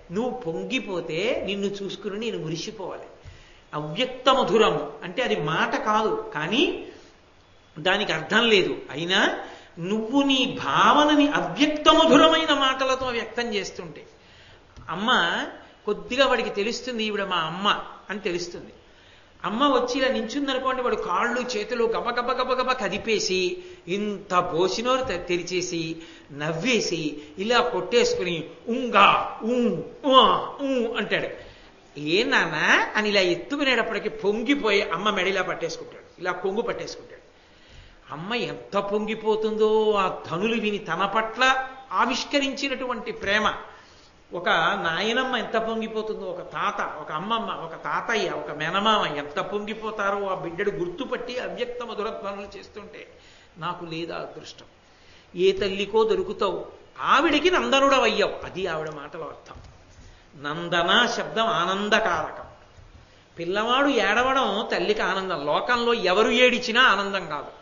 నువ్వు పొంగిపోతే నిన్ను చూసుకుని నేను మురిసిపోవాలి అవ్యక్త మధురము అంటే అది మాట కాదు కానీ దానికి అర్థం లేదు అయినా నువ్వు నీ భావనని అవ్యక్త మధురమైన మాటలతో వ్యక్తం చేస్తుంటే అమ్మ కొద్దిగా వాడికి తెలుస్తుంది ఈవిడ మా అమ్మ అని తెలుస్తుంది అమ్మ వచ్చి ఇలా నించుందనుకోండి వాడు కాళ్ళు చేతులు గబ గబ గబ గబ కదిపేసి ఇంత బోసినోరు తె- తెరిచేసి నవ్వేసి ఇలా కొట్టేసుకుని ఉంగా ఊ ఉ, ఊ అంటాడు ఏ నాన్న అని ఇలా ఎత్తుకునేటప్పటికి పొంగిపోయి అమ్మ మెడిలా పట్టేసుకుంటాడు ఇలా కొంగు పట్టేసుకుంటాడు అమ్మ ఎంత పొంగిపోతుందో ఆ ధనులు విని తన పట్ల ఆవిష్కరించినటువంటి ప్రేమ ఒక నాయనమ్మ ఎంత పొంగిపోతుందో ఒక తాత ఒక అమ్మమ్మ ఒక తాతయ్య ఒక మేనమామ ఎంత పొంగిపోతారో ఆ బిడ్డడు గుర్తుపట్టి అవ్యక్త మధురధ్వనులు చేస్తుంటే నాకు లేదా అదృష్టం ఏ తల్లికో దొరుకుతావు ఆవిడికి నందనుడవయ్యావు అది ఆవిడ మాటల అర్థం నందన శబ్దం ఆనందకారకం పిల్లవాడు ఏడవడం తల్లికి ఆనందం లోకంలో ఎవరు ఏడిచినా ఆనందం కాదు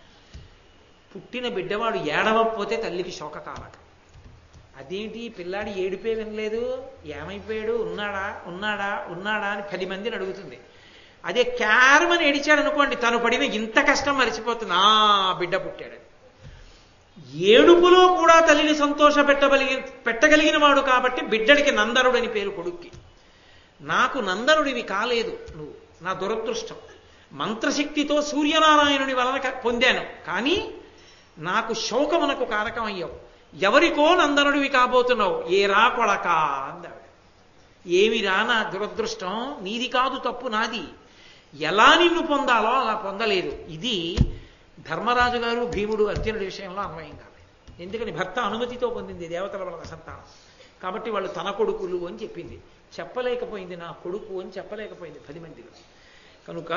పుట్టిన బిడ్డవాడు ఏడవకపోతే తల్లికి శోకకారకం అదేంటి పిల్లాడి ఏడిపే వినలేదు ఏమైపోయాడు ఉన్నాడా ఉన్నాడా ఉన్నాడా అని పది మందిని అడుగుతుంది అదే క్యారమని ఏడిచాడు అనుకోండి తను పడిన ఇంత కష్టం మరిచిపోతుంది ఆ బిడ్డ పుట్టాడు ఏడుపులో కూడా తల్లిని సంతోష పెట్టగలిగి పెట్టగలిగిన వాడు కాబట్టి బిడ్డడికి నందనుడని పేరు కొడుక్కి నాకు నందనుడివి కాలేదు నువ్వు నా దురదృష్టం మంత్రశక్తితో సూర్యనారాయణుని వలన క- పొందాను కానీ నాకు శోకమునకు కారకం అయ్యావు ఎవరికో నందనుడివి కాబోతున్నావు ఏ రా కొడకా అందావిడ ఏమిరా నా దురదృష్టం నీది కాదు తప్పు నాది ఎలా నిన్ను పొందాలో అలా పొందలేదు ఇది ధర్మరాజు గారు భీముడు అర్జునుడి విషయంలో అన్వయం కాదు ఎందుకని భర్త అనుమతితో పొందింది దేవతల వల్ల సంతానం కాబట్టి వాళ్ళు తన కొడుకులు అని చెప్పింది చెప్పలేకపోయింది నా కొడుకు అని చెప్పలేకపోయింది పది మందిలో కనుక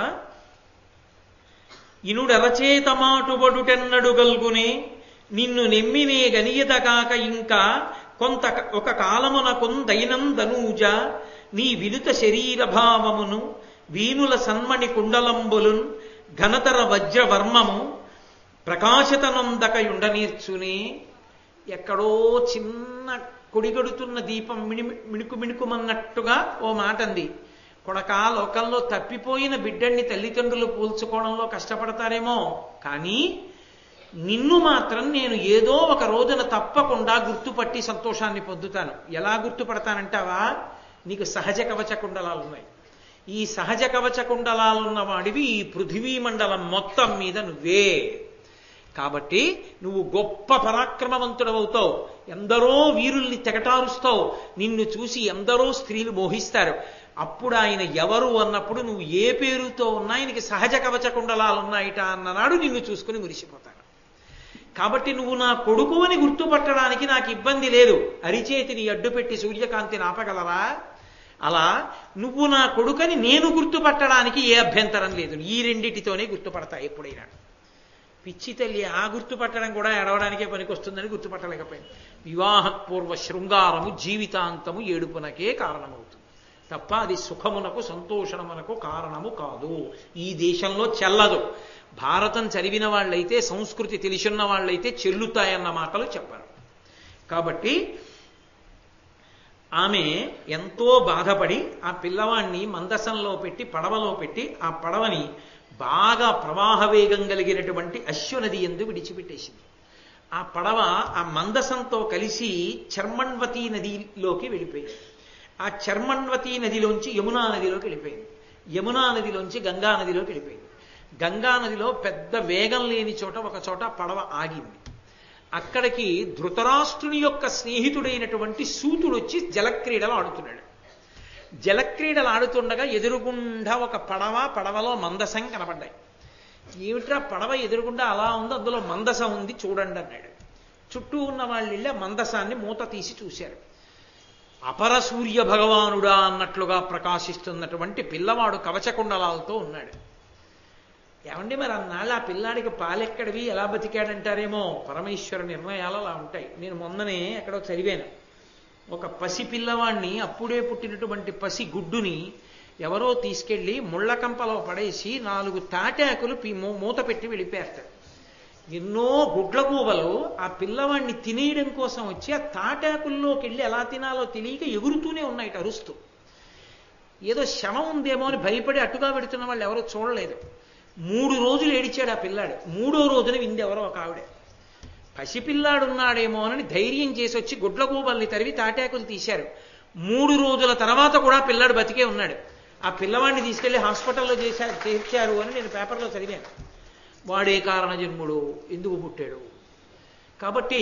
ఇనుడరచేతమాటుబడుటెన్నడు గల్గునే నిన్ను నెమ్మినే గనియదగాక ఇంకా కొంత ఒక కాలమునకుందైనందనూజ నీ వినుత శరీర భావమును వీనుల సన్మణి కుండలంబులున్ ఘనతర వజ్రవర్మము ప్రకాశతనందకయుండనీర్చునే ఎక్కడో చిన్న కొడిగడుతున్న దీపం మిణి మిణుకు మిణుకుమన్నట్టుగా ఓ మాట అంది కొడక లోకంలో తప్పిపోయిన బిడ్డల్ని తల్లిదండ్రులు పోల్చుకోవడంలో కష్టపడతారేమో కానీ నిన్ను మాత్రం నేను ఏదో ఒక రోజున తప్పకుండా గుర్తుపట్టి సంతోషాన్ని పొందుతాను ఎలా గుర్తుపడతానంటావా నీకు సహజ కవచ కుండలాలు ఉన్నాయి ఈ సహజ కవచ కుండలాలున్న వాడివి ఈ పృథివీ మండలం మొత్తం మీద నువ్వే కాబట్టి నువ్వు గొప్ప పరాక్రమవంతుడవుతావు ఎందరో వీరుల్ని తెగటారుస్తావు నిన్ను చూసి ఎందరో స్త్రీలు మోహిస్తారు అప్పుడు ఆయన ఎవరు అన్నప్పుడు నువ్వు ఏ పేరుతో ఉన్నా ఆయనకి సహజ కవచ కుండలాలు ఉన్నాయిట అన్ననాడు నిన్ను చూసుకుని మురిసిపోతాడు కాబట్టి నువ్వు నా కొడుకు అని గుర్తుపట్టడానికి నాకు ఇబ్బంది లేదు అరిచేతిని అడ్డుపెట్టి సూర్యకాంతిని ఆపగలరా అలా నువ్వు నా కొడుకని నేను గుర్తుపట్టడానికి ఏ అభ్యంతరం లేదు ఈ రెండిటితోనే గుర్తుపడతా ఎప్పుడైనా పిచ్చి తల్లి ఆ గుర్తుపట్టడం కూడా ఎడవడానికే పనికొస్తుందని గుర్తుపట్టలేకపోయింది వివాహపూర్వ శృంగారము జీవితాంతము ఏడుపునకే కారణమవుతుంది తప్ప అది సుఖమునకు సంతోషమునకు కారణము కాదు ఈ దేశంలో చెల్లదు భారతం చదివిన వాళ్ళైతే సంస్కృతి తెలిసిన వాళ్ళైతే చెల్లుతాయన్న మాటలు చెప్పారు కాబట్టి ఆమె ఎంతో బాధపడి ఆ పిల్లవాణ్ణి మందసంలో పెట్టి పడవలో పెట్టి ఆ పడవని బాగా ప్రవాహ వేగం కలిగినటువంటి అశ్వనది ఎందు విడిచిపెట్టేసింది ఆ పడవ ఆ మందసంతో కలిసి చర్మణ్వతి నదిలోకి వెళ్ళిపోయింది ఆ చర్మణ్వతి నదిలోంచి యమునా నదిలోకి వెళ్ళిపోయింది యమునా నదిలోంచి గంగా నదిలోకి వెళ్ళిపోయింది గంగా నదిలో పెద్ద వేగం లేని చోట ఒక చోట పడవ ఆగింది అక్కడికి ధృతరాష్ట్రుని యొక్క స్నేహితుడైనటువంటి సూతుడు వచ్చి జలక్రీడలు ఆడుతున్నాడు జలక్రీడలు ఆడుతుండగా ఎదురుగుండా ఒక పడవ పడవలో మందసం కనపడ్డాయి ఏమిట్రా పడవ ఎదురుగుండా అలా ఉంది అందులో మందసం ఉంది చూడండి అన్నాడు చుట్టూ ఉన్న వాళ్ళు వెళ్ళి ఆ మందసాన్ని మూత తీసి చూశారు అపర సూర్య భగవానుడా అన్నట్లుగా ప్రకాశిస్తున్నటువంటి పిల్లవాడు కవచకుండలాలతో ఉన్నాడు ఏమండి మరి అన్నాళ్ళు ఆ పిల్లాడికి పాలెక్కడివి ఎలా బతికాడంటారేమో పరమేశ్వర నిర్ణయాలు అలా ఉంటాయి నేను మొన్ననే ఎక్కడో చదివాను ఒక పసి పిల్లవాడిని అప్పుడే పుట్టినటువంటి పసి గుడ్డుని ఎవరో తీసుకెళ్లి ముళ్ళకంపలో పడేసి నాలుగు తాటాకులు పి- మూ- మూత పెట్టి వెళ్ళిపోయారట ఎన్నో గుడ్లగూబలు ఆ పిల్లవాడిని తినేయడం కోసం వచ్చి ఆ తాటాకుల్లోకి వెళ్ళి ఎలా తినాలో తెలియక ఎగురుతూనే ఉన్నాయి అరుస్తూ ఏదో శవం ఉందేమో అని భయపడి అట్టుగా పెడుతున్న వాళ్ళు ఎవరో చూడలేదు మూడు రోజులు ఏడిచాడు ఆ పిల్లాడు మూడో రోజున వింది ఎవరో ఒక ఆవిడ పసిపిల్లాడున్నాడేమో అని ధైర్యం చేసి వచ్చి గుడ్లగూబల్ని తరివి తాటాకులు తీశారు మూడు రోజుల తర్వాత కూడా పిల్లాడు బతికే ఉన్నాడు ఆ పిల్లవాడిని తీసుకెళ్లి హాస్పిటల్లో చేశారు చేర్చారు అని నేను పేపర్లో చదివాను వాడే కారణ జన్ముడు ఎందుకు పుట్టాడు కాబట్టి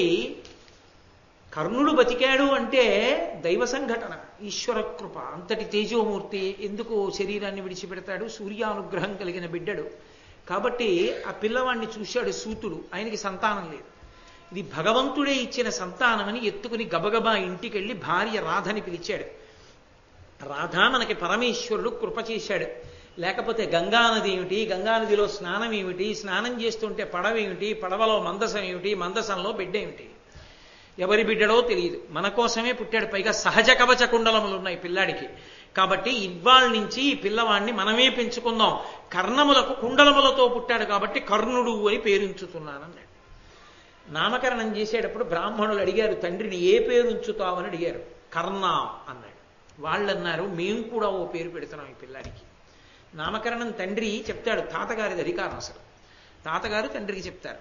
కర్ణుడు బతికాడు అంటే దైవ సంఘటన ఈశ్వర కృప అంతటి తేజోమూర్తి ఎందుకు శరీరాన్ని విడిచిపెడతాడు సూర్యానుగ్రహం కలిగిన బిడ్డడు కాబట్టి ఆ పిల్లవాడిని చూశాడు సూతుడు ఆయనకి సంతానం లేదు ఇది భగవంతుడే ఇచ్చిన సంతానమని ఎత్తుకుని గబగబా ఇంటికెళ్ళి భార్య రాధని పిలిచాడు రాధ మనకి పరమేశ్వరుడు కృప చేశాడు లేకపోతే గంగానది ఏమిటి గంగానదిలో స్నానం ఏమిటి స్నానం చేస్తుంటే పడవ ఏమిటి పడవలో మందసం ఏమిటి మందసంలో బిడ్డ ఏమిటి ఎవరి బిడ్డడో తెలియదు మన కోసమే పుట్టాడు పైగా సహజ కవచ కుండలములు ఉన్నాయి పిల్లాడికి కాబట్టి ఇవాళ నుంచి ఈ పిల్లవాడిని మనమే పెంచుకుందాం కర్ణములకు కుండలములతో పుట్టాడు కాబట్టి కర్ణుడు అని పేరుంచుతున్నానన్నాడు నామకరణం చేసేటప్పుడు బ్రాహ్మణులు అడిగారు తండ్రిని ఏ పేరు ఉంచుతావని అడిగారు కర్ణ అన్నాడు వాళ్ళు అన్నారు మేము కూడా ఓ పేరు పెడుతున్నాం ఈ పిల్లాడికి నామకరణం తండ్రి చెప్తాడు తాతగారిది అధికారం అసలు తాతగారు తండ్రికి చెప్తారు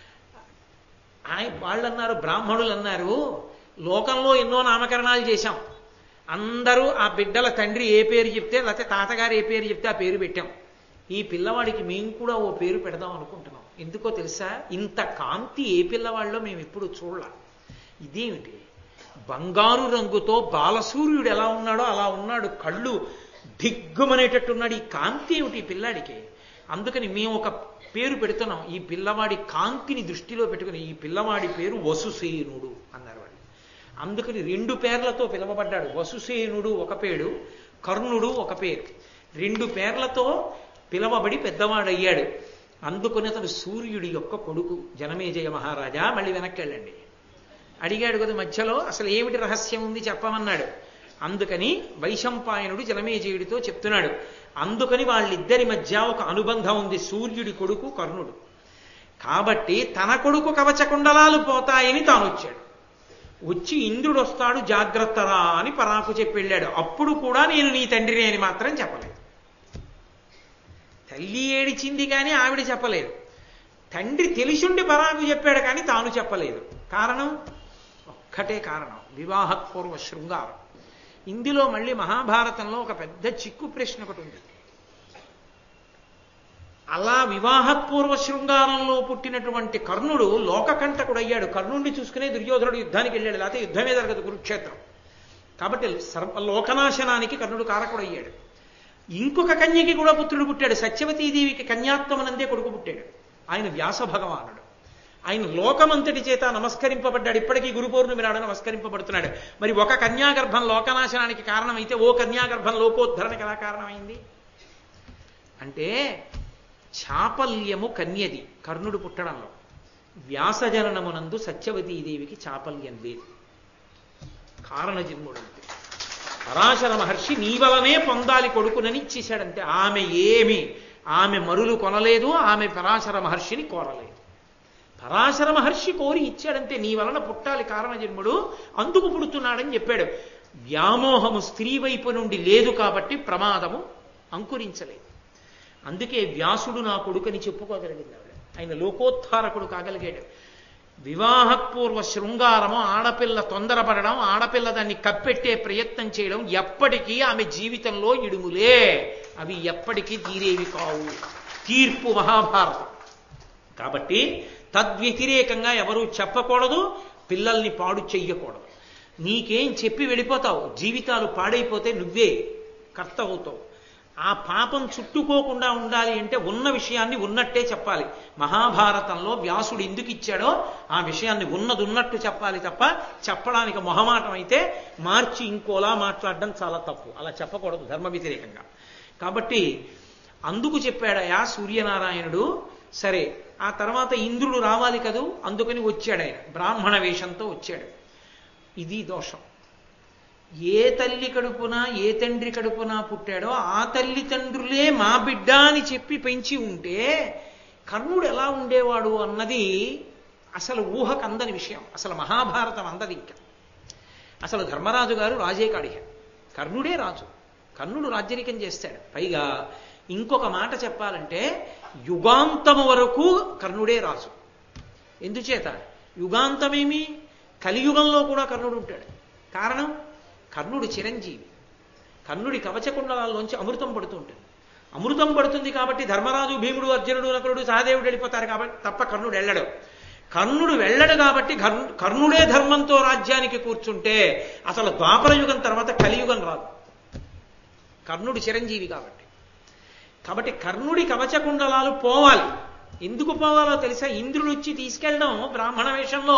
ఆయన వాళ్ళు అన్నారు బ్రాహ్మణులు అన్నారు లోకంలో ఎన్నో నామకరణాలు చేశాం అందరూ ఆ బిడ్డల తండ్రి ఏ పేరు చెప్తే లేకపోతే తాతగారు ఏ పేరు చెప్తే ఆ పేరు పెట్టాం ఈ పిల్లవాడికి మేము కూడా ఓ పేరు పెడదాం అనుకుంటున్నాం ఎందుకో తెలుసా ఇంత కాంతి ఏ పిల్లవాళ్ళలో మేము ఎప్పుడు చూడాల ఇదేమిటి బంగారు రంగుతో బాలసూర్యుడు ఎలా ఉన్నాడో అలా ఉన్నాడు కళ్ళు దిగ్గుమనేటట్టున్నాడు ఈ కాంతి ఏమిటి ఈ పిల్లాడికి అందుకని మేము ఒక పేరు పెడుతున్నాం ఈ పిల్లవాడి కాంతిని దృష్టిలో పెట్టుకుని ఈ పిల్లవాడి పేరు వసుసేనుడు అన్నారు వాళ్ళు అందుకని రెండు పేర్లతో పిలువబడ్డాడు వసుసేనుడు ఒక పేరు కర్ణుడు ఒక పేరు రెండు పేర్లతో పిలవబడి పెద్దవాడయ్యాడు అందుకని అతను సూర్యుడి యొక్క కొడుకు జనమేజయ మహారాజా మళ్ళీ వెనక్కి వెళ్ళండి అడిగాడు కదా మధ్యలో అసలు ఏమిటి రహస్యం ఉంది చెప్పమన్నాడు అందుకని వైశంపాయనుడు జనమేజయుడితో చెప్తున్నాడు అందుకని వాళ్ళిద్దరి మధ్య ఒక అనుబంధం ఉంది సూర్యుడి కొడుకు కర్ణుడు కాబట్టి తన కొడుకు కవచకుండలాలు పోతాయని తాను వచ్చాడు వచ్చి ఇంద్రుడు వస్తాడు జాగ్రత్తరా అని పరాకు చెప్పి వెళ్ళాడు అప్పుడు కూడా నేను నీ తండ్రిని అని మాత్రం చెప్పలేదు తల్లి ఏడిచింది కానీ ఆవిడ చెప్పలేదు తండ్రి తెలిసుండి పరాకు చెప్పాడు కానీ తాను చెప్పలేదు కారణం ఒక్కటే కారణం వివాహపూర్వ శృంగారం ఇందులో మళ్ళీ మహాభారతంలో ఒక పెద్ద చిక్కు ప్రశ్న ఒకటి ఉంది అలా వివాహపూర్వ శృంగారంలో పుట్టినటువంటి కర్ణుడు లోకకంటకుడయ్యాడు కర్ణుడిని చూసుకునే దుర్యోధనుడు యుద్ధానికి వెళ్ళాడు లేకపోతే యుద్ధమే జరగదు కురుక్షేత్రం కాబట్టి సర్వ లోకనాశనానికి కర్ణుడు కారకుడయ్యాడు ఇంకొక కన్యకి కూడా పుత్రుడు పుట్టాడు సత్యవతీదేవికి కన్యాత్వమనందే కొడుకు పుట్టాడు ఆయన వ్యాస భగవానుడు ఆయన లోకమంతటి చేత నమస్కరింపబడ్డాడు ఇప్పటికీ గురు పౌర్ణమి నాడు నమస్కరింపబడుతున్నాడు మరి ఒక కన్యాగర్భం లోకనాశనానికి కారణమైతే ఓ కన్యాగర్భం లోకోద్ధరణకి ఎలా కారణమైంది అంటే చాపల్యము కన్యది కర్ణుడు పుట్టడంలో వ్యాసజననమునందు సత్యవతీదేవికి చాపల్యం లేదు కారణజన్ముడు అంతే పరాశర మహర్షి నీ వలనే పొందాలి కొడుకునని ఇచ్చేశాడంతే ఆమె ఏమి ఆమె మరులు కొనలేదు ఆమె పరాశర మహర్షిని కోరలేదు పరాశర మహర్షి కోరి ఇచ్చాడంతే నీ వలన పుట్టాలి కారణజన్ముడు అందుకు పుడుతున్నాడని చెప్పాడు వ్యామోహము స్త్రీ వైపు నుండి లేదు కాబట్టి ప్రమాదము అంకురించలేదు అందుకే వ్యాసుడు నా కొడుకని చెప్పుకోగలిగింది ఆవిడ ఆయన లోకోత్థారకుడు కాగలిగాడు వివాహపూర్వ శృంగారము ఆడపిల్ల తొందరపడడం ఆడపిల్ల దాన్ని కప్పెట్టే ప్రయత్నం చేయడం ఎప్పటికీ ఆమె జీవితంలో ఇడుములే అవి ఎప్పటికీ తీరేవి కావు తీర్పు మహాభారతం కాబట్టి తద్వ్యతిరేకంగా ఎవరూ చెప్పకూడదు పిల్లల్ని పాడు చెయ్యకూడదు నీకేం చెప్పి వెళ్ళిపోతావు జీవితాలు పాడైపోతే నువ్వే కర్త అవుతావు ఆ పాపం చుట్టుకోకుండా ఉండాలి అంటే ఉన్న విషయాన్ని ఉన్నట్టే చెప్పాలి మహాభారతంలో వ్యాసుడు ఎందుకు ఇచ్చాడో ఆ విషయాన్ని ఉన్నది ఉన్నట్టు చెప్పాలి తప్ప చెప్పడానికి మొహమాటం అయితే మార్చి ఇంకోలా మాట్లాడడం చాలా తప్పు అలా చెప్పకూడదు ధర్మ వ్యతిరేకంగా కాబట్టి అందుకు చెప్పాడయా సూర్యనారాయణుడు సరే ఆ తర్వాత ఇంద్రుడు రావాలి కదూ అందుకని వచ్చాడు ఆయన బ్రాహ్మణ వేషంతో వచ్చాడు ఇది దోషం ఏ తల్లి కడుపున ఏ తండ్రి కడుపున పుట్టాడో ఆ తల్లి తండ్రులే మా బిడ్డ అని చెప్పి పెంచి ఉంటే కర్ణుడు ఎలా ఉండేవాడు అన్నది అసలు ఊహకు అందని విషయం అసలు మహాభారతం అందది ఇంకా అసలు ధర్మరాజు గారు రాజే కాడిహ కర్ణుడే రాజు కర్ణుడు రాజ్యరికం చేస్తాడు పైగా ఇంకొక మాట చెప్పాలంటే యుగాంతము వరకు కర్ణుడే రాజు ఎందుచేత యుగాంతమేమి కలియుగంలో కూడా కర్ణుడు ఉంటాడు కారణం కర్ణుడు చిరంజీవి కర్ణుడి కవచకుండలాల్లోంచి అమృతం పడుతూ ఉంటుంది అమృతం పడుతుంది కాబట్టి ధర్మరాజు భీముడు అర్జునుడు నకులుడు సహదేవుడు వెళ్ళిపోతారు కాబట్టి తప్ప కర్ణుడు వెళ్ళడు కర్ణుడు వెళ్ళడు కాబట్టి కర్ణుడే ధర్మంతో రాజ్యానికి కూర్చుంటే అసలు ద్వాపర యుగం తర్వాత కలియుగం రాదు కర్ణుడు చిరంజీవి కాబట్టి కాబట్టి కర్ణుడి కవచకుండలాలు పోవాలి ఎందుకు పోవాలో తెలుసా ఇంద్రుడు వచ్చి తీసుకెళ్ళడం బ్రాహ్మణ వేషంలో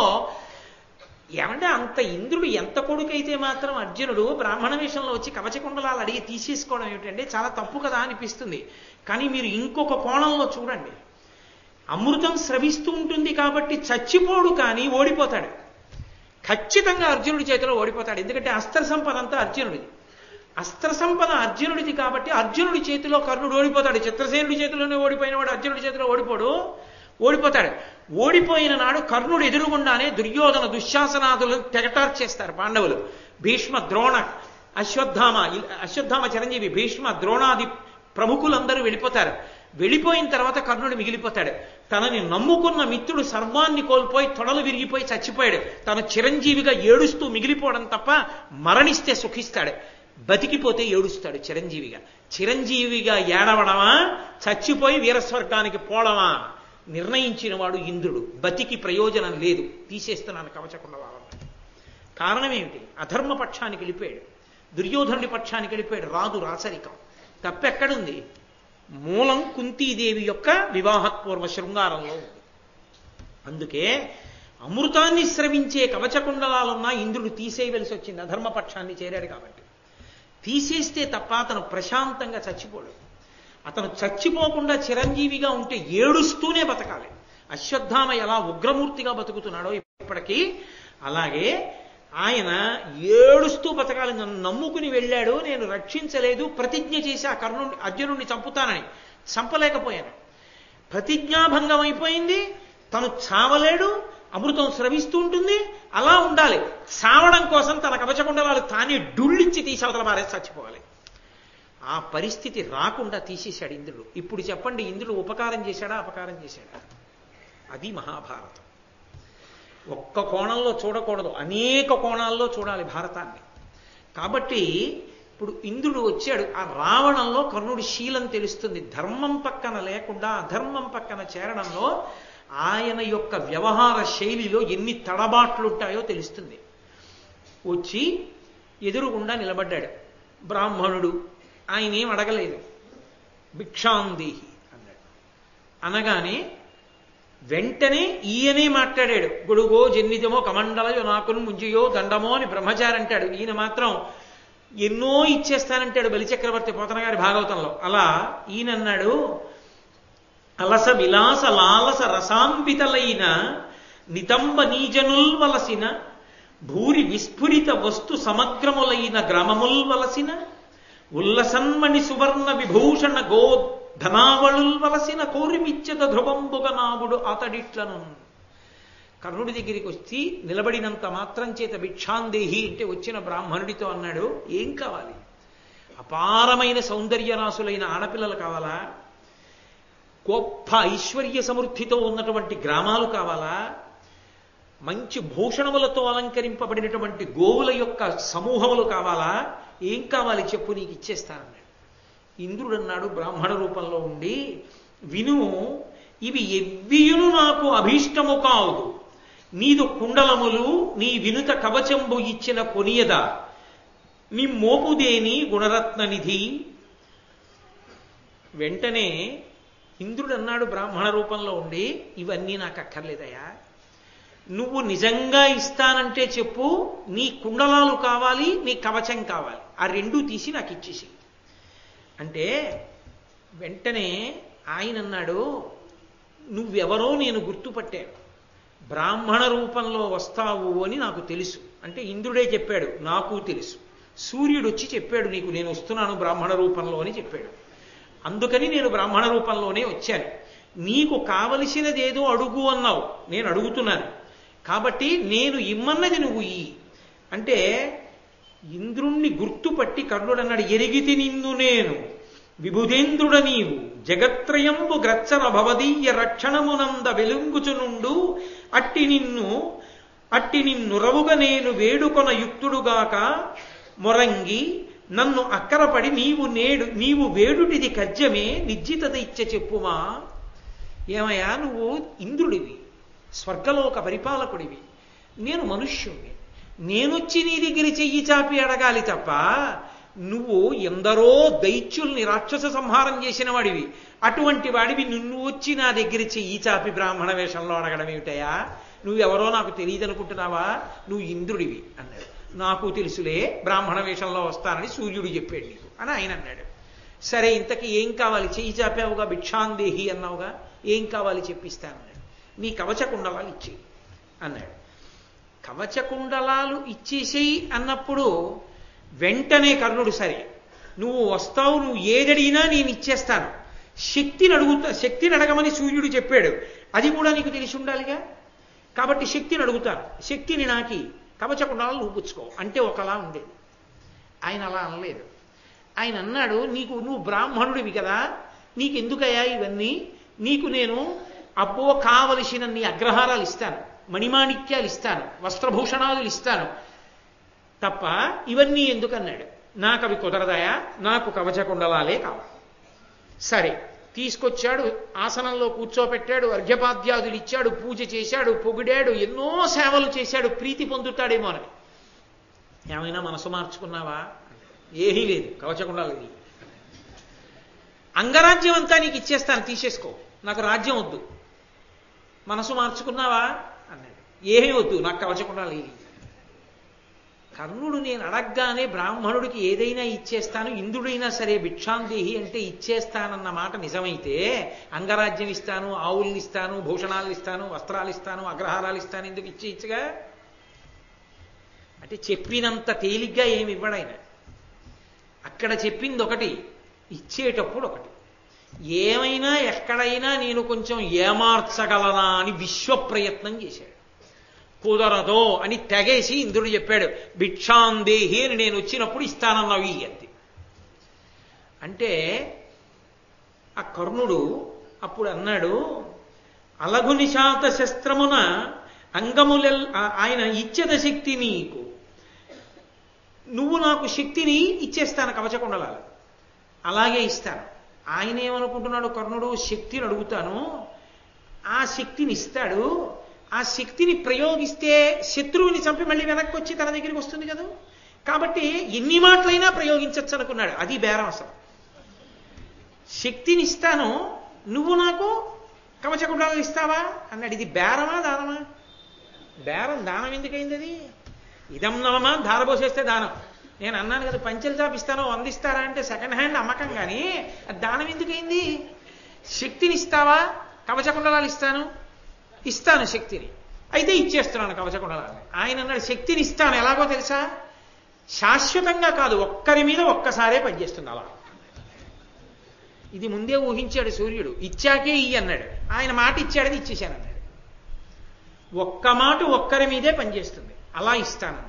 ఏమంటే అంత ఇంద్రుడు ఎంత కొడుకైతే మాత్రం అర్జునుడు బ్రాహ్మణ వేషంలో వచ్చి కవచకుండలాలు అడిగి తీసేసుకోవడం ఏమిటంటే చాలా తప్పు కదా అనిపిస్తుంది కానీ మీరు ఇంకొక కోణంలో చూడండి అమృతం స్రవిస్తూ ఉంటుంది కాబట్టి చచ్చిపోడు కానీ ఓడిపోతాడు ఖచ్చితంగా అర్జునుడి చేతిలో ఓడిపోతాడు ఎందుకంటే అస్త్ర సంపద అంతా అర్జునుడిది అస్త్ర సంపద అర్జునుడిది కాబట్టి అర్జునుడి చేతిలో కర్ణుడు ఓడిపోతాడు చిత్రసేనుడి చేతిలోనే ఓడిపోయిన వాడు అర్జునుడి చేతిలో ఓడిపోడు ఓడిపోతాడు ఓడిపోయిన నాడు కర్ణుడు ఎదురుగుండానే దుర్యోధన దుశ్శాసనాదులను తెగటార్ చేస్తారు పాండవులు భీష్మ ద్రోణ అశ్వత్థామ అశ్వత్థామ చిరంజీవి భీష్మ ద్రోణాది ప్రముఖులందరూ వెళ్ళిపోతారు వెళ్ళిపోయిన తర్వాత కర్ణుడు మిగిలిపోతాడు తనని నమ్ముకున్న మిత్రుడు సర్వాన్ని కోల్పోయి తొడలు విరిగిపోయి చచ్చిపోయాడు తను చిరంజీవిగా ఏడుస్తూ మిగిలిపోవడం తప్ప మరణిస్తే సుఖిస్తాడు బతికిపోతే ఏడుస్తాడు చిరంజీవిగా చిరంజీవిగా ఏడవడమా చచ్చిపోయి వీరస్వర్గానికి పోవడమా నిర్ణయించిన వాడు ఇంద్రుడు బతికి ప్రయోజనం లేదు తీసేస్తున్నాను కవచకుండా వాళ్ళని కారణం ఏమిటి అధర్మ పక్షానికి వెళ్ళిపోయాడు దుర్యోధనుడి పక్షానికి వెళ్ళిపోయాడు రాదు రాచరికం తప్పెక్కడుంది మూలం కుంతీదేవి యొక్క వివాహపూర్వ శృంగారంలో ఉంది అందుకే అమృతాన్ని స్రవించే కవచకుండలాలున్నా ఇంద్రుడు తీసేయవలసి వచ్చింది అధర్మపక్షాన్ని చేరాడు కాబట్టి తీసేస్తే తప్ప అతను ప్రశాంతంగా చచ్చిపోడు అతను చచ్చిపోకుండా చిరంజీవిగా ఉంటే ఏడుస్తూనే బతకాలి అశ్వత్థామ ఎలా ఉగ్రమూర్తిగా బతుకుతున్నాడో ఇప్పటికీ అలాగే ఆయన ఏడుస్తూ బతకాలి నన్ను నమ్ముకుని వెళ్ళాడు నేను రక్షించలేదు ప్రతిజ్ఞ చేసి ఆ కర్ణుని అర్జునుడిని చంపుతానని చంపలేకపోయాను ప్రతిజ్ఞాభంగం అయిపోయింది తను చావలేడు అమృతం స్రవిస్తూ ఉంటుంది అలా ఉండాలి చావడం కోసం తన కవచకుండలాలు తానే డుళ్ళిచ్చి తీసి అవతల మారే చచ్చిపోవాలి ఆ పరిస్థితి రాకుండా తీసేశాడు ఇంద్రుడు ఇప్పుడు చెప్పండి ఇంద్రుడు ఉపకారం చేశాడా అపకారం చేశాడా అది మహాభారతం ఒక్క కోణంలో చూడకూడదు అనేక కోణాల్లో చూడాలి భారతాన్ని కాబట్టి ఇప్పుడు ఇంద్రుడు వచ్చాడు ఆ రావణంలో కర్ణుడి శీలం తెలుస్తుంది ధర్మం పక్కన లేకుండా అధర్మం పక్కన చేరడంలో ఆయన యొక్క వ్యవహార శైలిలో ఎన్ని తడబాట్లుంటాయో తెలుస్తుంది వచ్చి ఎదురుగుండా నిలబడ్డాడు బ్రాహ్మణుడు ఆయన ఏం అడగలేదు భిక్షాందేహి అన్నాడు అనగానే వెంటనే ఈయనే మాట్లాడాడు గొడుగో జన్నిజమో కమండలయో నాకును ముంజియో దండమో అని బ్రహ్మచారి అంటాడు ఈయన మాత్రం ఎన్నో ఇచ్చేస్తానంటాడు బలిచక్రవర్తి పోతన గారి భాగవతంలో అలా ఈయనన్నాడు అలస విలాస లాలస రసాంబితలైన నితంబ నీజనుల్ వలసిన భూరి విస్ఫురిత వస్తు సమగ్రములైన గ్రామముల్ వలసిన ఉల్లసన్మణి సువర్ణ విభూషణ గో ధనావళుల్ వలసిన కోరిమిచ్చద ధ్రువంబుగ నావుడు అతడిట్లను కర్ణుడి దగ్గరికి వచ్చి నిలబడినంత మాత్రం చేత భిక్షాందేహి అంటే వచ్చిన బ్రాహ్మణుడితో అన్నాడు ఏం కావాలి అపారమైన సౌందర్యరాశులైన ఆడపిల్లలు కావాలా గొప్ప ఐశ్వర్య సమృద్ధితో ఉన్నటువంటి గ్రామాలు కావాలా మంచి భూషణములతో అలంకరింపబడినటువంటి గోవుల యొక్క సమూహములు కావాలా ఏం కావాలి చెప్పు నీకు ఇచ్చేస్తానన్నాడు ఇంద్రుడు అన్నాడు బ్రాహ్మణ రూపంలో ఉండి విను ఇవి ఎవ్వియును నాకు అభీష్టము కావుదు నీదు కుండలములు నీ వినుత కవచంబు ఇచ్చిన కొనియద నీ మోపుదేని గుణరత్న నిధి వెంటనే ఇంద్రుడు అన్నాడు బ్రాహ్మణ రూపంలో ఉండి ఇవన్నీ నాకు అక్కర్లేదయా నువ్వు నిజంగా ఇస్తానంటే చెప్పు నీ కుండలాలు కావాలి నీ కవచం కావాలి ఆ రెండూ తీసి నాకు ఇచ్చేసి అంటే వెంటనే ఆయన అన్నాడు నువ్వెవరో నేను గుర్తుపట్టాను బ్రాహ్మణ రూపంలో వస్తావు అని నాకు తెలుసు అంటే ఇంద్రుడే చెప్పాడు నాకు తెలుసు సూర్యుడు వచ్చి చెప్పాడు నీకు నేను వస్తున్నాను బ్రాహ్మణ రూపంలో అని చెప్పాడు అందుకని నేను బ్రాహ్మణ రూపంలోనే వచ్చాను నీకు కావలసినదేదో అడుగు అన్నావు నేను అడుగుతున్నాను కాబట్టి నేను ఇమ్మన్నది నువ్వు ఈ అంటే ఇంద్రుణ్ణి గుర్తుపట్టి కర్ణుడు అన్నాడు ఎరిగితి నిన్ను నేను విభుదేంద్రుడ నీవు జగత్రయంబు గ్రచ్చన భవదీయ రక్షణమునంద వెలుంగుచునుండు అట్టి నిన్ను అట్టి నిన్నురవుగ నేను వేడుకొన యుక్తుడుగాక మొరంగి నన్ను అక్కరపడి నీవు నేడు నీవు వేడుటిది కజ్జమే నిర్జితద ఇచ్చ చెప్పుమా ఏమయ్యా నువ్వు ఇంద్రుడివి స్వర్గలోక పరిపాలకుడివి నేను మనుష్యుణ్ణి నేనొచ్చి నీ దగ్గర చెయ్యి చాపి అడగాలి తప్ప నువ్వు ఎందరో దైత్యుల్ని రాక్షస సంహారం చేసిన వాడివి అటువంటి వాడివి నిన్ను వచ్చి నా దగ్గర చెయ్యి చాపి బ్రాహ్మణ వేషంలో అడగడం ఏమిటయా నువ్వెవరో నాకు తెలియదు అనుకుంటున్నావా నువ్వు ఇంద్రుడివి అన్నాడు నాకు తెలుసులే బ్రాహ్మణ వేషంలో వస్తానని సూర్యుడు చెప్పాడు నీకు అని ఆయన అన్నాడు సరే ఇంతకీ ఏం కావాలి చెయ్యి చాపావుగా భిక్షాందేహి అన్నావుగా ఏం కావాలి చెప్పిస్తానన్నాడు నీ కవచ కుండలాలు ఇచ్చేయి అన్నాడు కవచ కుండలాలు ఇచ్చేసేయి అన్నప్పుడు వెంటనే కర్ణుడు సరే నువ్వు వస్తావు నువ్వు ఏదడిగినా నేను ఇచ్చేస్తాను శక్తిని అడుగుతా శక్తిని అడగమని సూర్యుడు చెప్పాడు అది కూడా నీకు తెలిసి ఉండాలిగా కాబట్టి శక్తిని అడుగుతాను శక్తిని నాకి కవచకుండాలు నువ్వు పుచ్చుకో అంటే ఒకలా ఉండేది ఆయన అలా అనలేదు ఆయన అన్నాడు నీకు నువ్వు బ్రాహ్మణుడివి కదా నీకెందుకయ్యా ఇవన్నీ నీకు నేను అబ్బో కావలసిన నీ అగ్రహారాలు ఇస్తాను మణిమాణిక్యాలు ఇస్తాను వస్త్రభూషణాలు ఇస్తాను తప్ప ఇవన్నీ ఎందుకన్నాడు నాకు అవి కుదరదాయా నాకు కవచకుండలాలే కావాలి సరే తీసుకొచ్చాడు ఆసనంలో కూర్చోపెట్టాడు అర్ఘ్యపాద్యాదులు ఇచ్చాడు పూజ చేశాడు పొగిడాడు ఎన్నో సేవలు చేశాడు ప్రీతి పొందుతాడేమో అని ఏమైనా మనసు మార్చుకున్నావా ఏమీ లేదు కవచకుండాలి అంగరాజ్యం అంతా నీకు ఇచ్చేస్తాను తీసేసుకో నాకు రాజ్యం వద్దు మనసు మార్చుకున్నావా అన్నాడు ఏమీ వద్దు నాకు కవచకుండాలి కర్ణుడు నేను అడగగానే బ్రాహ్మణుడికి ఏదైనా ఇచ్చేస్తాను ఇంద్రుడైనా సరే భిక్షాందేహి అంటే ఇచ్చేస్తానన్న మాట నిజమైతే అంగరాజ్యం ఇస్తాను ఆవుల్ని ఇస్తాను భూషణాలు ఇస్తాను వస్త్రాలు ఇస్తాను అగ్రహారాలు ఇస్తాను ఎందుకు ఇచ్చేయచ్చుగా అంటే చెప్పినంత తేలిగ్గా ఏమి ఇవ్వడాయన అక్కడ చెప్పింది ఒకటి ఇచ్చేటప్పుడు ఒకటి ఏమైనా ఎక్కడైనా నేను కొంచెం ఏమార్చగలనా అని విశ్వ ప్రయత్నం చేశాడు కుదరదో అని తెగేసి ఇంద్రుడు చెప్పాడు భిక్షాందేహి అని నేను వచ్చినప్పుడు ఇస్తానన్నావు ఈ అంతే అంటే ఆ కర్ణుడు అప్పుడు అన్నాడు అలగు నిశాత శస్త్రమున అంగములెల్ ఆయన ఇచ్చద శక్తి నీకు నువ్వు నాకు శక్తిని ఇచ్చేస్తాను కవచకుండలాలు అలాగే ఇస్తాను ఆయన ఏమనుకుంటున్నాడు కర్ణుడు శక్తిని అడుగుతాను ఆ శక్తిని ఇస్తాడు ఆ శక్తిని ప్రయోగిస్తే శత్రువుని చంపి మళ్ళీ వెనక్కి వచ్చి తన దగ్గరికి వస్తుంది కదా కాబట్టి ఎన్ని మాటలైనా ప్రయోగించచ్చు అనుకున్నాడు అది బేరం అసలు శక్తిని ఇస్తాను నువ్వు నాకు కవచకుండాలు ఇస్తావా అన్నాడు ఇది బేరమా దానమా బేరం దానం ఎందుకైంది అది ఇదం నవమా ధారపోసేస్తే దానం నేను అన్నాను కదా పంచెలు చాపిస్తాను అందిస్తారా అంటే సెకండ్ హ్యాండ్ అమ్మకం కానీ అది దానం ఎందుకైంది శక్తిని ఇస్తావా కవచకుండలాలు ఇస్తాను ఇస్తాను శక్తిని అయితే ఇచ్చేస్తున్నాను కవచకుండలాన్ని ఆయన అన్నాడు శక్తిని ఇస్తాను ఎలాగో తెలుసా శాశ్వతంగా కాదు ఒక్కరి మీద ఒక్కసారే పనిచేస్తుంది అలా ఇది ముందే ఊహించాడు సూర్యుడు ఇచ్చాకే ఇయ్యి అన్నాడు ఆయన మాట ఇచ్చాడని ఇచ్చేశాను అన్నాడు ఒక్క మాట ఒక్కరి మీదే పనిచేస్తుంది అలా ఇస్తానన్నాడు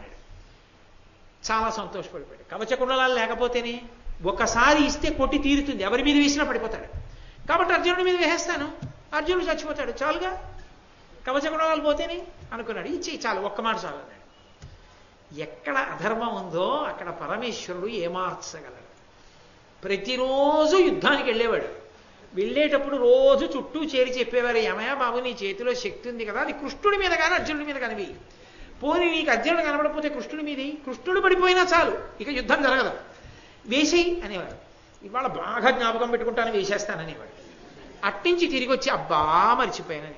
చాలా సంతోషపడిపోయాడు కవచకుండలాలు లేకపోతేనే ఒకసారి ఇస్తే కొట్టి తీరుతుంది ఎవరి మీద వేసినా పడిపోతాడు కాబట్టి అర్జునుడి మీద వేసేస్తాను అర్జునుడు చచ్చిపోతాడు చాలుగా కవచకుండలాలు పోతేనే అనుకున్నాడు ఇచ్చి చాలు ఒక్క మాట చాలు అన్నాడు ఎక్కడ అధర్మం ఉందో అక్కడ పరమేశ్వరుడు ఏమార్చగలడు ప్రతిరోజు యుద్ధానికి వెళ్ళేవాడు వెళ్ళేటప్పుడు రోజు చుట్టూ చేరి చెప్పేవారు ఏమయ్య బాబు నీ చేతిలో శక్తి ఉంది కదా అది కృష్ణుడి మీద కానీ అర్జునుడి మీద కనివి పోనీ నీకు అర్జునుడు కనబడకపోతే కృష్ణుడి మీది కృష్ణుడు పడిపోయినా చాలు ఇక యుద్ధం జరగదు వేసేయి అనేవాడు ఇవాళ బాగా జ్ఞాపకం పెట్టుకుంటాను వేసేస్తాననేవాడు అట్టించి తిరిగి వచ్చి అబ్బా మర్చిపోయానని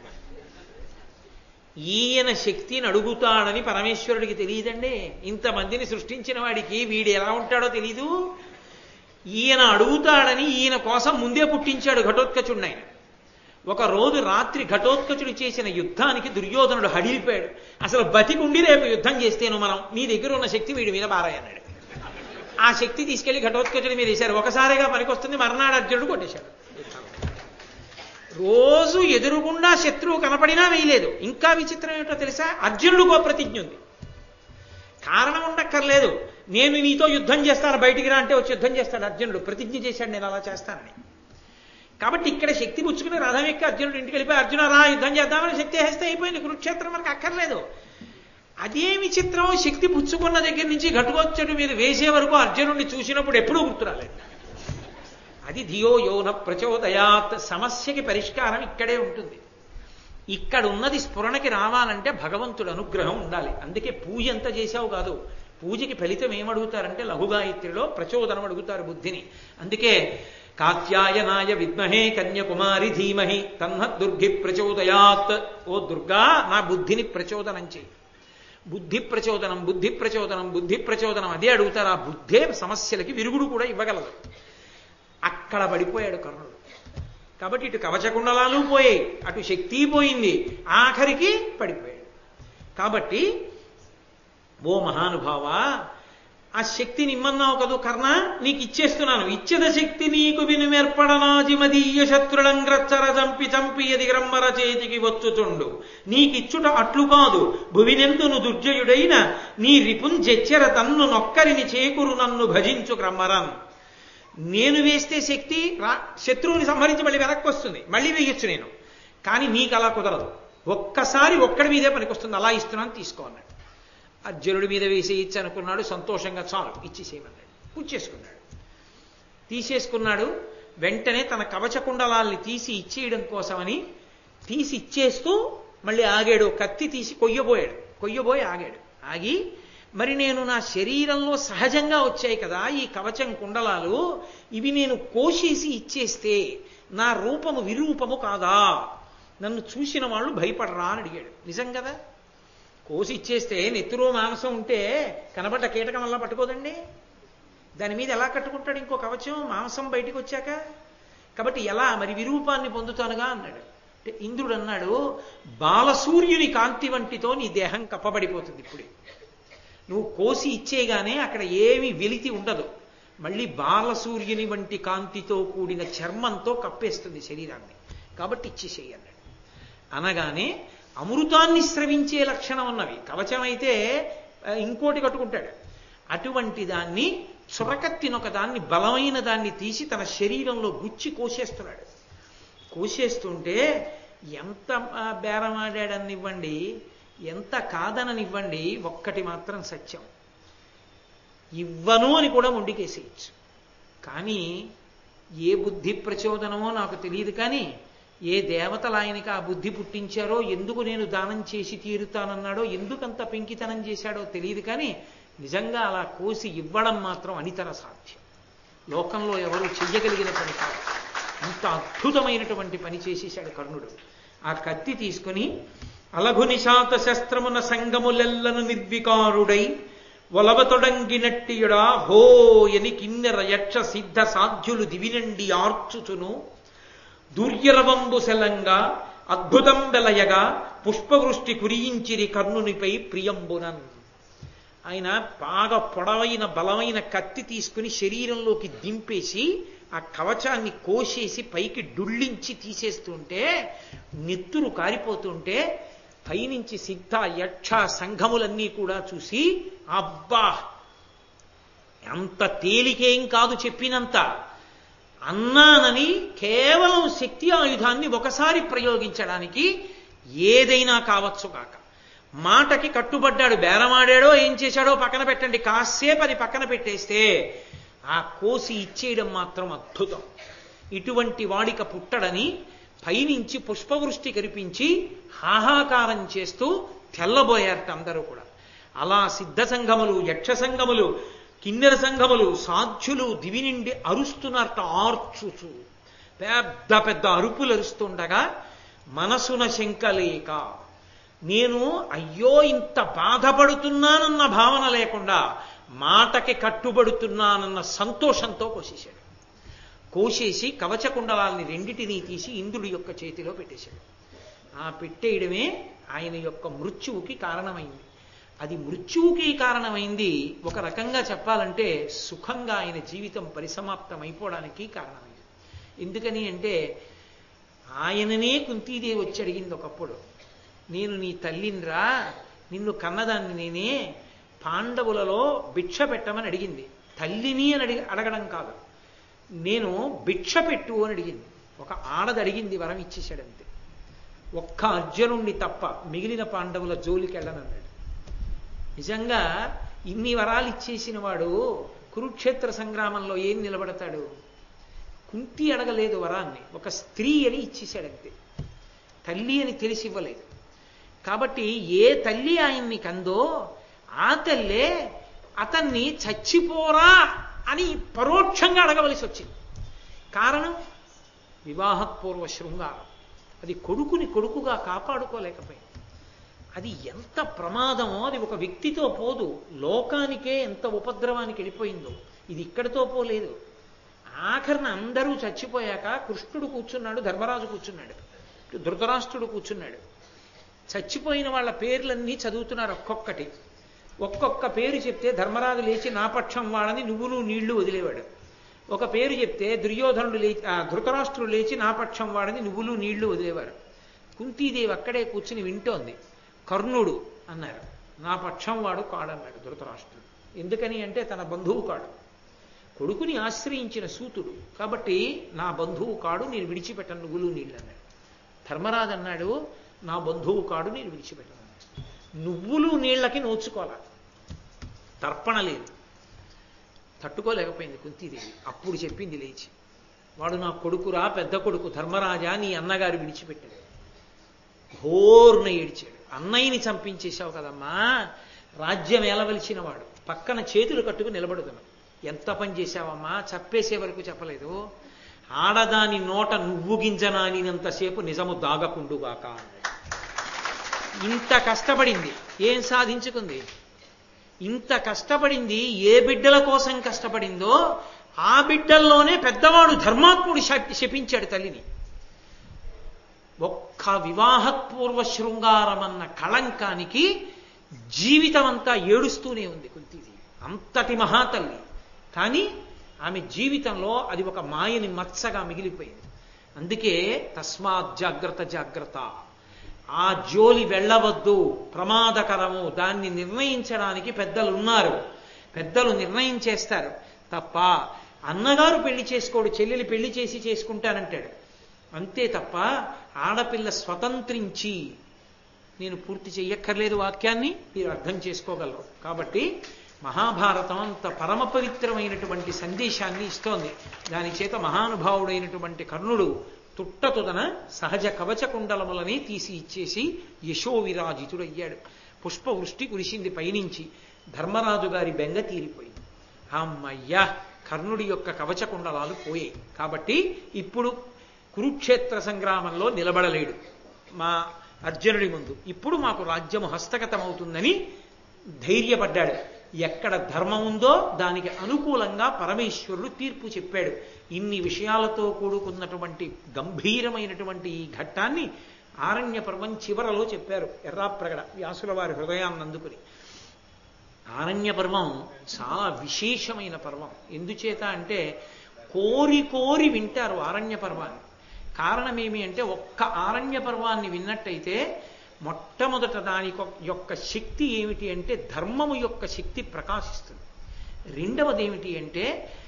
ఈయన శక్తిని అడుగుతాడని పరమేశ్వరుడికి తెలియదండి ఇంతమందిని సృష్టించిన వాడికి వీడు ఎలా ఉంటాడో తెలీదు ఈయన అడుగుతాడని ఈయన కోసం ముందే పుట్టించాడు ఘటోత్కచుడిని ఆయన ఒక రోజు రాత్రి ఘటోత్కచుడు చేసిన యుద్ధానికి దుర్యోధనుడు హడిలిపోయాడు అసలు బతికుండి రేపు యుద్ధం చేస్తేను మనం నీ దగ్గర ఉన్న శక్తి వీడి మీద బారాయన్నాడు ఆ శక్తి తీసుకెళ్లి ఘటోత్కచుడి మీద వేశారు ఒకసారిగా పనికొస్తుంది మర్నాడు అర్జునుడు కొట్టేశాడు రోజు ఎదురుగుండా శత్రువు కనపడినా వేయలేదు ఇంకా విచిత్రం ఏమిటో తెలుసా అర్జునుడికో ప్రతిజ్ఞ ఉంది కారణం ఉండక్కర్లేదు నేను నీతో యుద్ధం చేస్తాను బయటికి రా అంటే వచ్చి యుద్ధం చేస్తాడు అర్జునుడు ప్రతిజ్ఞ చేశాడు నేను అలా చేస్తానని కాబట్టి ఇక్కడ శక్తి పుచ్చుకుని రథం ఎక్కి అర్జునుడు ఇంటికి వెళ్ళిపోయి అర్జున రా యుద్ధం చేద్దామని శక్తి వేస్తే అయిపోయింది కురుక్షేత్రం మనకు అక్కర్లేదు అదే విచిత్రం శక్తి పుచ్చుకున్న దగ్గర నుంచి ఘటుకొచ్చడు మీద వేసే వరకు అర్జునుడిని చూసినప్పుడు ఎప్పుడూ గుర్తురాలేదు అది ధియో యోన ప్రచోదయాత్ సమస్యకి పరిష్కారం ఇక్కడే ఉంటుంది ఇక్కడ ఉన్నది స్ఫురణకి రావాలంటే భగవంతుడు అనుగ్రహం ఉండాలి అందుకే పూజ ఎంత చేశావు కాదు పూజకి ఫలితం ఏమడుగుతారంటే లఘుగాయత్రిలో ప్రచోదనం అడుగుతారు బుద్ధిని అందుకే కాత్యాయనాయ విద్మహే కన్యకుమారి ధీమహి తన్న దుర్గి ప్రచోదయాత్ ఓ దుర్గా నా బుద్ధిని ప్రచోదనం చేయి బుద్ధి ప్రచోదనం బుద్ధి ప్రచోదనం బుద్ధి ప్రచోదనం అదే అడుగుతారు ఆ బుద్ధే సమస్యలకి విరుగుడు కూడా ఇవ్వగలదు అక్కడ పడిపోయాడు కర్ణుడు కాబట్టి ఇటు కవచకుండలాలు పోయాయి అటు శక్తి పోయింది ఆఖరికి పడిపోయాడు కాబట్టి ఓ మహానుభావ ఆ శక్తిని ఇమ్మన్నావు కదూ కర్ణ నీకు ఇచ్చేస్తున్నాను ఇచ్చిన శక్తి నీకు వినుమెర్పడనాజిమదీయ శత్రులంగ్రచ్చర చంపి చంపి ఎది గ్రమ్మర చేతికి వచ్చుచుండు నీకిచ్చుట అట్లు కాదు భువినెందును దుర్జయుడైన నీ రిపుంజెచ్చర తన్ను నొక్కరిని చేకురు నన్ను భజించు క్రమ్మరన్ నేను వేస్తే శక్తి రా శత్రువుని సంహరించి మళ్ళీ వెనక్కి వస్తుంది మళ్ళీ వేయొచ్చు నేను కానీ నీకు అలా కుదరదు ఒక్కసారి ఒక్కడి మీదే పనికొస్తుంది అలా ఇస్తున్నాను తీసుకో అన్నాడు అర్జునుడి మీద వేసి ఇచ్చి అనుకున్నాడు సంతోషంగా చాలు ఇచ్చేసేయమన్నాడు పుచ్చేసుకున్నాడు తీసేసుకున్నాడు వెంటనే తన కవచ కుండలాల్ని తీసి ఇచ్చేయడం కోసమని తీసి ఇచ్చేస్తూ మళ్ళీ ఆగాడు కత్తి తీసి కొయ్యబోయాడు కొయ్యబోయి ఆగాడు ఆగి మరి నేను నా శరీరంలో సహజంగా వచ్చాయి కదా ఈ కవచం కుండలాలు ఇవి నేను కోసేసి ఇచ్చేస్తే నా రూపము విరూపము కాదా నన్ను చూసిన వాళ్ళు భయపడరా అని అడిగాడు నిజం కదా కోసి ఇచ్చేస్తే నెత్తురో మాంసం ఉంటే కనబడ్డ కీటకం వల్ల పట్టుకోదండి దాని మీద ఎలా కట్టుకుంటాడు ఇంకో కవచం మాంసం బయటికి వచ్చాక కాబట్టి ఎలా మరి విరూపాన్ని పొందుతానుగా అన్నాడు అంటే ఇంద్రుడు అన్నాడు బాలసూర్యుని కాంతి వంటితో నీ దేహం కప్పబడిపోతుంది ఇప్పుడే నువ్వు కోసి ఇచ్చేగానే అక్కడ ఏమి వెలితి ఉండదు మళ్ళీ బాలసూర్యుని వంటి కాంతితో కూడిన చర్మంతో కప్పేస్తుంది శరీరాన్ని కాబట్టి ఇచ్చేసేయి అన్నాడు అనగానే అమృతాన్ని స్రవించే లక్షణం ఉన్నవి కవచం అయితే ఇంకోటి కట్టుకుంటాడు అటువంటి దాన్ని చురకత్తినొక దాన్ని బలమైన దాన్ని తీసి తన శరీరంలో గుచ్చి కోసేస్తున్నాడు కోసేస్తుంటే ఎంత బేరమాడాడనివ్వండి ఎంత కాదననివ్వండి ఒక్కటి మాత్రం సత్యం ఇవ్వను అని కూడా మొండికేసేయచ్చు కానీ ఏ బుద్ధి ప్రచోదనమో నాకు తెలియదు కానీ ఏ దేవతలు ఆయనకి ఆ బుద్ధి పుట్టించారో ఎందుకు నేను దానం చేసి తీరుతానన్నాడో ఎందుకంత పెంకితనం చేశాడో తెలియదు కానీ నిజంగా అలా కోసి ఇవ్వడం మాత్రం అనితర సాధ్యం లోకంలో ఎవరు చెయ్యగలిగిన పని కాదు అంత అద్భుతమైనటువంటి పని చేసేశాడు కర్ణుడు ఆ కత్తి తీసుకుని అలఘు నిశాత శస్త్రమున సంగములెల్లను నిర్వికారుడై ఒలవతొడంగినట్టియుడా హోయని కిన్నెర యక్ష సిద్ధ సాధ్యులు దివినండి ఆర్చుచును దుర్యరవంబు సెలంగా అద్భుతం వెలయగా పుష్పవృష్టి కురియించిరి కర్ణునిపై ప్రియంబునన్ ఆయన బాగా పొడవైన బలమైన కత్తి తీసుకుని శరీరంలోకి దింపేసి ఆ కవచాన్ని కోసేసి పైకి డుళ్ళించి తీసేస్తుంటే నెత్తురు కారిపోతుంటే పైనుంచి సిద్ధ యక్ష సంఘములన్నీ కూడా చూసి అబ్బా అంత తేలికేం కాదు చెప్పినంత అన్నానని కేవలం శక్తి ఆయుధాన్ని ఒకసారి ప్రయోగించడానికి ఏదైనా కావచ్చు కాక మాటకి కట్టుబడ్డాడు బేరమాడాడో ఏం చేశాడో పక్కన పెట్టండి కాసేపు అది పక్కన పెట్టేస్తే ఆ కోసి ఇచ్చేయడం మాత్రం అద్భుతం ఇటువంటి వాడిక పుట్టడని పైనుంచి పుష్పవృష్టి కరిపించి హాహాకారం చేస్తూ తెల్లబోయారట అందరూ కూడా అలా సిద్ధ సంఘములు యక్ష సంఘములు కిన్నెర సంఘములు సాధ్యులు దివి నిండి అరుస్తున్నారట ఆర్చుచు పెద్ద పెద్ద అరుపులు అరుస్తుండగా మనసున శంకలేక నేను అయ్యో ఇంత బాధపడుతున్నానన్న భావన లేకుండా మాటకి కట్టుబడుతున్నానన్న సంతోషంతో కోసేశాడు కోసేసి కవచకుండలాల్ని రెండిటినీ తీసి ఇంద్రుడి యొక్క చేతిలో పెట్టేశాడు ఆ పెట్టేయడమే ఆయన యొక్క మృత్యువుకి కారణమైంది అది మృత్యువుకి కారణమైంది ఒక రకంగా చెప్పాలంటే సుఖంగా ఆయన జీవితం పరిసమాప్తం అయిపోవడానికి కారణమైంది ఎందుకని అంటే ఆయననే కుంతీదేవి వచ్చి అడిగింది ఒకప్పుడు నేను నీ తల్లినిరా నిన్ను కన్నదాన్ని నేనే పాండవులలో భిక్ష పెట్టమని అడిగింది తల్లిని అని అడిగి అడగడం కాదు నేను భిక్ష పెట్టు అని అడిగింది ఒక ఆడది అడిగింది వరం ఇచ్చేశాడంతే ఒక్క అర్జునుణ్ణి తప్ప మిగిలిన పాండవుల జోలికి వెళ్ళనన్నాడు నిజంగా ఇన్ని వరాలు ఇచ్చేసిన వాడు కురుక్షేత్ర సంగ్రామంలో ఏం నిలబడతాడు కుంతి అడగలేదు వరాన్ని ఒక స్త్రీ అని ఇచ్చేశాడంతే తల్లి అని తెలిసి ఇవ్వలేదు కాబట్టి ఏ తల్లి ఆయన్ని కందో ఆ తల్లే అతన్ని చచ్చిపోరా అని పరోక్షంగా అడగవలసి వచ్చింది కారణం వివాహపూర్వ శృంగారం అది కొడుకుని కొడుకుగా కాపాడుకోలేకపోయింది అది ఎంత ప్రమాదమో అది ఒక వ్యక్తితో పోదు లోకానికే ఎంత ఉపద్రవానికి వెళ్ళిపోయిందో ఇది ఇక్కడితో పోలేదు ఆఖరిన అందరూ చచ్చిపోయాక కృష్ణుడు కూర్చున్నాడు ధర్మరాజు కూర్చున్నాడు ఇటు ధృతరాష్ట్రుడు కూర్చున్నాడు చచ్చిపోయిన వాళ్ళ పేర్లన్నీ చదువుతున్నారు ఒక్కొక్కటి ఒక్కొక్క పేరు చెప్తే ధర్మరాజు లేచి నా పక్షం వాడని నువ్వులు నీళ్లు వదిలేవాడు ఒక పేరు చెప్తే దుర్యోధనుడు లేచి ఆ, ధృతరాష్ట్రుడు లేచి నా పక్షం వాడని నువ్వులు నీళ్లు వదిలేవారు కుంతీదేవి అక్కడే కూర్చుని వింటోంది కర్ణుడు అన్నారు నా పక్షం వాడు కాడన్నాడు ధృతరాష్ట్రుడు ఎందుకని అంటే తన బంధువు కాడు కొడుకుని ఆశ్రయించిన సూతుడు కాబట్టి నా బంధువు కాడు నేను విడిచిపెట్టను నువ్వులు నీళ్ళు అన్నాడు ధర్మరాజు అన్నాడు నా బంధువు కాడు నేను విడిచిపెట్టను నువ్వులు నీళ్ళకి నోచుకోవాలి తర్పణ లేదు తట్టుకోలేకపోయింది కుంతీదేవి అప్పుడు చెప్పింది లేచి వాడు నా కొడుకురా పెద్ద కొడుకు ధర్మరాజా నీ అన్నగారు విడిచిపెట్టాడు ఘోర్న ఏడ్చాడు అన్నయ్యని చంపించేశావు కదమ్మా రాజ్యం ఏలవలసిన వాడు పక్కన చేతులు కట్టుకు నిలబడుతున్నావు ఎంత పని చేశావమ్మా చప్పేసే వరకు చెప్పలేదు ఆడదాని నోట నువ్వు గింజనానినంతసేపు నిజము దాగకుండుగాక అన్నాడు ఇంత కష్టపడింది ఏం సాధించుకుంది ఇంత కష్టపడింది ఏ బిడ్డల కోసం కష్టపడిందో ఆ బిడ్డల్లోనే పెద్దవాడు ధర్మాత్ముడు శప- శపించాడు తల్లిని ఒక్క వివాహపూర్వ శృంగారమన్న కళంకానికి జీవితం అంతా ఏడుస్తూనే ఉంది కుంతీది అంతటి మహాతల్లి కానీ ఆమె జీవితంలో అది ఒక మాయని మత్సగా మిగిలిపోయింది అందుకే తస్మాత్ జాగ్రత్త జాగ్రత్త ఆ జోలి వెళ్ళవద్దు ప్రమాదకరము దాన్ని నిర్ణయించడానికి పెద్దలు ఉన్నారు పెద్దలు నిర్ణయం చేస్తారు తప్ప అన్నగారు పెళ్లి చేసుకోడు చెల్లెలు పెళ్లి చేసి చేసుకుంటానంటాడు అంతే తప్ప ఆడపిల్ల స్వతంత్రించి నేను పూర్తి చెయ్యక్కర్లేదు వాక్యాన్ని మీరు అర్థం చేసుకోగలరు కాబట్టి మహాభారతం అంత పరమ పవిత్రమైనటువంటి సందేశాన్ని ఇస్తోంది దాని చేత మహానుభావుడైనటువంటి కర్ణుడు తుట్టతుదన సహజ కవచ కుండలములని తీసి ఇచ్చేసి యశోవిరాజితుడయ్యాడు పుష్పవృష్టి కురిసింది పైనుంచి ధర్మరాజు గారి బెంగ తీరిపోయింది అమ్మయ్యా కర్ణుడి యొక్క కవచ కుండలాలు పోయాయి కాబట్టి ఇప్పుడు కురుక్షేత్ర సంగ్రామంలో నిలబడలేడు మా అర్జునుడి ముందు ఇప్పుడు మాకు రాజ్యము హస్తగతమవుతుందని ధైర్యపడ్డాడు ఎక్కడ ధర్మం ఉందో దానికి అనుకూలంగా పరమేశ్వరుడు తీర్పు చెప్పాడు ఇన్ని విషయాలతో కూడుకున్నటువంటి గంభీరమైనటువంటి ఈ ఘట్టాన్ని ఆరణ్య పర్వం చివరలో చెప్పారు ఎర్రాప్రగడ వ్యాసుల వారి హృదయాన్ని అందుకుని ఆరణ్య పర్వం చాలా విశేషమైన పర్వం ఎందుచేత అంటే కోరి కోరి వింటారు ఆరణ్య పర్వాన్ని కారణం ఏమి అంటే ఒక్క ఆరణ్య పర్వాన్ని విన్నట్టయితే మొట్టమొదట దాని యొక్క శక్తి ఏమిటి అంటే ధర్మము యొక్క శక్తి ప్రకాశిస్తుంది రెండవది ఏమిటి అంటే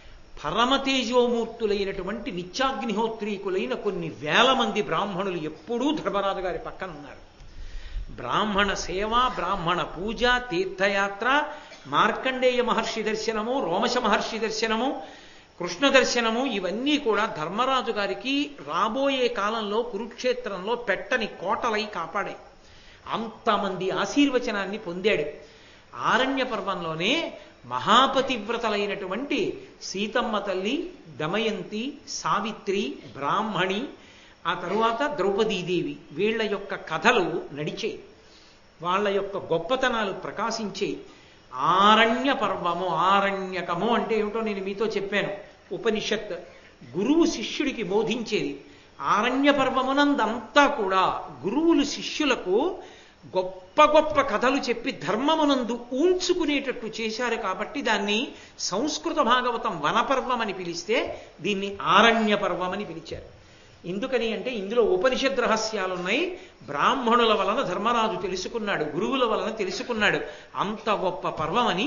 పరమతేజోమూర్తులైనటువంటి నిత్యాగ్నిహోత్రీకులైన కొన్ని వేల మంది బ్రాహ్మణులు ఎప్పుడూ ధర్మరాజు గారి పక్కన ఉన్నారు బ్రాహ్మణ సేవ బ్రాహ్మణ పూజ తీర్థయాత్ర మార్కండేయ మహర్షి దర్శనము రోమశ మహర్షి దర్శనము కృష్ణ దర్శనము ఇవన్నీ కూడా ధర్మరాజు గారికి రాబోయే కాలంలో కురుక్షేత్రంలో పెట్టని కోటలై కాపాడాయి అంతమంది ఆశీర్వచనాన్ని పొందాడు ఆరణ్య పర్వంలోనే మహాపతివ్రతలైనటువంటి సీతమ్మ తల్లి దమయంతి సావిత్రి బ్రాహ్మణి ఆ తరువాత ద్రౌపదీదేవి వీళ్ళ యొక్క కథలు నడిచేయి వాళ్ళ యొక్క గొప్పతనాలు ప్రకాశించే ఆరణ్య పర్వము ఆరణ్యకము అంటే ఏమిటో నేను మీతో చెప్పాను ఉపనిషత్ గురువు శిష్యుడికి బోధించేది ఆరణ్య పర్వమునందంతా కూడా గురువులు శిష్యులకు గొప్ప గొప్ప కథలు చెప్పి ధర్మమునందు ఊంచుకునేటట్టు చేశారు కాబట్టి దాన్ని సంస్కృత భాగవతం వనపర్వం అని పిలిస్తే దీన్ని ఆరణ్య పర్వం అని పిలిచారు ఎందుకని అంటే ఇందులో ఉపనిషద్ రహస్యాలు ఉన్నాయి బ్రాహ్మణుల వలన ధర్మరాజు తెలుసుకున్నాడు గురువుల వలన తెలుసుకున్నాడు అంత గొప్ప పర్వమని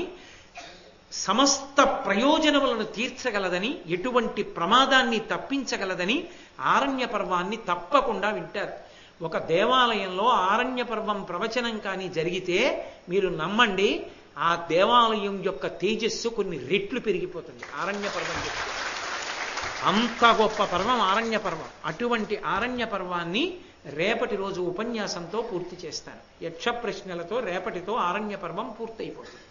సమస్త ప్రయోజనములను తీర్చగలదని ఎటువంటి ప్రమాదాన్ని తప్పించగలదని ఆరణ్య పర్వాన్ని తప్పకుండా వింటారు ఒక దేవాలయంలో ఆరణ్య పర్వం ప్రవచనం కానీ జరిగితే మీరు నమ్మండి ఆ దేవాలయం యొక్క తేజస్సు కొన్ని రెట్లు పెరిగిపోతుంది ఆరణ్య పర్వం చెప్తే అంత గొప్ప పర్వం ఆరణ్య పర్వం అటువంటి ఆరణ్య పర్వాన్ని రేపటి రోజు ఉపన్యాసంతో పూర్తి చేస్తాను యక్ష ప్రశ్నలతో రేపటితో ఆరణ్య పర్వం పూర్తయిపోతుంది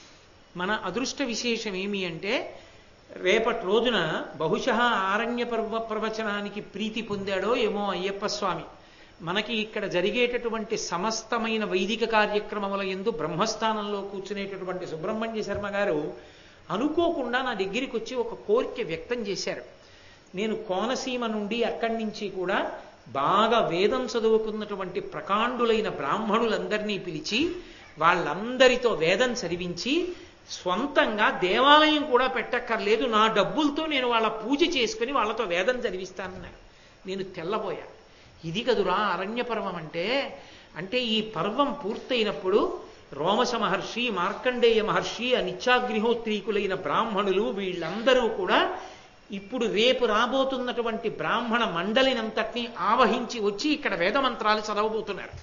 మన అదృష్ట విశేషం ఏమి అంటే రేపటి రోజున బహుశः ఆరణ్య పర్వ ప్రవచనానికి ప్రీతి పొందాడో ఏమో అయ్యప్ప స్వామి మనకి ఇక్కడ జరిగేటటువంటి సమస్తమైన వైదిక కార్యక్రమముల ఎందు బ్రహ్మస్థానంలో కూర్చునేటటువంటి సుబ్రహ్మణ్య శర్మ గారు అనుకోకుండా నా దగ్గరికి వచ్చి ఒక కోరిక వ్యక్తం చేశారు నేను కోనసీమ నుండి అక్కడి నుంచి కూడా బాగా వేదం చదువుకున్నటువంటి ప్రకాండులైన బ్రాహ్మణులందరినీ పిలిచి వాళ్ళందరితో వేదం చదివించి స్వంతంగా దేవాలయం కూడా పెట్టక్కర్లేదు నా డబ్బులతో నేను వాళ్ళ పూజ చేసుకుని వాళ్ళతో వేదం చదివిస్తానన్నారు నేను తెల్లబోయా ఇది కదురా అరణ్య పర్వం అంటే అంటే ఈ పర్వం పూర్తయినప్పుడు రోమస మహర్షి మార్కండేయ మహర్షి ఆ నిత్యాగ్నిహోత్రీకులైన బ్రాహ్మణులు వీళ్ళందరూ కూడా ఇప్పుడు రేపు రాబోతున్నటువంటి బ్రాహ్మణ మండలినంతటినీ ఆవహించి వచ్చి ఇక్కడ వేదమంత్రాలు చదవబోతున్నారు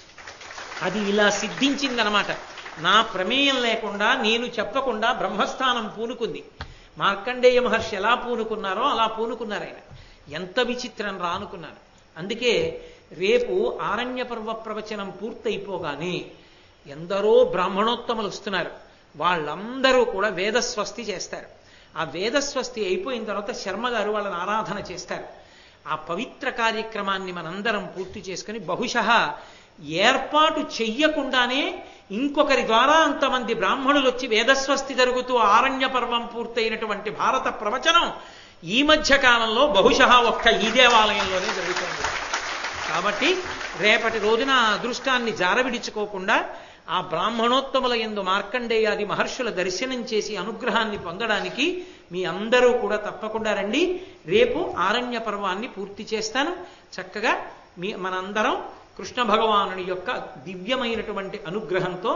అది ఇలా సిద్ధించిందనమాట నా ప్రమేయం లేకుండా నేను చెప్పకుండా బ్రహ్మస్థానం పూనుకుంది మార్కండేయ మహర్షి ఎలా పూనుకున్నారో అలా పూనుకున్నారు ఆయన ఎంత విచిత్రం రా అనుకున్నాను అందుకే రేపు ఆరణ్య పర్వ ప్రవచనం పూర్తయిపోగానే ఎందరో బ్రాహ్మణోత్తములు వస్తున్నారు వాళ్ళందరూ కూడా వేదస్వస్తి చేస్తారు ఆ వేదస్వస్తి అయిపోయిన తర్వాత శర్మ గారు వాళ్ళని ఆరాధన చేస్తారు ఆ పవిత్ర కార్యక్రమాన్ని మనందరం పూర్తి చేసుకుని బహుశः ఏర్పాటు చెయ్యకుండానే ఇంకొకరి ద్వారా అంతమంది బ్రాహ్మణులు వచ్చి వేదస్వస్తి జరుగుతూ ఆరణ్య పర్వం పూర్తయినటువంటి భారత ప్రవచనం ఈ మధ్య కాలంలో బహుశः ఒక్క ఈ దేవాలయంలోనే జరుగుతుంది కాబట్టి రేపటి రోజున ఆ అదృష్టాన్ని జారవిడుచుకోకుండా ఆ బ్రాహ్మణోత్తముల ఎందు మార్కండేయాది మహర్షుల దర్శనం చేసి అనుగ్రహాన్ని పొందడానికి మీ అందరూ కూడా తప్పకుండా రండి రేపు ఆరణ్య పర్వాన్ని పూర్తి చేస్తాను చక్కగా మీ మనందరం కృష్ణ భగవానుని యొక్క దివ్యమైనటువంటి అనుగ్రహంతో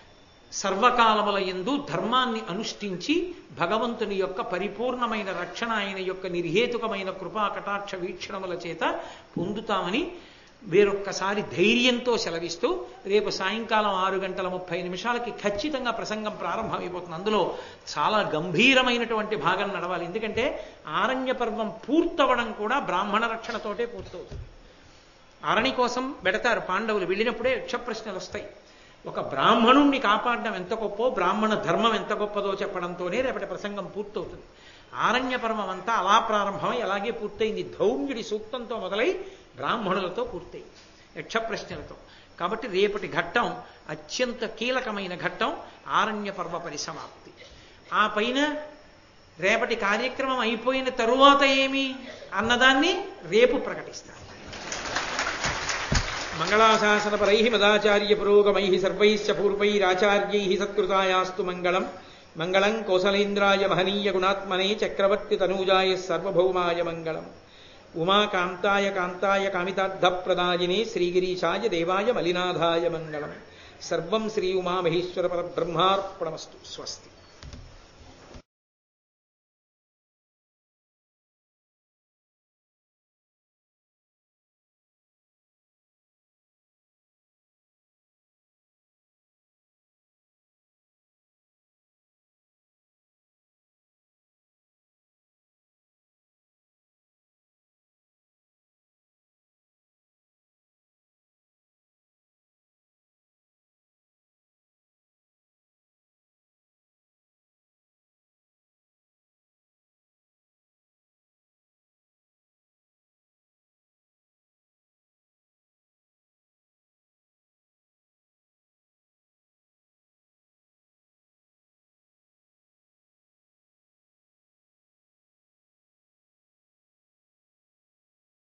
సర్వకాలముల ఎందు ధర్మాన్ని అనుష్ఠించి భగవంతుని యొక్క పరిపూర్ణమైన రక్షణ ఆయన యొక్క నిర్హేతుకమైన కృపా కటాక్ష వీక్షణముల చేత పొందుతామని వేరొక్కసారి ధైర్యంతో సెలవిస్తూ రేపు సాయంకాలం ఆరు గంటల ముప్పై నిమిషాలకి ఖచ్చితంగా ప్రసంగం ప్రారంభమైపోతుంది అందులో చాలా గంభీరమైనటువంటి భాగం నడవాలి ఎందుకంటే ఆరణ్య పర్వం పూర్తవడం కూడా బ్రాహ్మణ రక్షణతోటే పూర్తవుతుంది అరణి కోసం పెడతారు పాండవులు వెళ్ళినప్పుడే యక్షప్రశ్నలు వస్తాయి ఒక బ్రాహ్మణుణ్ణి కాపాడడం ఎంత గొప్పో బ్రాహ్మణ ధర్మం ఎంత గొప్పదో చెప్పడంతోనే రేపటి ప్రసంగం పూర్తవుతుంది ఆరణ్య పర్వం అంతా అలా ప్రారంభమై అలాగే పూర్తయింది ధౌమ్యుడి సూక్తంతో మొదలై బ్రాహ్మణులతో పూర్తయింది యక్షప్రశ్నలతో కాబట్టి రేపటి ఘట్టం అత్యంత కీలకమైన ఘట్టం ఆరణ్య పర్వ పరిసమాప్తి ఆ పైన రేపటి కార్యక్రమం అయిపోయిన తరువాత ఏమి అన్నదాన్ని రేపు ప్రకటిస్తారు మంగళాశాసనపరై మదాచార్య పురోగమై సర్వైశ్చ పూర్వైరాచార్యై సత్కృతాయాస్తు మంగళం మంగళం కోసలేంద్రాయ మహనీయ గుణాత్మనే చక్రవర్తి తనూజాయ సర్వభౌమాయ మంగళం ఉమాకాంతాయ కాంతాయ కామితార్థప్రదాయినే శ్రీగిరీశాయ దేవాయ మలినాథాయ మంగళం సర్వం శ్రీ ఉమామహేశ్వర పరబ్రహ్మార్పణమస్తు స్వస్తి